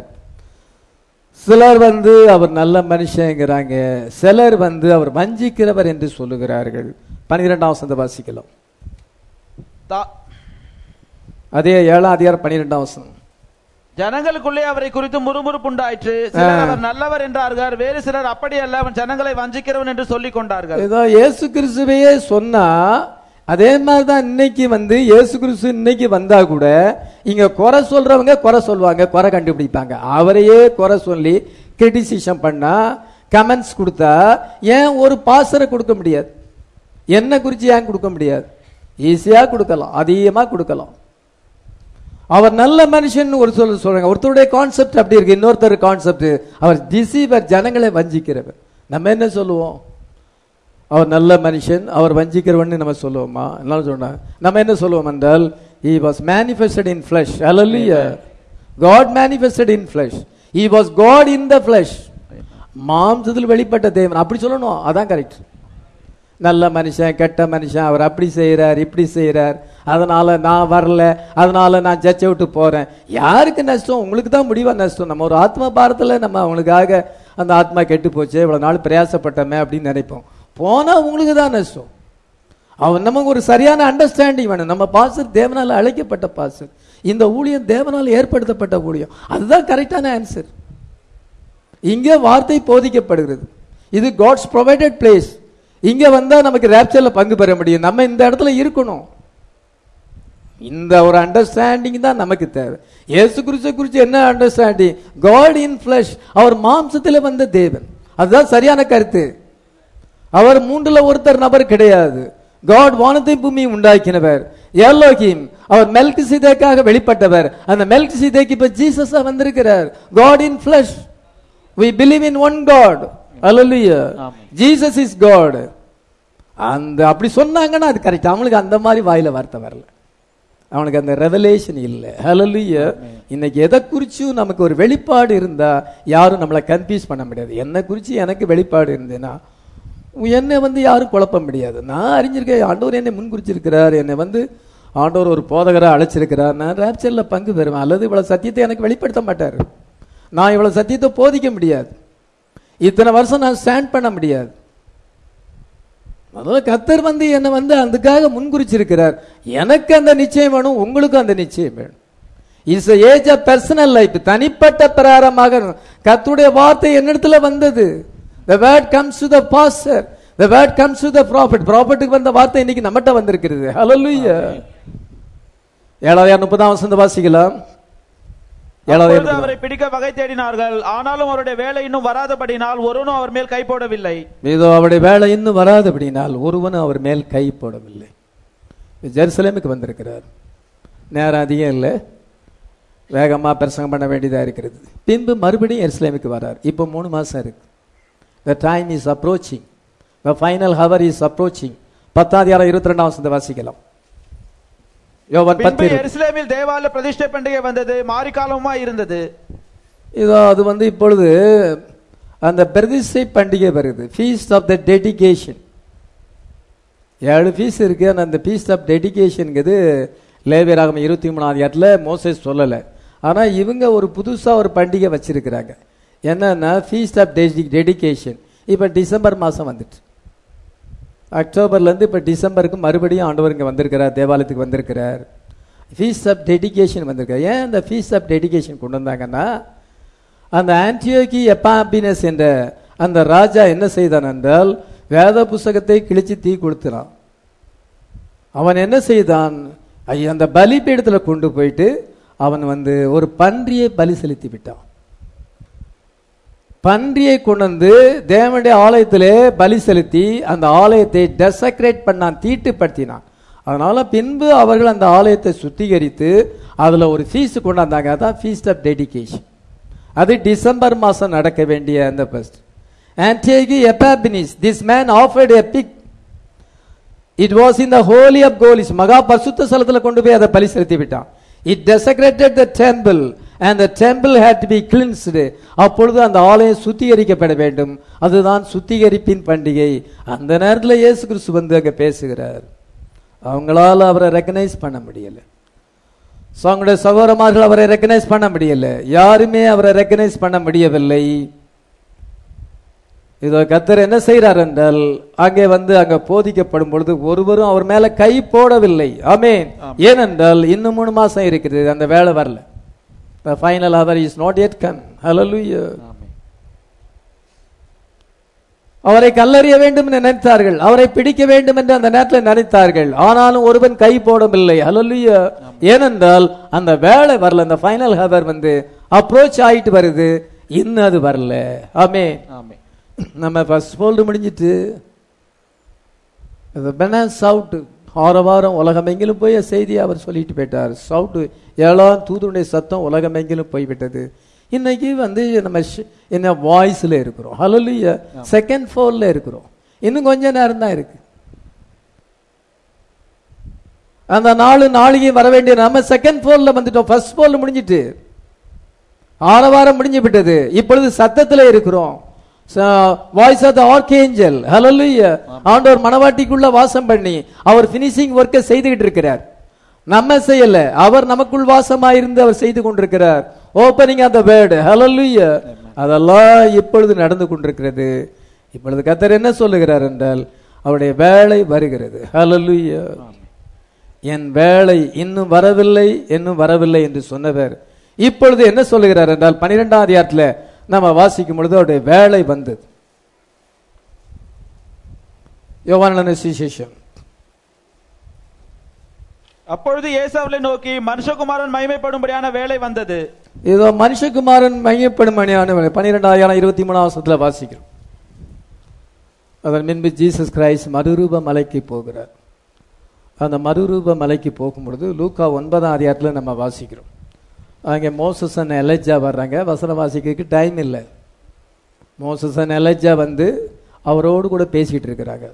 சிலர் வந்து அவர் நல்ல மனுஷங்கிறாங்க சிலர் வந்து அவர் வஞ்சிக்கிறவர் என்று சொல்லுகிறார்கள் பன்னிரெண்டாம் வசந்த வாசிக்கலாம் தா- அதே ஏழாம் அதிகாரம் பன்னிரெண்டாம் வசனம் ஜனங்களுக்குள்ளே அவரை குறித்து முறுமுறுப்புண்டாயிற்று சிலர் அவர் நல்லவர் என்றார்கள் வேறு சிலர் அப்படி அல்ல அவன் ஜனங்களை வஞ்சிக்கிறவன் என்று சொல்லிக் கொண்டார்கள் ஏதோ இயேசு கிறிஸ்துவையே சொன்னா அதே மாதிரிதான் இன்னைக்கு வந்து இயேசு கிறிஸ்து இன்னைக்கு வந்தா கூட இங்க குறை சொல்றவங்க குறை சொல்லுவாங்க குறை கண்டுபிடிப்பாங்க அவரையே குறை சொல்லி கிரிட்டிசிசம் பண்ணா கமெண்ட்ஸ் கொடுத்தா ஏன் ஒரு பாசரை கொடுக்க முடியாது என்ன குறிச்சு ஏன் கொடுக்க முடியாது ஈஸியா கொடுக்கலாம் அதிகமா கொடுக்கலாம் அவர் நல்ல மனுஷன் ஒரு சொல்ல சொல்றாங்க ஒருத்தருடைய கான்செப்ட் அப்படி இருக்கு இன்னொருத்தர் கான்செப்ட் அவர் டிசீவர் ஜனங்களை வஞ்சிக்கிறவர் நம்ம என்ன சொல்லுவோம் அவர் நல்ல மனுஷன் அவர் வஞ்சிக்கிறவன்னு நம்ம சொல்லுவோமா என்ன சொன்னா நம்ம என்ன சொல்லுவோம் என்றால் he was manifested in flesh hallelujah god manifested in flesh he was god in the flesh மாம்சத்தில் வெளிப்பட்ட தேவன் அப்படி சொல்லணும் அதான் கரெக்ட் நல்ல மனுஷன் கெட்ட மனுஷன் அவர் அப்படி செய்யறார் இப்படி செய்யறார் அதனால நான் வரல அதனால நான் சர்ச்சை விட்டு போறேன் யாருக்கு நஷ்டம் உங்களுக்கு தான் முடிவா நஷ்டம் நம்ம ஒரு ஆத்மா பாரத்துல நம்ம அவங்களுக்காக அந்த ஆத்மா கெட்டு போச்சு இவ்வளவு நாள் பிரயாசப்பட்டோமே அப்படின்னு நினைப்போம் போனா உங்களுக்கு தான் நஷ்டம் அவன் நமக்கு ஒரு சரியான அண்டர்ஸ்டாண்டிங் வேணும் நம்ம பாசர் தேவனால் அழைக்கப்பட்ட பாசர் இந்த ஊழியம் தேவனால் ஏற்படுத்தப்பட்ட ஊழியம் அதுதான் கரெக்டான ஆன்சர் இங்கே வார்த்தை போதிக்கப்படுகிறது இது காட்ஸ் ப்ரொவைடட் பிளேஸ் இங்க வந்தா நமக்கு ரேப்சர்ல பங்கு பெற முடியும் நம்ம இந்த இடத்துல இருக்கணும் இந்த ஒரு அண்டர்ஸ்டாண்டிங் தான் நமக்கு தேவை இயேசு கிறிஸ்து குறித்து என்ன அண்டர்ஸ்டாண்டிங் காட் இன் ஃபிளஷ் அவர் மாம்சத்தில் வந்த தேவன் அதுதான் சரியான கருத்து அவர் மூன்றுல ஒருத்தர் நபர் கிடையாது காட் வானத்தை பூமி உண்டாக்கினவர் எல்லோகிம் அவர் மெல்க் சீதைக்காக வெளிப்பட்டவர் அந்த மெல்க் சீதைக்கு இப்ப ஜீசஸா வந்திருக்கிறார் God in flesh we believe in one god hallelujah jesus is god அந்த அப்படி சொன்னாங்கன்னா அது கரெக்ட் அவங்களுக்கு அந்த மாதிரி வாயில வார்த்தை வரல அவனுக்கு அந்த ரெவலேஷன் இல்லை ஹalleluya இன்னைக்கு எதை குறிச்சும் நமக்கு ஒரு வெளிப்பாடு இருந்தா யாரும் நம்மளை கன்ஃபியூஸ் பண்ண முடியாது என்ன குறிச்சு எனக்கு வெளிப்பாடு இருந்ததுன்னா என்னை வந்து யாரும் குழப்ப முடியாது நான் அறிஞ்சிருக்கேன் ஆண்டவர் என்னை முன் குறிச்சிருக்கிறார் என்னை வந்து ஆண்டவர் ஒரு போதகரா அழைச்சிருக்கிறார் நான் ரேப்சர்ல பங்கு பெறுவேன் அல்லது இவ்வளவு சத்தியத்தை எனக்கு வெளிப்படுத்த மாட்டார் நான் இவ்வளவு சத்தியத்தை போதிக்க முடியாது இத்தனை வருஷம் நான் ஸ்டாண்ட் பண்ண முடியாது அதனால கத்தர் வந்து என்னை வந்து அதுக்காக முன்குறிச்சிருக்கிறார் எனக்கு அந்த நிச்சயம் வேணும் உங்களுக்கும் அந்த நிச்சயம் வேணும் is age of personal life தனிப்பட்ட பிரகாரமாக கத்துடைய வார்த்தை என்னிடத்துல வந்தது the word comes to the pastor the word comes to the prophet ப்ராஃபட்டுக்கு வந்த வார்த்தை இன்னைக்கு நம்மகிட்ட வந்திருக்கிறது ஹalleluya ஏழாவது முப்பதாம் வசந்த வாசிக்கலாம் ஏழாவது அப்பொழுது அவரை பிடிக்க வகை தேடினார்கள் ஆனாலும் அவருடைய வேலை இன்னும் வராதபடினால் ஒருவனும் அவர் மேல் கை போடவில்லை இதோ அவருடைய வேலை இன்னும் வராதபடினால் ஒருவனும் அவர் மேல் கை போடவில்லை ஜெருசலேமுக்கு வந்திருக்கிறார் நேரம் அதிகம் இல்லை வேகமா பிரசங்கம் பண்ண வேண்டியதா இருக்கிறது பின்பு மறுபடியும் எருசலேமுக்கு வரார் இப்போ மூணு மாசம் இருக்கு the time is approaching the final hour is approaching பத்தாதிகாரம் இருபத்தி ரெண்டாம் வசந்த வாசிக்கலாம் யோவான் பின்பு பத்து இருபது. எருசலேமில் தேவாலய பிரதிஷ்டை பண்டிகை வந்தது மாரிக்காலமா இருந்தது இதோ அது வந்து இப்பொழுது அந்த பிரதிஷ்டை பண்டிகை வருது ஃபீஸ்ட் ஆஃப் த டெடிகேஷன் ஏழு ஃபீஸ் இருக்கு ஆனால் அந்த ஃபீஸ்ட் ஆஃப் டெடிகேஷனுங்கிறது லேவியராகம் இருபத்தி மூணாவது இடத்துல மோசஸ் சொல்லலை ஆனால் இவங்க ஒரு புதுசாக ஒரு பண்டிகை வச்சிருக்கிறாங்க என்னன்னா ஃபீஸ்ட் ஆஃப் டெடிகேஷன் இப்போ டிசம்பர் மாதம் வந்துட்டு அக்டோபர்லேருந்து இப்போ டிசம்பருக்கு மறுபடியும் ஆண்டவர் இங்கே வந்திருக்கிறார் தேவாலயத்துக்கு வந்திருக்கிறார் ஃபீஸ்ட் ஆஃப் டெடிகேஷன் வந்திருக்கார் ஏன் அந்த ஃபீஸ்ட் ஆஃப் டெடிகேஷன் கொண்டு வந்தாங்கன்னா அந்த ஆன்டியோகி எப்பாபினஸ் என்ற அந்த ராஜா என்ன செய்தான் என்றால் வேத புஸ்தகத்தை கிழிச்சு தீ கொடுத்துறான் அவன் என்ன செய்தான் ஐ- அந்த பலிபீடத்தில் கொண்டு போயிட்டு அவன் வந்து ஒரு பன்றியை பலி செலுத்தி விட்டான் பன்றியை கொண்டு வந்து தேவனுடைய ஆலயத்திலே பலி செலுத்தி அந்த ஆலயத்தை டெசக்ரேட் பண்ணான் தீட்டுப்படுத்தினான் அதனால பின்பு அவர்கள் அந்த ஆலயத்தை சுத்திகரித்து அதுல ஒரு ஃபீஸ் கொண்டாந்தாங்க அதான் ஃபீஸ்ட் ஆஃப் டெடிகேஷன் அது டிசம்பர் மாசம் நடக்க வேண்டிய அந்த first Antiochus Epiphanes this man offered a pig it was in the holy of holies மகா பரிசுத்த ஸ்தலத்துல கொண்டு போய் அதை பலி செலுத்தி விட்டான் it desecrated the temple and the temple had to be cleansed அப்பொழுது அந்த ஆலயம் சுத்திகரிக்கப்பட வேண்டும் அதுதான் சுத்திகரிப்பின் பண்டிகை அந்த நேரத்தில் இயேசு கிறிஸ்து வந்து அங்க பேசுகிறார் அவங்களால அவரை ரெக்கனைஸ் பண்ண முடியல So, அவங்களுடைய சகோதரமார்கள் அவரை ரெக்கனைஸ் பண்ண முடியல யாருமே அவரை ரெக்கனைஸ் பண்ண முடியவில்லை இதோ கத்தர் என்ன செய்கிறார் என்றால் அங்கே வந்து அங்க போதிக்கப்படும் பொழுது ஒருவரும் அவர் மேல கை போடவில்லை ஆமென் ஏனென்றால் இன்னும் மூணு மாசம் இருக்குது அந்த வேலை வரல ஃபைனல் அவர் is not yet come hallelujah அவரை கல்லறிய வேண்டும் என்று நினைத்தார்கள் அவரை பிடிக்க வேண்டும் என்று அந்த நேரத்தில் நினைத்தார்கள் ஆனாலும் ஒருவன் கை போடவில்லை ஹalleluya ஏனென்றால் அந்த வேலை வரல அந்த ஃபைனல் ஹவர் வந்து அப்ரோச் ஆயிட்டு வருது இன்னும் அது வரல ஆமென் ஆமென் நம்ம ஃபர்ஸ்ட் ஃபோல்டு முடிஞ்சிட்டு சவுட்டு ஆற வாரம் உலகமெங்கிலும் போய் செய்தியை அவர் சொல்லிட்டு போயிட்டார் சவுட்டு ஏழாம் தூதுடைய சத்தம் உலகமெங்கிலும் போய்விட்டது இன்னைக்கு வந்து நம்ம ஷ்- என்ன வாய்ஸ்ல இருக்கிறோம் ஹலலுய செகண்ட் ஃபோல்ல இருக்கிறோம் இன்னும் கொஞ்ச நேரம் தான் இருக்கு அந்த நாலு நாளைக்கு வர வேண்டிய நம்ம செகண்ட் ஃபோல்ல வந்துட்டோம் ஃபர்ஸ்ட் ஃபோல்ல முடிஞ்சிட்டு ஆரவாரம் முடிஞ்சு விட்டது இப்பொழுது சத்தத்துல இருக்கிறோம் voice of the archangel hallelujah ஆண்டவர் மனவாட்டிக்குள்ள வாசம் பண்ணி அவர் ஃபினிஷிங் ஒர்க்கை செய்துகிட்டு இருக்கிறார் நம்ம செய்யல அவர் நமக்குள் வாசமாயிருந்து அவர் செய்து கொண்டிருக்கிறார் opening of the word hallelujah அதெல்லாம் இப்பொழுது நடந்து கொண்டிருக்கிறது இப்பொழுது கத்தர் என்ன சொல்லுகிறார் என்றால் அவருடைய வேலை வருகிறது ஹalleluya என் வேலை இன்னும் வரவில்லை இன்னும் வரவில்லை என்று சொன்னவர் இப்பொழுது என்ன சொல்லுகிறார் என்றால் பனிரெண்டாம் அதிகாரத்துல நம்ம வாசிக்கும் பொழுது அவருடைய வேலை வந்தது யோவான சுவிசேஷம் அப்பொழுது இயேசு அவர்களை நோக்கி மனுஷகுமாரன் மகிமைப்படும்படியான வேலை வந்தது இதோ மனுஷகுமாரன் மையப்படும் மணியான பனிரெண்டாயிரம் இருபத்தி மூணாம் வருஷத்துல வாசிக்கிறோம் அதன் பின்பு ஜீசஸ் கிரைஸ்ட் மறுரூப மலைக்கு போகிறார் அந்த மறுரூப மலைக்கு போகும்பொழுது லூக்கா ஒன்பதாம் அதிகாரத்துல நம்ம வாசிக்கிறோம் அங்கே மோசஸ் அண்ட் எலஜா வர்றாங்க வசனம் வாசிக்கிறதுக்கு டைம் இல்லை மோசஸ் அண்ட் எலஜா வந்து அவரோடு கூட பேசிக்கிட்டு இருக்கிறாங்க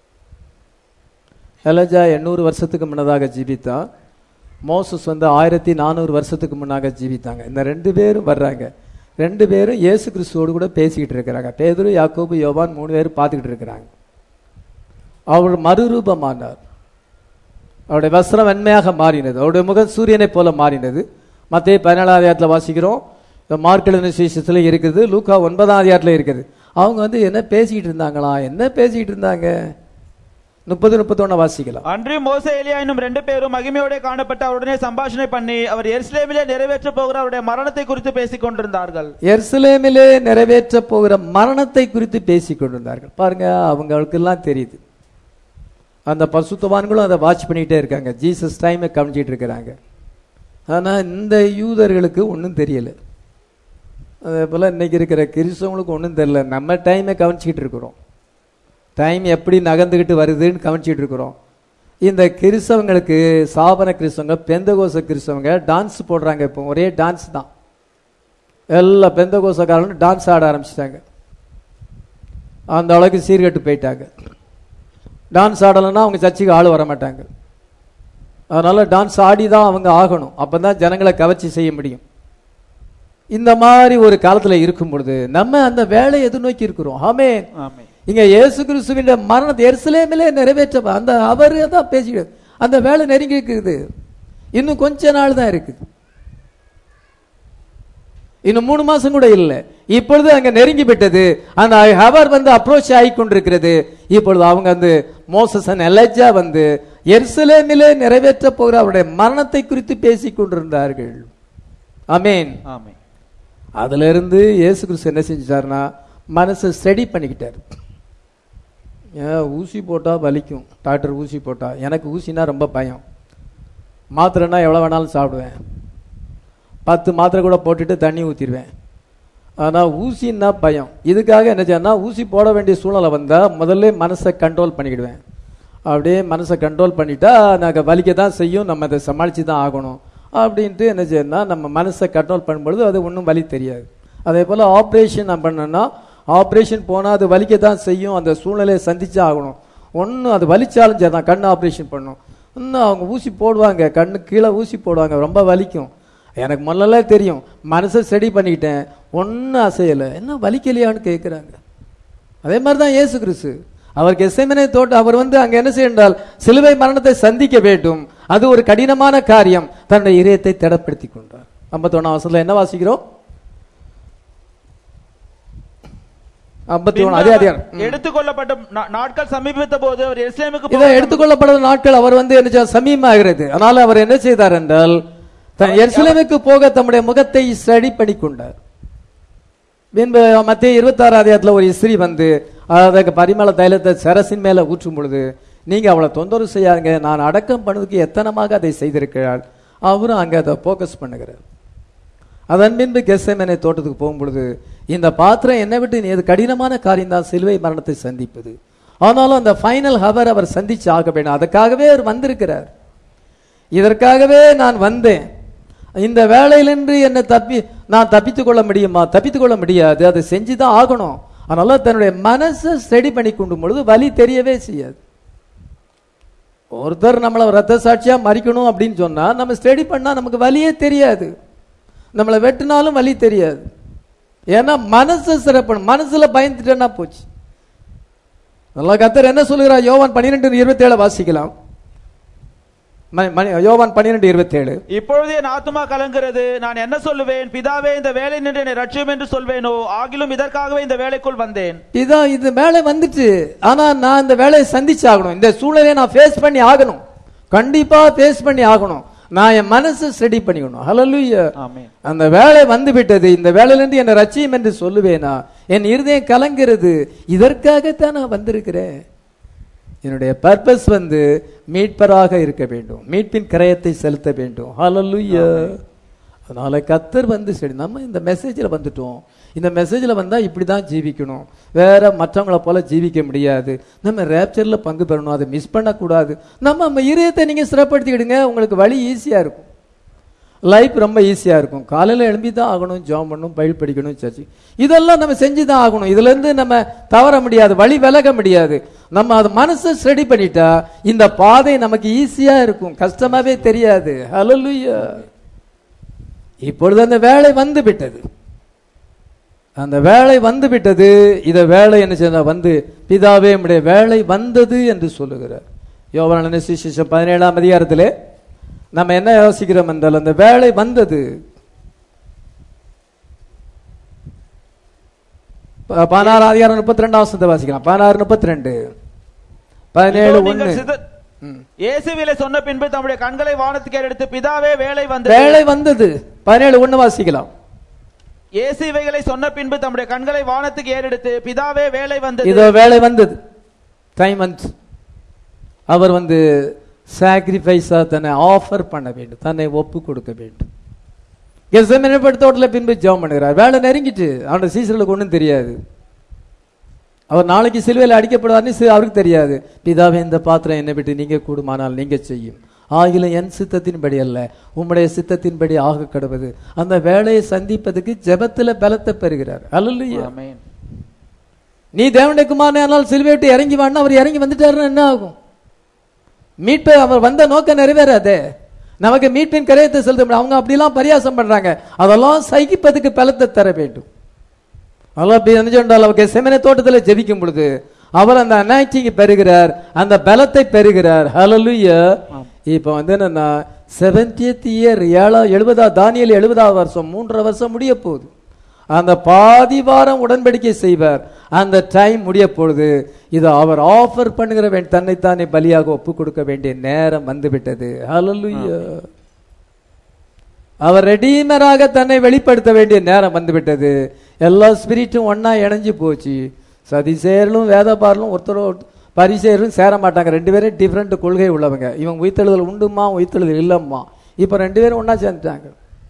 எலஜா எண்ணூறு வருஷத்துக்கு முன்னதாக ஜீவித்தான் மோசஸ் வந்து ஆயிரத்தி நானூறு வருஷத்துக்கு முன்னாக ஜீவித்தாங்க இந்த ரெண்டு பேரும் வர்றாங்க ரெண்டு பேரும் இயேசு கிறிஸ்துவோடு கூட பேசிக்கிட்டு இருக்கிறாங்க பேதுரு யாக்கோபு யோவான் மூணு பேரும் பார்த்துக்கிட்டு இருக்கிறாங்க அவர் மறுரூபமானார் அவருடைய வஸ்திரம் வெண்மையாக மாறினது அவருடைய முகம் சூரியனைப் போல மாறினது மத்திய பதினேழாம் அதிகாரத்தில் வாசிக்கிறோம் மார்க்கெழுதின விசேஷத்தில் இருக்குது லூக்கா ஒன்பதாம் அதிகாரத்தில் இருக்குது அவங்க வந்து என்ன பேசிக்கிட்டு இருந்தாங்களா என்ன பேசிக்கிட்டு இருந்தாங்க முப்பது முப்பத்தொன்னு வாசிக்கலாம் அன்றி மோசே எலியா என்னும் ரெண்டு பேரும் மகிமையோட காணப்பட்டு அவருடனே சம்பாஷணை பண்ணி அவர் எருசலேமிலே நிறைவேற்ற போகிற அவருடைய மரணத்தை குறித்து பேசிக் கொண்டிருந்தார்கள் எருசலேமிலே நிறைவேற்ற போகிற மரணத்தை குறித்து பேசிக் கொண்டிருந்தார்கள் பாருங்க அவங்களுக்கெல்லாம் தெரியுது அந்த பசுத்தவான்களும் அதை வாட்ச் பண்ணிக்கிட்டே இருக்காங்க ஜீசஸ் டைமை கவனிச்சிட்டு இருக்கிறாங்க ஆனா இந்த யூதர்களுக்கு ஒன்றும் தெரியல அதே போல இன்னைக்கு இருக்கிற கிறிஸ்தவங்களுக்கு ஒன்றும் தெரியல நம்ம டைமை கவனிச்சிக்கிட்டு இருக்கிறோம் டைம் எப்படி நகர்ந்துக்கிட்டு வருதுன்னு கவனிச்சிட்டு இருக்கிறோம் இந்த கிறிஸ்தவங்களுக்கு சாபன கிறிஸ்தவங்க பெந்தகோச கிறிஸ்தவங்க டான்ஸ் போடுறாங்க இப்போ ஒரே டான்ஸ் தான் எல்லா பெந்தகோசக்காரங்களும் டான்ஸ் ஆட ஆரம்பிச்சிட்டாங்க அந்த அளவுக்கு சீர்கட்டு போயிட்டாங்க டான்ஸ் ஆடலைன்னா அவங்க சர்ச்சுக்கு ஆள் வர மாட்டாங்க அதனால டான்ஸ் ஆடி தான் அவங்க ஆகணும் அப்பதான் ஜனங்களை கவர்ச்சி செய்ய முடியும் இந்த மாதிரி ஒரு காலத்துல இருக்கும் பொழுது நம்ம அந்த வேலையை எதிர்நோக்கி இருக்கிறோம் ஆமே ஆமென் இங்க இயேசு கிறிஸ்துவின் மரணத்தை எருசலேமிலே நிறைவேற்ற அந்த அவர் தான் பேசிக்கிட்டு அந்த வேலை நெருங்கி இருக்குது இன்னும் கொஞ்ச நாள் தான் இருக்குது இன்னும் மூணு மாசம் கூட இல்லை இப்பொழுது அங்க நெருங்கி விட்டது அந்த ஹவர் வந்து அப்ரோச் ஆகி கொண்டிருக்கிறது இப்பொழுது அவங்க வந்து மோசஸ் எலஜா வந்து எருசலேமிலே நிறைவேற்ற போகிற அவருடைய மரணத்தை குறித்து பேசிக் கொண்டிருந்தார்கள் அமேன் ஆமென் அதுல இருந்து இயேசு கிறிஸ்து என்ன செஞ்சாருன்னா மனசை ஸ்டடி பண்ணிக்கிட்டார் ஏன் ஊசி போட்டா வலிக்கும் டாக்டர் ஊசி போட்டா எனக்கு ஊசினா ரொம்ப பயம் மாத்திரைனா எவ்வளோ வேணாலும் சாப்பிடுவேன் பத்து மாத்திரை கூட போட்டுட்டு தண்ணி ஊற்றிடுவேன் ஆனால் ஊசின்னா பயம் இதுக்காக என்ன செய்யணும்னா ஊசி போட வேண்டிய சூழ்நிலை வந்தால் முதல்ல மனசை கண்ட்ரோல் பண்ணிக்கிடுவேன் அப்படியே மனசை கண்ட்ரோல் பண்ணிட்டா நாங்கள் வலிக்க தான் செய்யும் நம்ம அதை சமாளித்து தான் ஆகணும் அப்படின்ட்டு என்ன செய்யணும்னா நம்ம மனசை கண்ட்ரோல் பண்ணும்பொழுது அது ஒன்றும் வலி தெரியாது அதே போல் ஆப்ரேஷன் நம்ம பண்ணோம்னா ஆப்ரேஷன் போனால் அது வலிக்க தான் செய்யும் அந்த சூழ்நிலையை சந்திச்சு ஆகணும் ஒன்றும் அது வலிச்சாலும் சரி தான் கண் ஆப்ரேஷன் பண்ணும் இன்னும் அவங்க ஊசி போடுவாங்க கண்ணு கீழே ஊசி போடுவாங்க ரொம்ப வலிக்கும் எனக்கு முதல்ல தெரியும் மனசை ஸ்டடி பண்ணிக்கிட்டேன் ஒன்றும் அசையலை என்ன வலிக்கலையான்னு கேட்குறாங்க அதே மாதிரி தான் இயேசு கிறிஸ்து அவருக்கு எஸ்எம்எனை தோட்ட அவர் வந்து அங்க என்ன செய்தால் சிலுவை மரணத்தை சந்திக்க வேண்டும் அது ஒரு கடினமான காரியம் தன்னுடைய இதயத்தை திடப்படுத்தி கொண்டார் ஐம்பத்தொன்னாம் வசனத்துல என்ன வாசிக்கிறோம் ஐம்பத்தி ஒன்று அதே அதே எடுத்துக்கொள்ளப்பட்ட நா- நாட்கள் சமீபித்த போது அவர் எருசலேமுக்கு இதை எடுத்துக்கொள்ளப்படாத நாட்கள் அவர் வந்து என்ன செய்ய- சமீபமாகிறது அதனால அவர் என்ன செய்தார் என்றால் தன் எருசலேமுக்கு போக தம்முடைய முகத்தை ஸ்டடி பண்ணி கொண்டார் பின்பு மத்திய இருபத்தாறு அதிகாரத்தில் ஒரு இஸ்திரி வந்து அதுக்கு பரிமள தைலத்தை சரசின் மேல ஊற்றும் பொழுது நீங்க அவளை தொந்தரவு செய்யாருங்க நான் அடக்கம் பண்ணதுக்கு எத்தனமாக அதை செய்திருக்கிறாள் அவரும் அங்க அதை ஃபோக்கஸ் பண்ணுகிறார் அதன் பின்பு கெஸ்ஸமேனை தோட்டத்துக்கு போகும் பொழுது இந்த பாத்திரம் என்னை விட்டு நீ- இது கடினமான காரியம் தான் சிலுவை மரணத்தை சந்திப்பது ஆனாலும் அந்த ஃபைனல் ஹவர் அவர் சந்திச்சு ஆக வேண்டும் அதுக்காகவே அவர் வந்திருக்கிறார் இதற்காகவே நான் வந்தேன் இந்த வேலையிலிருந்து என்னை தப்பி நான் தப்பித்துக் கொள்ள முடியுமா தப்பித்துக் கொள்ள முடியாது அதை செஞ்சு தான் ஆகணும் அதனால தன்னுடைய மனசை ஸ்டடி பண்ணி கொண்டும் பொழுது வலி தெரியவே செய்யாது ஒருத்தர் நம்மளை ரத்த சாட்சியா மறிக்கணும் அப்படின்னு சொன்னா நம்ம ஸ்டடி பண்ணா நமக்கு வலியே தெரியாது நம்மளை வெட்டினாலும் வலி தெரியாது ஏன்னா மனசை சிறப்பணும் மனசுல பயந்துட்டேன்னா போச்சு நல்லா கத்தர் என்ன சொல்லுகிறார் யோவான் பன்னிரெண்டு இருபத்தி ஏழு வாசிக்கலாம் ம- மணி- யோவான் பன்னிரெண்டு இருபத்தி ஏழு இப்பொழுது என் ஆத்துமா கலங்குகிறது நான் என்ன சொல்லுவேன் பிதாவே இந்த வேலை நின்று என்னை ரட்சியும் என்று சொல்வேனோ ஆகிலும் இதற்காகவே இந்த வேலைக்குள் வந்தேன் இதான் இது வேலை வந்துச்சு ஆனா நான் இந்த வேலையை சந்திச்சு ஆகணும் இந்த சூழ்நிலையை நான் ஃபேஸ் பண்ணி ஆகணும் கண்டிப்பா ஃபேஸ் பண்ணி ஆகணும் நான் என் மனசை ஸ்டடி பண்ணிக்கணும் ஹalleluya ஆமென் அந்த வேலை வந்து விட்டது இந்த வேலையிலிருந்து என்னை ரட்சியும் என்று சொல்லுவேனா என் இருதயம் கலங்கிறது இதற்காகத்தான் நான் வந்திருக்கிறேன் என்னுடைய பர்பஸ் வந்து மீட்பராக இருக்க வேண்டும் மீட்பின் கிரயத்தை செலுத்த வேண்டும் ஹalleluya அதனால கத்தர் வந்து சரி நம்ம இந்த மெசேஜில் வந்துட்டோம் இந்த மெசேஜில் வந்தால் இப்படி தான் ஜீவிக்கணும் வேற மற்றவங்கள போல ஜீவிக்க முடியாது நம்ம ரேப்சரில் பங்கு பெறணும் அதை மிஸ் பண்ணக்கூடாது நம்ம நம்ம இதயத்தை நீங்கள் சிறப்படுத்திக்கிடுங்க உங்களுக்கு வழி ஈஸியாக இருக்கும் லைஃப் ரொம்ப ஈஸியாக இருக்கும் காலையில் எழும்பி தான் ஆகணும் ஜாம் பண்ணணும் பயில் படிக்கணும் சர்ச்சு இதெல்லாம் நம்ம செஞ்சு தான் ஆகணும் இதுலேருந்து நம்ம தவற முடியாது வழி விலக முடியாது நம்ம அது மனசை ஸ்டடி பண்ணிட்டா இந்த பாதை நமக்கு ஈஸியாக இருக்கும் கஷ்டமாவே தெரியாது ஹalleluya இப்பொழுது அந்த வேலை வந்து விட்டது அந்த வேலை வந்து விட்டது இத வேலை என்ன செய்ய வந்து பிதாவே நம்முடைய வேலை வந்தது என்று சொல்லுகிறார் யோவான சுவிசேஷம் பதினேழாம் அதிகாரத்திலே நம்ம என்ன யோசிக்கிறோம் என்றால் அந்த வேலை வந்தது ப- பதினாறு அதிகாரம் முப்பத்தி ரெண்டாம் வசனத்தை வாசிக்கலாம் பதினாறு முப்பத்தி ரெண்டு பதினேழு இதோ நீங்கள் ஒண்ணு சித- ம். இயேசுவிலே சொன்ன பின்பு தம்முடைய கண்களை வானத்துக்கு எடுத்து பிதாவே வேலை வந்து வேலை வந்தது பதினேழு ஒண்ணு வாசிக்கலாம் இயேசு இவைகளை சொன்ன பின்பு தம்முடைய கண்களை வானத்துக்கு ஏறெடுத்து பிதாவே வேலை வந்தது இதோ வேலை வந்தது டைம் வந்து அவர் வந்து சாக்ரிஃபைஸா தன்னை ஆஃபர் பண்ண வேண்டும் தன்னை ஒப்பு கொடுக்க வேண்டும் கெசமேனே தோட்டத்தில் பின்பு ஜெபம் பண்ணுகிறார் வேலை நெருங்கிட்டு அவனோட சீசர்களுக்கு ஒன்றும் தெரியாது அவர் நாளைக்கு சிலுவையில் அடிக்கப்படுவார்னு சி- அவருக்கு தெரியாது பிதாவே இந்த பாத்திரம் என்னை விட்டு நீங்க கூடுமானால் நீங்க செய்யும் ஆகிலும் என் சித்தத்தின்படி அல்ல உம்முடைய சித்தத்தின்படி ஆக கடவுது அந்த வேலையை சந்திப்பதற்கு ஜெபத்துல பலத்தை பெறுகிறார் அல்லல்லையா ஆமென். நீ தேவனுடைய குமாரனே ஆனால் சிலுவை விட்டு இறங்கி வான்னா அவர் இறங்கி வந்துட்டாருன்னா என்ன ஆகும் மீட்பு அவர் வந்த நோக்கம் நிறைவேறாதே நமக்கு மீட்பின் கரையத்தை செலுத்த முடியும் அவங்க அப்படிலாம் பரியாசம் பண்றாங்க அதெல்லாம் சகிப்பதுக்கு பலத்தை தர வேண்டும் அதெல்லாம் அப்படி என்ன சொன்னால் அவங்க செமனை தோட்டத்தில் ஜெபிக்கும் பொழுது அவர் அந்த அனாய்டிங் பெறுகிறார் அந்த பலத்தை பெறுகிறார் ஹalleluya இப்போ வந்து என்னன்னா செவன்டியத் இயர் ஏழா எழுபதா தானியல் எழுபதாவது வருஷம் மூன்றரை வருஷம் முடிய போகுது அந்த பாதி வாரம் உடன்படிக்கை செய்வார் அந்த டைம் முடிய பொழுது இது அவர் ஆஃபர் பண்ணுகிற வே- தன்னைத்தானே பலியாக ஒப்பு கொடுக்க வேண்டிய நேரம் வந்துவிட்டது ஹalleluya அவர் ரெடீமராக தன்னை வெளிப்படுத்த வேண்டிய நேரம் வந்துவிட்டது எல்லா ஸ்பிரிட்டும் ஒண்ணா இணைஞ்சு போச்சு சதிசேரலும் வேதபாரலும் ஒருத்தர் பரிசேரும் சேர மாட்டாங்க ரெண்டு பேரும் டிஃப்ரெண்ட் கொள்கை உள்ளவங்க இவன் உயிர்த்தெழுதல் உண்டுமா உயிர்த்தெழுதல் இல்லம்மா இப்போ ரெண்டு பேரும் ஒண்ணா சேர்ந்துட்டாங்க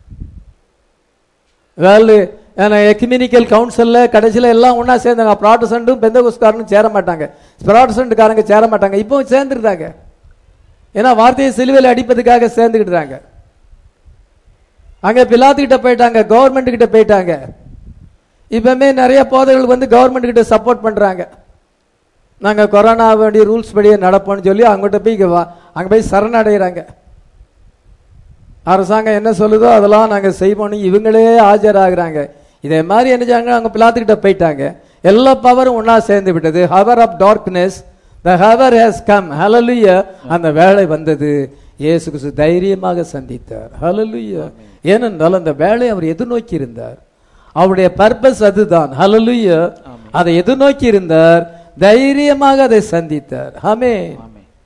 வேர்ல்டு எக்மினிக்கல் கவுன்சிலில் கடைசியில் எல்லாம் ஒன்றா சேர்ந்தாங்க ப்ராட்டசண்ட்டும் பெந்தகுஸ்காரனும் சேர மாட்டாங்க ப்ராட்டசண்ட்காரங்க சேர மாட்டாங்க இப்போ சேர்ந்துருந்தாங்க ஏன்னா வார்த்தையை சிலுவையில் அடிப்பதுக்காக சேர்ந்துக்கிட்டுறாங்க அங்க பிலாத்துக்கிட்ட போயிட்டாங்க கவர்மெண்ட் கிட்ட போயிட்டாங்க இப்பவுமே நிறைய போதைகள் வந்து கவர்மெண்ட் கிட்ட சப்போர்ட் பண்றாங்க நாங்க கொரோனா வேண்டிய ரூல்ஸ் படியே நடப்போம்னு சொல்லி அங்கிட்ட போய் இங்க வா- அங்க போய் சரணடைகிறாங்க அரசாங்கம் என்ன சொல்லுதோ அதெல்லாம் நாங்க செய்வோம்னு இவங்களே ஆஜராகிறாங்க இதே மாதிரி என்ன செய்றாங்க அவங்க பிளாத்துக்கிட்ட போயிட்டாங்க எல்லா பவரும் ஒண்ணா சேர்ந்து விட்டது hour of darkness the hour has come hallelujah அந்த வேலை வந்தது இயேசு கிறிஸ்து தைரியமாக சந்தித்தார் ஹalleluya ஏனென்றால் அந்த வேலை அவர் எதிர்நோக்கி இருந்தார் அவருடைய பர்பஸ் அதுதான் ஹalleluya அதை எதிர்நோக்கி இருந்தார் தைரியமாக அதை சந்தித்தார் ஆமென்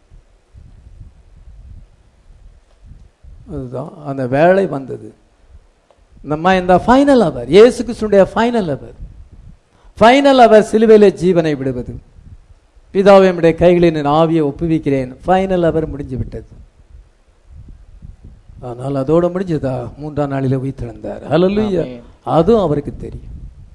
அதுதான் அந்த வேலை வந்தது நம்ம இந்த ஃபைனல் அவர் இயேசு கிறிஸ்துடைய ஃபைனல் அவர் ஃபைனல் அவர் சிலுவையிலே ஜீவனை விடுவது பிதாவை நம்முடைய கைகளில் என் ஆவியை ஒப்புவிக்கிறேன் ஃபைனல் அவர் முடிஞ்சு விட்டது ஆனால் அதோட முடிஞ்சதா மூன்றாம் நாளில உயிர்த்தெழுந்தார் ஹalleluya அதுவும் அவருக்கு தெரியும்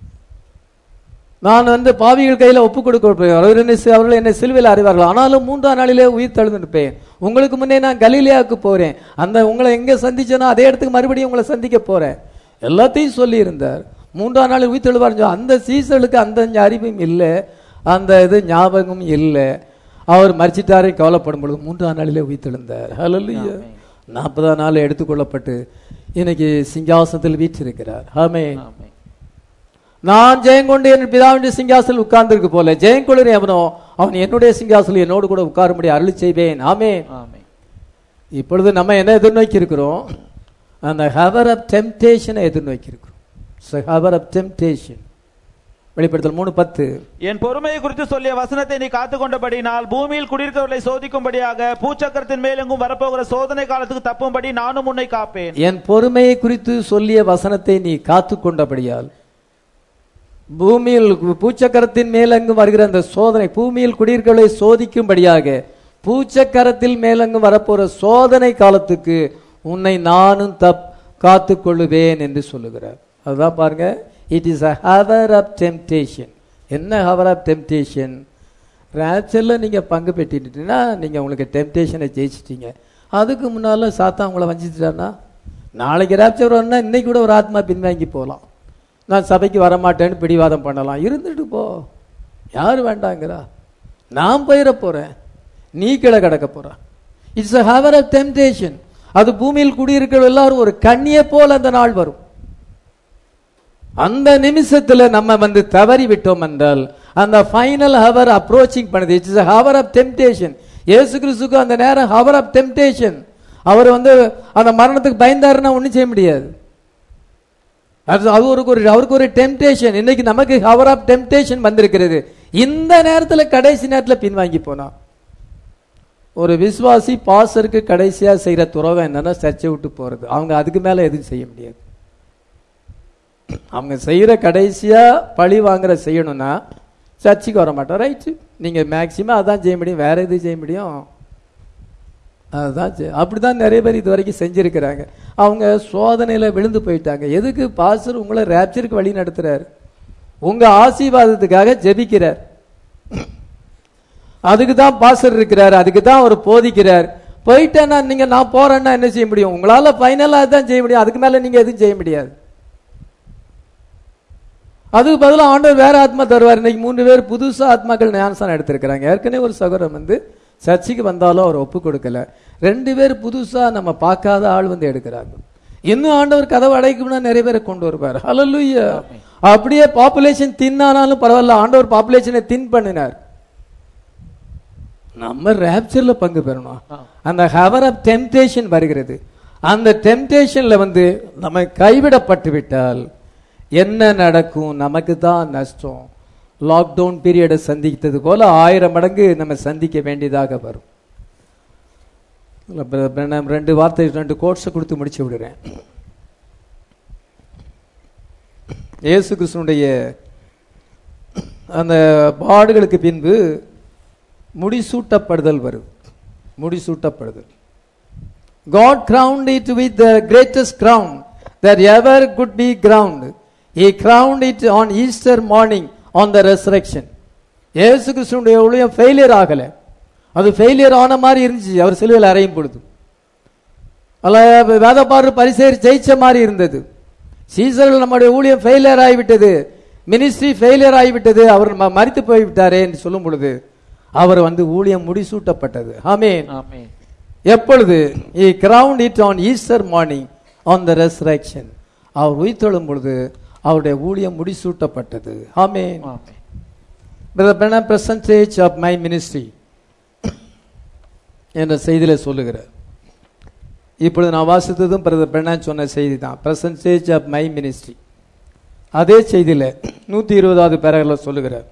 நான் வந்து பாவிகள் கையில ஒப்பு கொடுக்க அவர் என்னை சி- அவர்கள் என்னை சிலுவையில் அறிவார்கள் ஆனாலும் மூன்றாம் நாளிலே உயிர் தெழுந்திருப்பேன் உங்களுக்கு முன்னே நான் கலீலியாவுக்கு போறேன் அந்த உங்களை எங்க சந்திச்சேனோ அதே இடத்துக்கு மறுபடியும் உங்களை சந்திக்க போறேன் எல்லாத்தையும் சொல்லி இருந்தார் மூன்றாம் நாளில் உயிர் தெழுவார் அந்த சீசலுக்கு அந்த அறிவும் இல்லை அந்த இது ஞாபகம் இல்லை அவர் மறிச்சிட்டாரே கவலைப்படும் பொழுது மூன்றாம் நாளிலே உயிர் தெழுந்தார் ஹalleluya நாற்பதாம் நாள் எடுத்துக்கொள்ளப்பட்டு இன்னைக்கு சிங்காசனத்தில் வீற்றிருக்கிறார் ஆமென் நான் ஜெயங்கொண்டு என் பிதாவின் சிங்காசனில் உட்கார்ந்திருக்கு போல ஜெயங்கொள்ளர் எவனோ அவன் என்னுடைய சிங்காசனில் என்னோடு கூட உட்காரும்படி அருளி செய்வேன் ஆமே ஆமென். இப்பொழுது நம்ம என்ன எதிர்நோக்கி இருக்கிறோம் அந்த ஹவர் ஆஃப் டெம்டேஷனை எதிர்நோக்கி இருக்கிறோம் ஹவர் ஆஃப் டெம்டேஷன் வெளிப்படுத்தல் மூணு பத்து என் பொறுமையை குறித்து சொல்லிய வசனத்தை நீ காத்துக்கொண்டபடினால் பூமியில் குடியிருக்கிறவர்களை சோதிக்கும்படியாக பூச்சக்கரத்தின் மேலெங்கும் வரப்போகிற சோதனை காலத்துக்கு தப்பும்படி நானும் உன்னை காப்பேன் என் பொறுமையை குறித்து சொல்லிய வசனத்தை நீ காத்து கொண்டபடியால் பூமியில் பூச்சக்கரத்தின் மேலங்கும் வருகிற அந்த சோதனை பூமியில் குடியிருக்கலை சோதிக்கும்படியாக பூச்சக்கரத்தில் மேலங்கும் வரப்போற சோதனை காலத்துக்கு உன்னை நானும் தப் காத்து கொள்ளுவேன் என்று சொல்லுகிறார் அதுதான் பாருங்க it is a hour of temptation என்ன ஹவர் ஆஃப் டெம்டேஷன் ரேச்சரில் நீங்கள் பங்கு பெற்றுட்டீங்கன்னா நீங்கள் உங்களுக்கு டெம்டேஷனை ஜெயிச்சிட்டீங்க அதுக்கு முன்னால் சாத்தா உங்களை வஞ்சிச்சிட்டாருன்னா நாளைக்கு ரேப்சர் வரணும்னா இன்னைக்கு கூட ஒரு ஆத்மா பின்வாங்கி போகலாம் நான் சபைக்கு வரமாட்டேன்னு பிடிவாதம் பண்ணலாம் இருந்துட்டு போ யார் வேண்டாங்கிறா நான் போயிட போகிறேன் நீ கீழே கிடக்க போற it's a hour of temptation அது பூமியில் குடியிருக்கிற எல்லாரும் ஒரு கண்ணியை போல அந்த நாள் வரும் அந்த நிமிஷத்துல நம்ம வந்து தவறி விட்டோம் என்றால் அந்த ஃபைனல் ஹவர் அப்ரோச்சிங் பண்ணுது it's hour of temptation Yesu கிறிஸ்துக்கு அந்த நேரம் ஹவர் ஆஃப் டெம்டேஷன் அவர் வந்து அந்த மரணத்துக்கு பயந்தாருன்னா ஒன்றும் செய்ய முடியாது அது அது ஒரு ஒரு அவருக்கு ஒரு டெம்டேஷன் இன்னைக்கு நமக்கு ஹவர் ஆஃப் டெம்டேஷன் வந்திருக்கிறது இந்த நேரத்துல கடைசி நேரத்துல பின்வாங்கி போனா ஒரு விசுவாசி பாசருக்கு கடைசியா செய்யற துறவை என்னன்னா சர்ச்சை விட்டு போறது அவங்க அதுக்கு மேல எதுவும் செய்ய முடியாது அவங்க செய்யற கடைசியா பழி வாங்குற செய்யணும்னா சர்ச்சுக்கு வர மாட்டோம் ரைட்டு நீங்க மேக்சிமம் அதான் செய்ய முடியும் வேற எது செய்ய முடியும் அதுதான் செய்- அப்படிதான் நிறைய பேர் இது வரைக்கும் செஞ்சிருக்கிறாங்க அவங்க சோதனையில விழுந்து போயிட்டாங்க எதுக்கு பாஸ்டர் உங்களை ரேப்சருக்கு வழி நடத்துறாரு உங்க ஆசீர்வாதத்துக்காக ஜெபிக்கிறார் அதுக்கு தான் பாஸ்டர் இருக்கிறார் அதுக்கு தான் அவர் போதிக்கிறார் போயிட்டேன்னா நீங்க நான் போறேன்னா என்ன செய்ய முடியும் உங்களால ஃபைனலா தான் செய்ய முடியும் அதுக்கு மேல நீங்க எதுவும் செய்ய முடியாது அதுக்கு பதிலா ஆண்டவர் வேற ஆத்மா தருவார் இன்னைக்கு மூன்று பேர் புதுசா ஆத்மாக்கள் ஞானஸ்தானம் எடுத்திருக்கிறாங்க ஏற்கனவே ஒரு சகோதரன் வந்து சர்ச்சுக்கு வந்தாலும் அவர் ஒப்பு கொடுக்கல ரெண்டு பேர் புதுசா நம்ம பார்க்காத ஆள் வந்து எடுக்கிறாங்க இன்னும் ஆண்டவர் கதவை அடைக்கும்னா நிறைய பேரை கொண்டு வருவார் ஹalleluya அப்படியே பாப்புலேஷன் தின்னானாலும் பரவாயில்ல ஆண்டவர் பாப்புலேஷனை தின் பண்ணினார் நம்ம ரேப்சர்ல பங்கு பெறணும் அந்த ஹவர் ஆஃப் டெம்டேஷன் வருகிறது அந்த டெம்டேஷன்ல வந்து நம்ம கைவிடப்பட்டு விட்டால் என்ன நடக்கும் நமக்கு தான் நஷ்டம் லாக்டவுன் பீரியடை சந்தித்தது போல ஆயிரம் மடங்கு நம்ம சந்திக்க வேண்டியதாக வரும் இல்ல, brother Branham ரெண்டு வார்த்தை ரெண்டு கோட்ஸை கொடுத்து முடிச்சு விடுறேன் இயேசு கிறிஸ்துனுடைய அந்த பாடுகளுக்கு பின்பு முடிசூட்டப்படுதல் வருது முடிசூட்டப்படுதல் God crowned it with the greatest crown that ever could be crowned. He crowned it on Easter morning on the resurrection. இயேசு கிறிஸ்துனுடைய ஊழியம் ஃபெயிலியர் ஆகல அது ஃபெயிலியர் ஆன மாதிரி இருந்துச்சு அவர் சிலுவையில் அறையும் பொழுது அல்ல வேதப்பாடு பரிசேர் ஜெயிச்ச மாதிரி இருந்தது சீசர்கள் நம்முடைய ஊழியம் ஃபெயிலியர் ஆகிவிட்டது மினிஸ்ட்ரி ஃபெயிலியர் ஆகிவிட்டது அவர் ம- மரித்து போய்விட்டாரே என்று சொல்லும் பொழுது அவர் வந்து ஊழியம் முடிசூட்டப்பட்டது ஆமென் ஆமென் எப்பொழுது he crowned it on Easter morning on the resurrection அவர் உயிர்த்தெழும் பொழுது அவருடைய ஊழியம் முடிசூட்டப்பட்டது ஆமென் ஆமென் Brother Branham percentage of my ministry என்ற செய்தியில சொல்லுகிறார் இப்பொழுது நான் வாசித்ததும் பிரதர் பிரணான் சொன்ன செய்தி தான் percentage of my ministry அதே செய்தியில நூத்தி இருபதாவது பேரகல சொல்லுகிறார்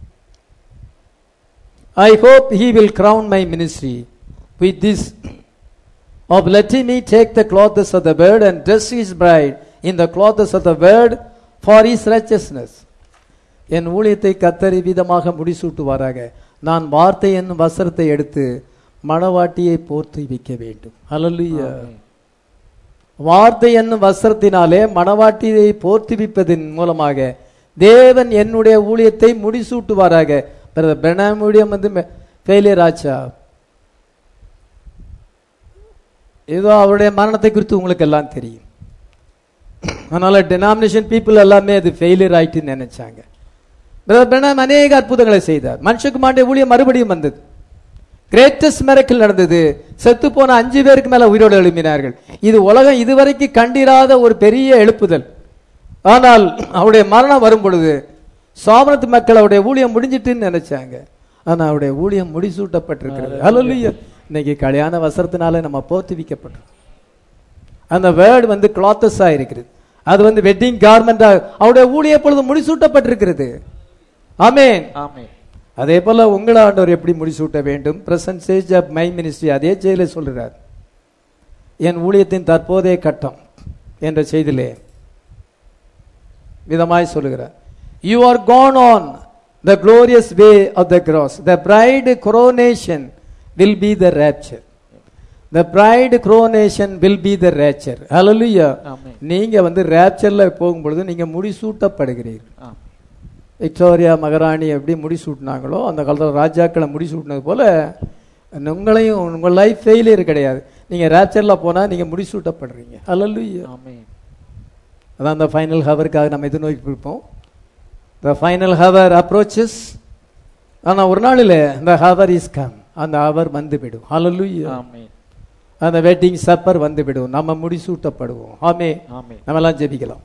I hope he will crown my ministry with this of letting me take the clothes of the bird and dress his bride in the clothes of the bird for his righteousness என் ஊழியத்தை கத்தரி விதமாக முடிசூட்டுவாராக நான் வார்த்தை என்னும் வஸ்திரத்தை எடுத்து மணவாட்டியை போர்த்து வைக்க வேண்டும் ஹalleluya வார்த்தை என்னும் வஸ்திரத்தினாலே மணவாட்டியை போர்த்துவிப்பதன் மூலமாக தேவன் என்னுடைய ஊழியத்தை முடிசூட்டுவாராக பிரதர் பிரணாம் ஊழியம் வந்து ஃபெயிலியர் ஆச்சா ஏதோ அவருடைய மரணத்தை குறித்து உங்களுக்கு எல்லாம் தெரியும் அதனால டெனாமினேஷன் பீப்புள் எல்லாமே அது ஃபெயிலியர் ஆயிட்டுன்னு நினைச்சாங்க பிரதர் பிரணாம் அநேக அற்புதங்களை செய்தார் மனுஷகுமாருடைய ஊழியம் மறுபடியும் வந்தது கிரேட்டஸ்ட் மிரக்கல் நடந்தது செத்து போன அஞ்சு பேருக்கு மேல உயிரோடு எழுப்பினார்கள் இது உலகம் இதுவரைக்கும் கண்டிராத ஒரு பெரிய எழுப்புதல் ஆனால் அவருடைய மரணம் வரும் பொழுது சாமனத்து மக்கள் அவருடைய ஊழியம் முடிஞ்சிட்டுன்னு நினைச்சாங்க ஆனா அவருடைய ஊழியம் முடிசூட்டப்பட்டிருக்கிறது ஹalleluya இன்னைக்கு கல்யாண வசரத்தினால நம்ம போர்த்துவிக்கப்பட்டோம் அந்த வேர்டு வந்து கிளாத்தஸா இருக்கிறது அது வந்து வெட்டிங் கார்மெண்டா அவருடைய ஊழிய பொழுது முடிசூட்டப்பட்டிருக்கிறது ஆமென் ஆமென் அதே போல உங்களை ஆண்டவர் எப்படி முடிசூட்ட வேண்டும் present stage of my ministry அதே செய்தியில சொல்றார் என் ஊழியத்தின் தற்போதைய கட்டம் என்ற செய்தியிலே விதமாய் சொல்லுகிறார் you are gone on the glorious way of the cross the bride coronation will be the rapture the bride coronation will be the rapture hallelujah amen. நீங்க வந்து ரேப்சர்ல போகும்பொழுது நீங்க முடிசூட்டப்படுகிறீர்கள் ஆமென் விக்டோரியா மகாராணி எப்படி முடிசூட்டினாங்களோ அந்த காலத்தில் ராஜாக்களை முடிசூட்டினது போல உங்களையும் உங்கள் லைஃப் ஃபெயிலியர் கிடையாது நீங்க ரேப்சர்ல போனா நீங்க முடிசூட்டப்படுறீங்க ஹalleluya ஆமென் அதான் அந்த ஃபைனல் ஹவருக்காக நம்ம எது நோக்கி இருப்போம் த ஃபைனல் ஹவர் அப்ரோச்சஸ் ஆனா ஒரு நாளில் இந்த ஹவர் இஸ் கம் அந்த ஹவர் வந்து விடும் ஹalleluya ஆமென் அந்த வெட்டிங் சப்பர் வந்து விடும் நம்ம முடிசூட்டப்படுவோம் ஆமே ஆமென் நம்ம எல்லாம் ஜெபிக்கலாம்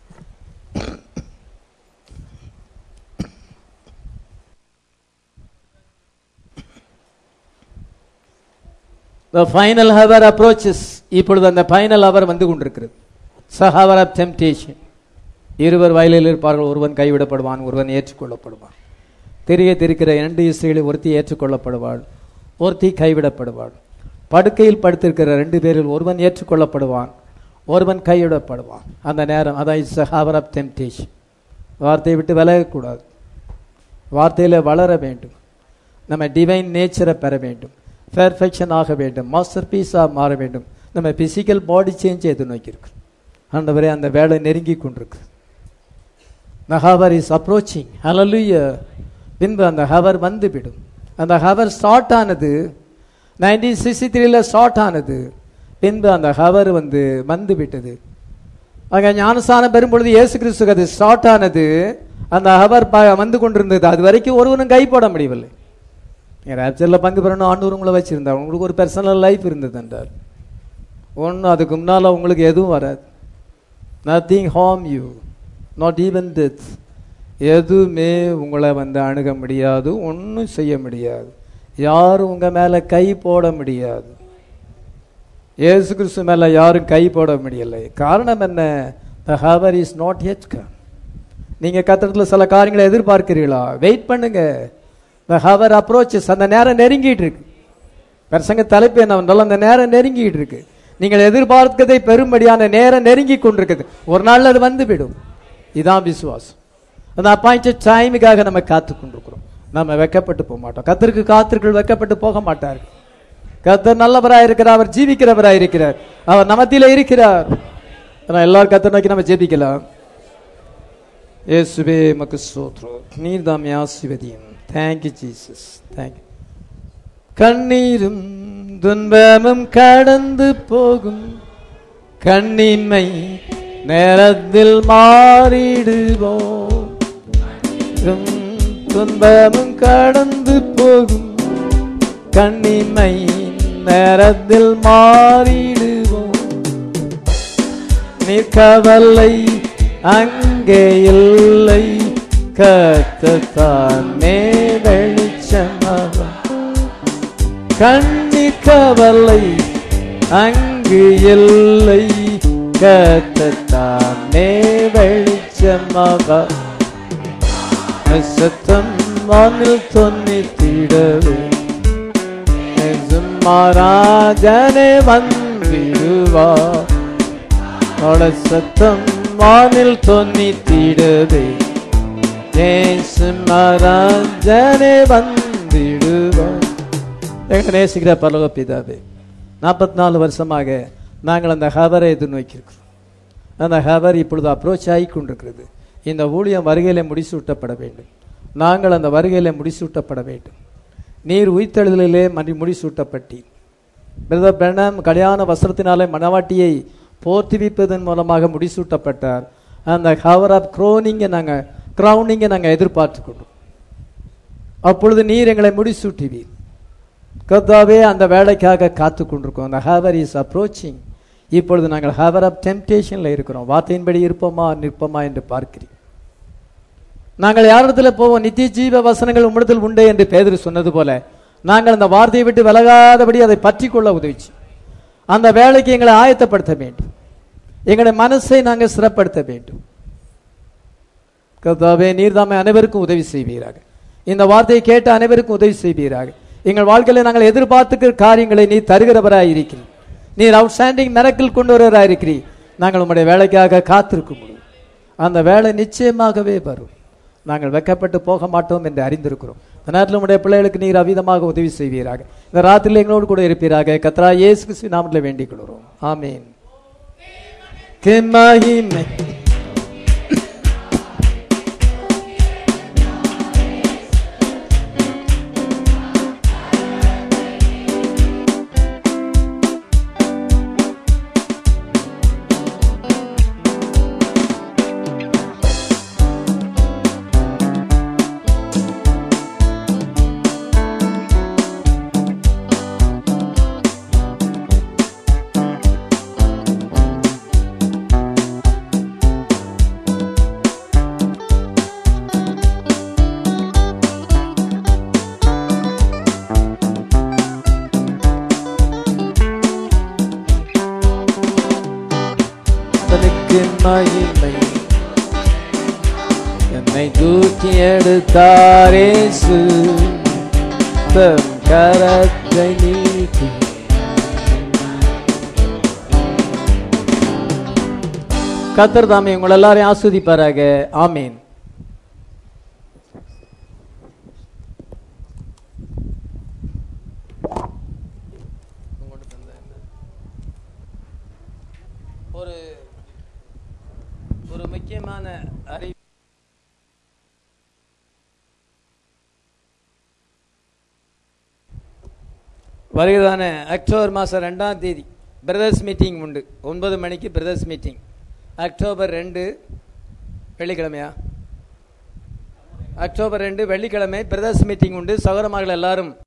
The final hour approaches இப்பொழுது அந்த ஃபைனல் hour வந்து கொண்டிருக்கிறது சஹவர் ஆஃப் டெம்டேஷன் இருவர் வயலில் இருப்பார்கள் ஒருவன் கைவிடப்படுவான் ஒருவன் ஏற்றுக்கொள்ளப்படுவான் தெரிய தெரிக்கிற இரண்டு இஸ்ரேலில் ஒருத்தி ஏற்றுக்கொள்ளப்படுவாள் ஒருத்தி கைவிடப்படுவாள் படுக்கையில் படுத்திருக்கிற ரெண்டு பேரில் ஒருவன் ஏற்றுக்கொள்ளப்படுவான் ஒருவன் கைவிடப்படுவான் அந்த நேரம் அதான் இட்ஸ் ஹவர் ஆஃப் டெம்டேஷன் வார்த்தையை விட்டு விலகக்கூடாது வார்த்தையில் வளர வேண்டும் நம்ம டிவைன் நேச்சரை பெற வேண்டும் பெர்ஃபெக்ஷன் ஆக வேண்டும் மாஸ்டர் பீஸாக மாற வேண்டும் நம்ம பிசிக்கல் பாடி சேஞ்ச் எதிர்நோக்கி இருக்கு ஆண்டவரே அந்த வேலை நெருங்கி கொண்டிருக்கு the hour is approaching hallelujah பின்பு அந்த ஹவர் வந்து விடும் அந்த ஹவர் ஸ்டார்ட் ஆனது நைன்டீன் சிக்ஸ்டி த்ரீல ஸ்டார்ட் ஆனது பின்பு அந்த ஹவர் வந்து வந்து விட்டது அங்க ஞானஸ்தானம் பெறும்பொழுது இயேசு கிறிஸ்துக்கு அது ஸ்டார்ட் ஆனது அந்த ஹவர் வந்து கொண்டிருந்தது அது வரைக்கும் ஒருவனும் கை போட முடியவில்லை நீங்கள் ரேப்சரில் பங்கு பெறணும் ஆண்டவர் உங்களை வச்சுருந்தா உங்களுக்கு ஒரு பர்சனல் லைஃப் இருந்தது என்றார் ஒன்றும் அதுக்கு முன்னால் உங்களுக்கு எதுவும் வராது nothing harm you not even death எதுவுமே உங்களை வந்து அணுக முடியாது ஒன்றும் செய்ய முடியாது யாரும் உங்கள் மேலே கை போட முடியாது இயேசு கிறிஸ்து மேலே யாரும் கை போட முடியலை காரணம் என்ன the hour is not yet come நீங்கள் கத்திரத்தில் சில காரியங்களை எதிர்பார்க்கிறீங்களா வெயிட் பண்ணுங்க த ஹவர் அப்ரோச்சஸ் அந்த நேரம் நெருங்கிட்டு இருக்கு பிரசங்க தலைப்பு என்னவென்றால் அந்த நேரம் நெருங்கிட்டு இருக்கு நீங்கள் எதிர்பார்க்கதை பெரும்படியான நேரம் நெருங்கி கொண்டிருக்குது ஒரு நாள் அது வந்து விடும் இதான் விசுவாசம் அந்த அப்பாயிண்டட் டைமுக்காக நம்ம காத்து கொண்டிருக்கிறோம் நம்ம வெக்கப்பட்டு போக மாட்டோம் கத்தருக்கு காத்திருக்கள் வெக்கப்பட்டு போக மாட்டார்கள் கத்தர் நல்லவராய் இருக்கிறார் அவர் ஜீவிக்கிறவராய் இருக்கிறார் அவர் நமத்தில இருக்கிறார் ஆனா எல்லாரும் கத்தர் நோக்கி நம்ம ஜெபிக்கலாம் இயேசுவே மக்கு சோத்ரம் நீர் தாமே ஆசிர்வதியும் தேங்க்யூ ஜீசஸ் தேங்க்யூ கண்ணீரும் துன்பமும் கடந்து போகும் கண்ணின்மை நேரத்தில் மாறிடுவோம் துன்பமும் கடந்து போகும் கண்ணின்மை நேரத்தில் மாறிடுவோம் நீர் கவலை அங்கே இல்லை கத்தானே வெளிச்சமாக கண்ணீர் கவலை அங்கு இல்லை கத்தானே வெளிச்சமாக சத்தம் வானில் தொன்னித்திடவே மகாராஜனே வந்திடுவா அவள சத்தம் வானில் தொன்னித்திடவே ஏசு மகாராஜனே வந்திடுவா எங்க நேசிக்கிற பரலோக பிதாவே நாற்பத்தி நாலு வருஷமாக நாங்கள் அந்த ஹவரை எதிர்நோக்கியிருக்கிறோம் அந்த ஹவர் இப்பொழுது அப்ரோச் ஆகி கொண்டிருக்கிறது இந்த ஊழியம் வருகையிலே முடிசூட்டப்பட வேண்டும் நாங்கள் அந்த வருகையிலே முடிசூட்டப்பட வேண்டும் நீர் உயிர்த்தெழுதலிலே மணி முடிசூட்டப்பட்டீர் பிரதர் பிரணம் கல்யாண வஸ்திரத்தினாலே மணவாட்டியை போர்த்துவிப்பதன் மூலமாக முடிசூட்டப்பட்டார் அந்த ஹவர் ஆஃப் க்ரோனிங்கை நாங்கள் க்ரௌனிங்கை நாங்கள் எதிர்பார்த்து கொண்டோம் அப்பொழுது நீர் எங்களை முடிசூட்டுவீர் கர்த்தாவே அந்த வேலைக்காக காத்து கொண்டிருக்கோம் அந்த ஹேவர் இஸ் அப்ரோச்சிங் இப்பொழுது நாங்கள் ஹேவர் ஆஃப் டெம்டேஷனில் இருக்கிறோம் வார்த்தையின்படி இருப்போமா நிற்போமா என்று பார்க்கிறீர் நாங்கள் யாரிடத்துல போவோம் நித்திய ஜீவ வசனங்கள் உம்மிடத்தில் உண்டு என்று பேதர் சொன்னது போல நாங்கள் அந்த வார்த்தையை விட்டு விலகாதபடி அதை பற்றி கொள்ள உதவிச்சு அந்த வேலைக்கு எங்களை ஆயத்தப்படுத்த வேண்டும் எங்களுடைய மனசை நாங்கள் சிறப்படுத்த வேண்டும் கர்த்தாவே நீர்தாமே அனைவருக்கும் உதவி செய்வீராக இந்த வார்த்தையை கேட்ட அனைவருக்கும் உதவி செய்வீராக எங்கள் வாழ்க்கையில நாங்கள் எதிர்பார்த்துக்கிற காரியங்களை நீ தருகிறவராய் இருக்கிறீர் நீர் அவுட்ஸ்டாண்டிங் மிரக்கில் கொண்டு வருவராய் இருக்கிறீர் நாங்கள் உங்களுடைய வேலைக்காக காத்திருக்கும் பொழுது அந்த வேலை நிச்சயமாகவே வரும் நாங்கள் வெக்கப்பட்டு போக மாட்டோம் என்று அறிந்திருக்கிறோம் இந்த நேரத்தில் உங்களுடைய பிள்ளைகளுக்கு நீர் அவிதமாக உதவி செய்வீராக இந்த ராத்திரியில் எங்களோடு கூட இருப்பீராக கத்ரா இயேசு கிறிஸ்து நாமத்தில் வேண்டிக் கொள்கிறோம் ஆமீன் மகிமை தனக்கு மகிமை என்னை தூக்கி எடுத்தாரேசு தம் கரத்தை நீட்டி கத்தர் தாமே உங்கள் எல்லாரையும் ஆஸ்வதிப்பாராக ஆமீன் ஒரு ஒரு முக்கியமான அறி வருகிறதான அக்டோபர் மாதம் ரெண்டாம் தேதி பிரதர்ஸ் மீட்டிங் உண்டு ஒன்பது மணிக்கு பிரதர்ஸ் மீட்டிங் அக்டோபர் ரெண்டு வெள்ளிக்கிழமையா அக்டோபர் ரெண்டு வெள்ளிக்கிழமை பிரதர்ஸ் மீட்டிங் உண்டு சகோதரமார்கள் எல்லாரும்